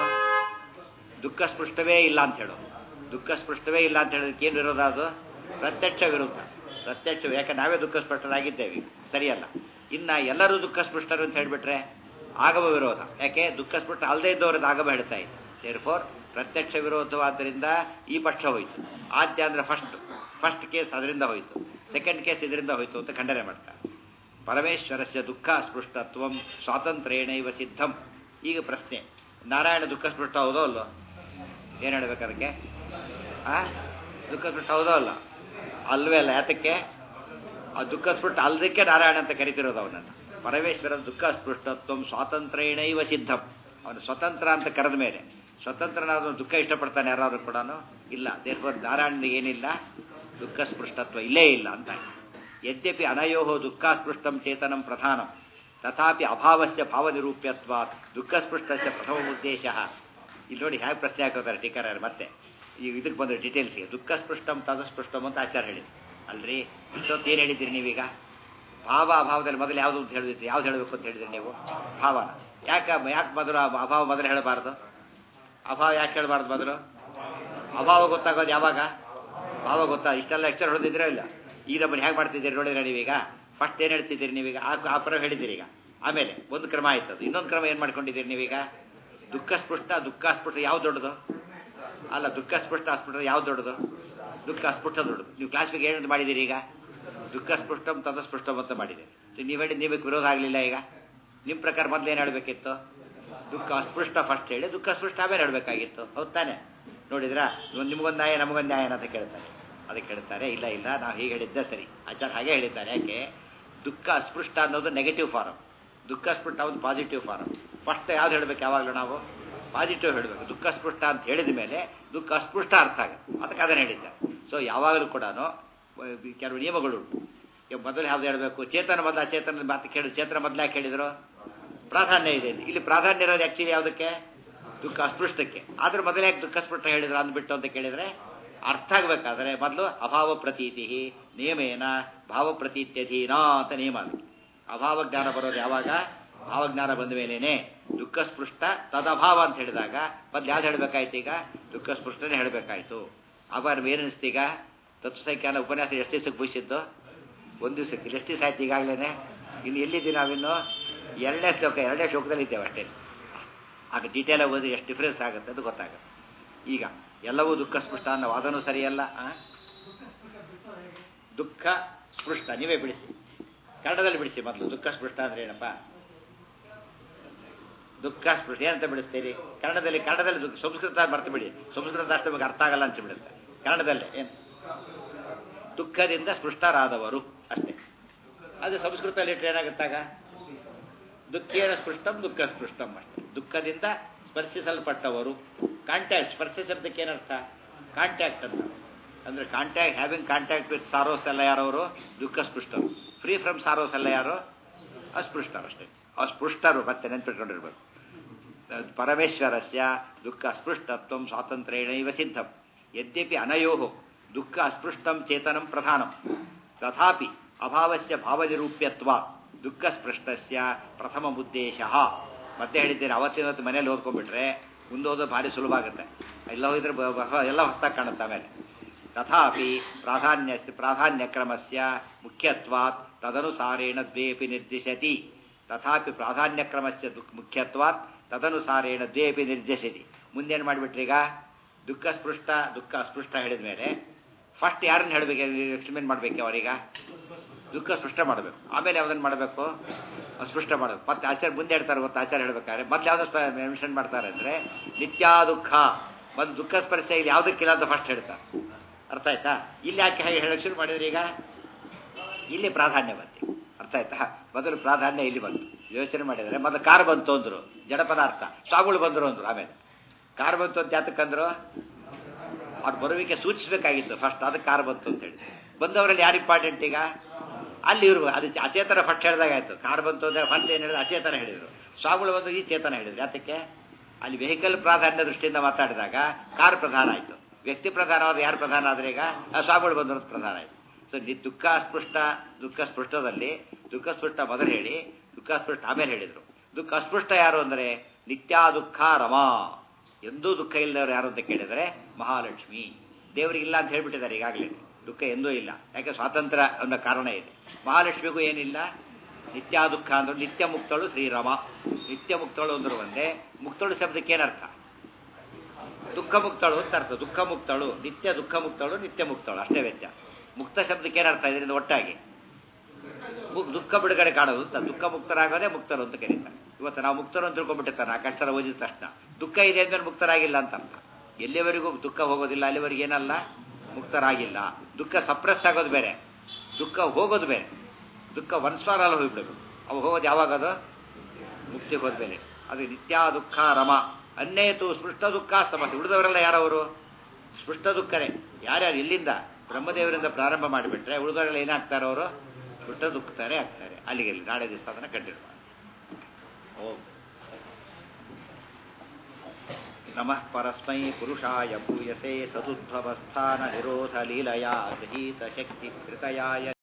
S1: ದುಃಖ ಸ್ಪೃಷ್ಟವೇ ಇಲ್ಲ ಅಂತ ಹೇಳೋದು ದುಃಖ ಸ್ಪೃಷ್ಟವೇ ಇಲ್ಲ ಅಂತ ಹೇಳೋದಕ್ಕೆ ಏನು ವಿರೋಧ ಅದು ಪ್ರತ್ಯಕ್ಷ ವಿರುದ್ಧ ಪ್ರತ್ಯಕ್ಷ ಯಾಕೆ ನಾವೇ ದುಃಖ ಸ್ಪಷ್ಟರಾಗಿದ್ದೇವೆ ಸರಿಯಲ್ಲ ಇನ್ನ ಎಲ್ಲರೂ ದುಃಖ ಸ್ಪೃಷ್ಟರು ಅಂತ ಹೇಳಿಬಿಟ್ರೆ ಆಗಮ ವಿರೋಧ ಯಾಕೆ ದುಃಖ ಸ್ಪೃಷ್ಟ ಅಲ್ಲದೆ ಇದ್ದವರದ್ದು ಆಗಮ ಹೇಳ್ತಾ ಇದೆ ದೇರ್ ಫೋರ್ ಪ್ರತ್ಯಕ್ಷ ವಿರೋಧವಾದ್ದರಿಂದ ಈ ಪಕ್ಷ ಹೋಯಿತು ಆದ್ಯ ಅಂದ್ರೆ ಫಸ್ಟ್ ಫಸ್ಟ್ ಕೇಸ್ ಅದರಿಂದ ಹೋಯಿತು ಸೆಕೆಂಡ್ ಕೇಸ್ ಇದರಿಂದ ಹೋಯಿತು ಅಂತ ಖಂಡನೆ ಮಾಡ್ತಾರೆ ಪರಮೇಶ್ವರಸ್ಯ ದುಃಖ ಸ್ಪೃಷ್ಟತ್ವ ಸ್ವಾತಂತ್ರ್ಯೇಣೈವ ಸಿದ್ಧಂ ಈಗ ಪ್ರಶ್ನೆ ನಾರಾಯಣ ದುಃಖ ಸ್ಪೃಷ್ಟ ಹೌದೋ ಅಲ್ಲೋ ಏನು ಹೇಳ್ಬೇಕು ಅದಕ್ಕೆ ಆ ದುಃಖ ಸ್ಪೃಷ್ಟ ಹೌದೋ ಅಲ್ಲ ಅಲ್ವೇ ಅಲ್ಲ ಯಾತಕ್ಕೆ ಆ ದುಃಖ ಸ್ಪೃಷ್ಟ ಅಲ್ದಕ್ಕೆ ನಾರಾಯಣ ಅಂತ ಕರಿತಿರೋದು ಅವನನ್ನು ಪರಮೇಶ್ವರ ದುಃಖ ಸ್ಪೃಷ್ಟತ್ವ ಸ್ವಾತಂತ್ರ್ಯೇಣೈವ ಸಿದ್ಧಂ ಅವನು ಸ್ವತಂತ್ರ ಅಂತ ಕರೆದ ಮೇಲೆ ಸ್ವತಂತ್ರನಾದ ದುಃಖ ಇಷ್ಟಪಡ್ತಾನೆ ಯಾರಾದ್ರೂ ಕೂಡ ಇಲ್ಲ ದೇರ್ಫೋರ್ ನಾರಾಯಣನಿಗೆ ಏನಿಲ್ಲ ದುಃಖ ಸ್ಪೃಷ್ಟತ್ವ ಇಲ್ಲೇ ಇಲ್ಲ ಅಂತ ಯದ್ಯಪಿ ಅನಯೋ ದುಃಖ ಸ್ಪೃಷ್ಟಂ ಚೇತನಂ ಪ್ರಧಾನಂ ತಥಾಪಿ ಅಭಾವಸ್ಯ ಭಾವನಿರೂಪ್ಯತ್ವ ದುಃಖ ಸ್ಪೃಷ್ಟಸ್ಯ ಪ್ರಥಮ ಉದ್ದೇಶ ಇಲ್ಲಿ ನೋಡಿ ಹೇಗೆ ಪ್ರಶ್ನೆ ಹಾಕೋತಾರೆ ಟೀಕರ್ ಮತ್ತೆ ಈಗ ಇದಕ್ಕೆ ಬಂದ್ರೆ ಡೀಟೇಲ್ಸ್ಗೆ ದುಃಖ ಸ್ಪೃಷ್ಟಂ ತದಸ್ಪೃಷ್ಟಂ ಅಂತ ಆಚಾರ ಹೇಳಿದ್ರು ಅಲ್ರಿ ಇಷ್ಟೊತ್ತು ಏನು ಹೇಳಿದ್ದೀರಿ ನೀವೀಗ ಭಾವ ಅಭಾವದಲ್ಲಿ ಮೊದಲು ಯಾವುದು ಅಂತ ಹೇಳಿದ್ರಿ ಯಾವ್ದು ಹೇಳಬೇಕು ಅಂತ ಹೇಳಿದ್ರಿ ನೀವು ಭಾವನ ಯಾಕೆ ಯಾಕೆ ಮೊದಲು ಅಭಾವ ಮೊದಲು ಹೇಳಬಾರ್ದು ಅಭಾವ ಯಾಕೆ ಹೇಳಬಾರ್ದು ಮೊದಲು ಅಭಾವ ಗೊತ್ತಾಗೋದು ಯಾವಾಗ ಭಾವ ಗೊತ್ತಾ ಇಷ್ಟೆಲ್ಲ ಲೆಕ್ಚರ್ ಹೊಡೆದಿದ್ರೆ ಇಲ್ಲ ಈಗ ನಮ್ಮನ್ನು ಹೇಗೆ ಮಾಡ್ತಿದ್ದೀರಿ ನೋಡಿದ್ರೆ ನೀವೀಗ ಫಸ್ಟ್ ಏನು ಹೇಳ್ತಿದ್ದೀರಿ ನೀವೀಗ ಆ ಆ ಪರ ಹೇಳಿದ್ದೀರಿ ಈಗ ಆಮೇಲೆ ಒಂದು ಕ್ರಮ ಆಯ್ತದು ಇನ್ನೊಂದು ಕ್ರಮ ಏನು ಮಾಡ್ಕೊಂಡಿದ್ದೀರಿ ನೀವೀಗ ದುಃಖ ಸ್ಪೃಷ್ಟ ದುಃಖ ಸ್ಪೃಷ್ಟ ಯಾವ್ದು ದೊಡ್ಡದು ಅಲ್ಲ ದುಃಖ ಸ್ಪೃಷ್ಟ ಅಸ್ಪೃಷ್ಟ ಯಾವ್ದು ದೊಡ್ಡದು ದುಃಖ ಅಸ್ಪೃಷ್ಟ ದೊಡ್ಡದು ನೀವು ಕ್ಲಾಸ್ಗೆ ಏನಂತ ಮಾಡಿದ್ದೀರಿ ಈಗ ದುಃಖ ಸ್ಪೃಷ್ಟಂ ತದಸ್ಪೃಷ್ಟಂ ಅಂತ ಮಾಡಿದ್ದೀರಿ ಸೊ ನೀವು ಹೇಳಿ ನೀವಕ್ಕೆ ವಿರೋಧ ಆಗಲಿಲ್ಲ ಈಗ ನಿಮ್ಮ ಪ್ರಕಾರ ಮೊದಲು ಏನು ಹೇಳಬೇಕಿತ್ತು ದುಃಖ ಅಸ್ಪೃಷ್ಟ ಫಸ್ಟ್ ಹೇಳಿ ದುಃಖ ಸ್ಪೃಷ್ಟ ಆಮೇಲೆ ಹೇಳಬೇಕಾಗಿತ್ತು ಹೌದು ತಾನೆ ನೋಡಿದ್ರಾ ಇವಾಗ ನಿಮಗೊಂದು ನ್ಯಾಯ ನಮಗೊಂದು ನ್ಯಾಯ ಅಂತ ಕೇಳ್ತಾರೆ ಅದಕ್ಕೆ ಹೇಳ್ತಾರೆ ಇಲ್ಲ ಇಲ್ಲ ನಾವು ಹೀಗೆ ಹೇಳಿದ್ದೆ ಸರಿ ಆಚಾರ ಹಾಗೆ ಹೇಳಿದ್ದಾರೆ ಯಾಕೆ ದುಃಖ ಅಸ್ಪೃಷ್ಟ ಅನ್ನೋದು ನೆಗೆಟಿವ್ ಫಾರಮ್ ದುಃಖ ಸ್ಪೃಷ್ಟ ಒಂದು ಪಾಸಿಟಿವ್ ಫಾರಮ್ ಫಸ್ಟ್ ಯಾವ್ದು ಹೇಳಬೇಕು ಯಾವಾಗಲೂ ನಾವು ಪಾಸಿಟಿವ್ ಹೇಳಬೇಕು ದುಃಖ ಸ್ಪೃಷ್ಟ ಅಂತ ಹೇಳಿದ ಮೇಲೆ ದುಃಖ ಅಸ್ಪೃಷ್ಟ ಅರ್ಥ ಆಗುತ್ತೆ ಅದಕ್ಕೆ ಅದನ್ನು ಹೇಳಿದ್ದಾರೆ ಸೊ ಯಾವಾಗಲೂ ಕೂಡ ಕೆಲವು ನಿಯಮಗಳು ಉಂಟು ಈಗ ಮೊದಲು ಯಾವ್ದು ಹೇಳಬೇಕು ಚೇತನ ಮೊದಲ ಚೇತನ ಮಾತು ಕೇಳಿ ಚೇತನ ಮೊದಲು ಯಾಕೆ ಹೇಳಿದ್ರು ಪ್ರಾಧಾನ್ಯ ಇದೆ ಇಲ್ಲಿ. ಇಲ್ಲಿ ಪ್ರಾಧಾನ್ಯ ಇರೋದು ಆ್ಯಕ್ಚುಲಿ ಯಾವುದಕ್ಕೆ ದುಃಖ ಅಸ್ಪೃಷ್ಟಕ್ಕೆ ಆದ್ರೆ ಮೊದಲೇ ಯಾಕೆ ದುಃಖ ಸ್ಪೃಷ್ಟ ಹೇಳಿದ್ರು ಅಂದ್ಬಿಟ್ಟು ಅಂತ ಕೇಳಿದ್ರೆ ಅರ್ಥ ಆಗಬೇಕಾದ್ರೆ ಮೊದಲು ಅಭಾವ ಪ್ರತೀತಿ ನಿಯಮೇನ ಭಾವ ಪ್ರತೀತ್ಯಧೀನ ಅಂತ ನಿಯಮ ಅದು ಅಭಾವ ಜ್ಞಾನ ಬರೋದು ಯಾವಾಗ ಭಾವಜ್ಞಾನ ಬಂದ ಮೇಲೇನೆ ದುಃಖ ಸ್ಪೃಷ್ಟ ತದಭಾವ ಅಂತ ಹೇಳಿದಾಗ ಮೊದ್ಲು ಯಾವ್ದು ಹೇಳಬೇಕಾಯ್ತು ಈಗ ದುಃಖ ಸ್ಪೃಷ್ಟನೇ ಹೇಳಬೇಕಾಯ್ತು ಆವಾಗ ಏನನ್ನಿಸ್ತೀಗ ತತ್ವಸಂಖ್ಯಾನ ಉಪನ್ಯಾಸ ಎಷ್ಟು ದಿವಸಕ್ಕೆ ಮುಗಿಸಿದ್ದು ಒಂದು ದಿವಸಕ್ಕೆ ಎಷ್ಟು ದಿವಸ ಆಯ್ತು ಈಗಾಗಲೇ ಇನ್ನು ಎಲ್ಲಿದ್ದೀವಿ ನಾವಿನ್ನು ಎರಡನೇ ಶ್ಲೋಕ ಎರಡನೇ ಶ್ಲೋಕದಲ್ಲಿ ಇದ್ದೇವೆ ಅಷ್ಟೇ ಆಗ ಡೀಟೇಲಾಗಿ ಓದಿ ಎಷ್ಟು ಡಿಫ್ರೆನ್ಸ್ ಆಗುತ್ತೆ ಅದು ಗೊತ್ತಾಗುತ್ತೆ ಈಗ ಎಲ್ಲವೂ ದುಃಖ ಸ್ಪೃಷ್ಟ ಅನ್ನೋ ವಾದನೂ ಸರಿಯಲ್ಲ ಆ? ದುಃಖ ಸ್ಪೃಷ್ಟ ನೀವೇ ಬಿಡಿಸಿ ಕನ್ನಡದಲ್ಲಿ ಬಿಡಿಸಿ ಮೊದಲು ದುಃಖ ಸ್ಪೃಷ್ಟ ಅಂದ್ರೆ ಏನಪ್ಪ ದುಃಖ ಸ್ಪೃಷ್ಟ ಏನಂತ ಬಿಡಿಸ್ತೀರಿ ಕನ್ನಡದಲ್ಲಿ ಕನ್ನಡದಲ್ಲಿ ದುಃಖ ಸಂಸ್ಕೃತ ಮರ್ತು ಬಿಡಿ ಸಂಸ್ಕೃತ ಅಷ್ಟು ನಿಮಗೆ ಅರ್ಥ ಆಗಲ್ಲ ಅಂತ ಬಿಡುತ್ತೆ ಕನ್ನಡದಲ್ಲೇ ಏನು ದುಃಖದಿಂದ ಸ್ಪೃಷ್ಟರಾದವರು ಅಷ್ಟೇ ಅದು ಸಂಸ್ಕೃತದಲ್ಲಿ ಇಟ್ಟರೆ ಏನಾಗುತ್ತಾಗ ದುಃಖೇನ ಸ್ಪೃಷ್ಟಂ ದುಃಖ ಸ್ಪೃಷ್ಟಂ ಅಷ್ಟೇ ದುಃಖದಿಂದ ಸ್ಪರ್ಶಿಸಲ್ಪಟ್ಟವರು ಕಾಂಟ್ಯಾಕ್ಟ್ ಸ್ಪರ್ಶ ಶಬ್ದಕ್ಕೆ ಏನರ್ಥ ಕಾಂಟ್ಯಾಕ್ಟ್ ಅಂತ ಅಂದ್ರೆ contact having contact with sorrows ಎಲ್ಲ ಯಾರವರು ದುಃಖ ಸ್ಪೃಷ್ಟರು ಫ್ರೀ ಫ್ರಮ್ ಸಾರೋಸ್ ಎಲ್ಲ ಯಾರು ಅಸ್ಪೃಷ್ಟರು ಅಷ್ಟೇ ಅಸ್ಪೃಷ್ಟರು ಮತ್ತೆ ನೆನ್ಪಿಟ್ಕೊಂಡಿರ್ಬೇಕು ಪರಮೇಶ್ವರಸ್ಯ ದುಃಖ ಅಸ್ಪೃಷ್ಟತ್ವ ಸ್ವಾತಂತ್ರ್ಯೇಣೈವ ಸಿದ್ಧಂ ಯದ್ಯಪಿ ಅನಯೋ ದುಃಖ ಅಸ್ಪೃಷ್ಟಂ ಚೇತನಂ ಪ್ರಧಾನಂ ತಥಾಪಿ ಅಭಾವಸ್ಯ ಭಾವನಿರೂಪ್ಯತ್ವ ದುಃಖ ಸ್ಪೃಷ್ಟಸ್ಯ ಪ್ರಥಮ ಉದ್ದೇಶ ಮತ್ತೆ ಹೇಳಿದ್ದೇನೆ ಅವತ್ತಿನವತ್ತು ಮನೇಲಿ ಓದ್ಕೊಂಡ್ಬಿಟ್ರೆ ಮುಂದೆ ಓದೋದು ಭಾರಿ ಸುಲಭ ಆಗುತ್ತೆ ಎಲ್ಲ ಹೋಗಿದ್ರೆ ಬ- ಬ- ಎಲ್ಲ ಹೊಸದಾಗಿ ಕಾಣುತ್ತೆ ಆಮೇಲೆ ತಥಾಪಿ ಪ್ರಾಧಾನ್ಯ ಪ್ರಾಧಾನ್ಯಕ್ರಮಸ್ಯ ಮುಖ್ಯತ್ವಾತ್ ತದನುಸಾರೇಣ ದ್ವೇಪಿ ನಿರ್ದಿಶತಿ ತಥಾಪಿ ಪ್ರಾಧಾನ್ಯಕ್ರಮಸ್ಯ ದುಃಖ ಮುಖ್ಯತ್ವಾತ್ ತದನುಸಾರೇಣ ದ್ವೇಪಿ ನಿರ್ದಿಶತಿ ಮುಂದೇನು ಮಾಡಿಬಿಟ್ರಿ ಈಗ ದುಃಖ ಸ್ಪೃಷ್ಟ ದುಃಖ ಅಸ್ಪೃಷ್ಟ ಹೇಳಿದ ಮೇಲೆ ಫಸ್ಟ್ ಯಾರನ್ನ ಹೇಳಬೇಕು ಎಕ್ಸ್ಪ್ಲೇನ್ ಮಾಡಬೇಕು ಅವರೀಗ ದುಃಖ ಸ್ಪಷ್ಟ ಮಾಡಬೇಕು ಆಮೇಲೆ ಯಾವ್ದನ್ನು ಮಾಡಬೇಕು ಸ್ಪಷ್ಟ ಮಾಡಬೇಕು ಮತ್ತೆ ಆಚಾರ್ಯ ಮುಂದೆ ಹೇಳ್ತಾರೆ ಗೊತ್ತಾ ಆಚಾರ್ಯ ಹೇಳ್ಬೇಕಾದ್ರೆ ಮತ್ತೆ ಯಾವ್ದು ಮೆನ್ಷನ್ ಮಾಡ್ತಾರೆ ಅಂದರೆ ನಿತ್ಯ ದುಃಖ ಮತ್ತು ದುಃಖ ಸ್ಪರ್ಶ ಇಲ್ಲಿ ಯಾವುದಕ್ಕಿಲ್ಲ ಅಂತ ಫಸ್ಟ್ ಹೇಳ್ತಾರೆ ಅರ್ಥ ಆಯ್ತಾ ಇಲ್ಲಿ ಯಾಕೆ ಹಾಗೆ ಹೇಳಕ್ಕೆ ಶುರು ಮಾಡಿದ್ರಿ ಈಗ ಇಲ್ಲಿ ಪ್ರಾಧಾನ್ಯ ಬಂತು ಅರ್ಥ ಆಯ್ತಾ ಮೊದಲು ಪ್ರಾಧಾನ್ಯ ಇಲ್ಲಿ ಬಂತು ಯೋಚನೆ ಮಾಡಿದರೆ ಮೊದಲು ಕಾರ್ ಬಂತು ಅಂದ್ರು ಜಡ ಪದಾರ್ಥ ಸ್ವಾಮಿಗಳು ಬಂದರು ಅಂದ್ರು ಆಮೇಲೆ ಕಾರ್ ಬಂತು ಅಂತ ಯಾತಕ್ಕಂದ್ರು ಅವ್ರು ಬರುವಿಕೆ ಸೂಚಿಸಬೇಕಾಗಿತ್ತು ಫಸ್ಟ್ ಅದಕ್ಕೆ ಕಾರ್ ಬಂತು ಅಂತ ಹೇಳಿ ಬಂದವರಲ್ಲಿ ಯಾರು ಇಂಪಾರ್ಟೆಂಟ್ ಈಗ ಅಲ್ಲಿ ಇವರು ಅದು ಅಚೇತನ ಫಸ್ಟ್ ಹೇಳಿದಾಗ ಆಯ್ತು ಕಾರ್ ಬಂತು ಅಂದ್ರೆ ಫಸ್ಟ್ ಏನು ಹೇಳಿದ್ರು ಅಚೇತನ ಹೇಳಿದ್ರು ಸ್ವಾಮಿಗಳು ಬಂದು ಈ ಚೇತನ ಹೇಳಿದ್ರು ಯಾತಕ್ಕೆ ಅಲ್ಲಿ ವೆಹಿಕಲ್ ಪ್ರಾಧಾನ್ಯ ದೃಷ್ಟಿಯಿಂದ ಮಾತಾಡಿದಾಗ ಕಾರ್ ಪ್ರಧಾನ ಆಯಿತು ವ್ಯಕ್ತಿ ಪ್ರಧಾನವಾದ ಯಾರು ಪ್ರಧಾನ ಆದ್ರೆ ಈಗ ಆ ಸ್ವಾಮಿಗಳು ಬಂದವರು ಪ್ರಧಾನ ಆಯಿತು ಸೊ ನಿ ದುಃಖ ಸ್ಪೃಷ್ಟ ದುಃಖ ಸ್ಪೃಷ್ಟದಲ್ಲಿ ದುಃಖ ಸ್ಪೃಷ್ಟ ಮೊದಲು ಹೇಳಿ ದುಃಖ ಸ್ಪೃಷ್ಟ ಆಮೇಲೆ ಹೇಳಿದರು ದುಃಖ ಅಸ್ಪೃಷ್ಟ ಯಾರು ಅಂದರೆ ನಿತ್ಯ ದುಃಖ ರಮಾ ಎಂದೂ ದುಃಖ ಇಲ್ಲದವರು ಯಾರು ಅಂತ ಕೇಳಿದರೆ ಮಹಾಲಕ್ಷ್ಮಿ ದೇವರಿಗೆ ಇಲ್ಲ ಅಂತ ಹೇಳ್ಬಿಟ್ಟಿದ್ದಾರೆ ಈಗಾಗಲೇ ದುಃಖ ಎಂದೂ ಇಲ್ಲ ಯಾಕೆ ಸ್ವಾತಂತ್ರ್ಯ ಅನ್ನೋ ಕಾರಣ ಇದೆ ಮಹಾಲಕ್ಷ್ಮಿಗೂ ಏನಿಲ್ಲ ನಿತ್ಯ ದುಃಖ ಅಂದ್ರೆ ನಿತ್ಯ ಮುಕ್ತಳು ಶ್ರೀರಾಮ ನಿತ್ಯ ಮುಕ್ತಳು ಅಂದ್ರು ಒಂದೇ ಮುಕ್ತಳು ಶಬ್ದಕ್ಕೆ ಏನರ್ಥ ದುಃಖ ಮುಕ್ತಳು ಅಂತ ಅರ್ಥ ದುಃಖ ಮುಕ್ತಳು ನಿತ್ಯ ದುಃಖ ಮುಕ್ತಳು ನಿತ್ಯ ಮುಕ್ತಳು ಅಷ್ಟೇ ವ್ಯತ್ಯಾಸ ಮುಕ್ತ ಶಬ್ದಕ್ಕೆ ಏನರ್ಥ ಇದರಿಂದ ಒಟ್ಟಾಗಿ ಮು- ದುಃಖ ಬಿಡುಗಡೆ ಕಾಣೋದು ಅಂತ ದುಃಖ ಮುಕ್ತರಾಗೋದೇ ಮುಕ್ತರು ಅಂತ ಕರೀತಾರೆ ಇವತ್ತು ನಾವು ಮುಕ್ತರು ಅಂತ ತಿಳ್ಕೊಂಡ್ಬಿಟ್ಟಿರ್ತಾರೆ ನಾಲ್ಕು ಅಕ್ಷರ ಓದಿದ ತಕ್ಷಣ ದುಃಖ ಇದೆ ಅಂದ್ರೆ ಮುಕ್ತರಾಗಿಲ್ಲ ಅಂತ ಅರ್ಥ ಎಲ್ಲಿವರೆಗೂ ದುಃಖ ಹೋಗೋದಿಲ್ಲ ಅಲ್ಲಿವರೆಗೆ ಏನಲ್ಲ ಮುಕ್ತರಾಗಿಲ್ಲ ದುಃಖ ಸಪ್ರೆಸ್ ಆಗೋದು ಬೇರೆ ದುಃಖ ಹೋಗೋದು ಬೇರೆ ದುಃಖ ಒನ್ಸ್ವಾರಲ್ಲಿ ಹೋಗ್ಬಿಡಬೇಕು ಅವು ಹೋಗೋದು ಯಾವಾಗದು ಮುಕ್ತಿಗೆ ಹೋದ್ಮೇಲೆ ಅದು ನಿತ್ಯ ದುಃಖ ರಮ ಅನ್ಯತು ಸ್ಪೃಷ್ಟ ದುಃಖ ಸಮಸ್ಯೆ ಉಳಿದವರೆಲ್ಲ ಯಾರವರು ಸ್ಪೃಷ್ಟ ದುಃಖರೇ ಯಾರ್ಯಾರು ಇಲ್ಲಿಂದ ಬ್ರಹ್ಮದೇವರಿಂದ ಪ್ರಾರಂಭ ಮಾಡಿಬಿಟ್ರೆ ಉಳಿದವರೆಲ್ಲ ಏನಾಗ್ತಾರೆ ಅವರು ಸ್ಪೃಷ್ಟ ದುಃಖತಾರೆ ಆಗ್ತಾರೆ ಅಲ್ಲಿಗೆ ಇಲ್ಲಿ ನಾಳೆ ದಿವಸ ಅದನ್ನು ಕಂಟಿನ್ಯೂ ಮಾಡಿ ಓಂ ನಮಃ ಪರಸ್ಮೈ ಪುರುಷಾಯ ಭೂಯಸೆ ಸದುದ್ಭवस्थान ನಿರೋಧ ಲೀಲಯಾ ಗೃಹೀತ ಶಕ್ತಿ ಕೃತಯಾಯ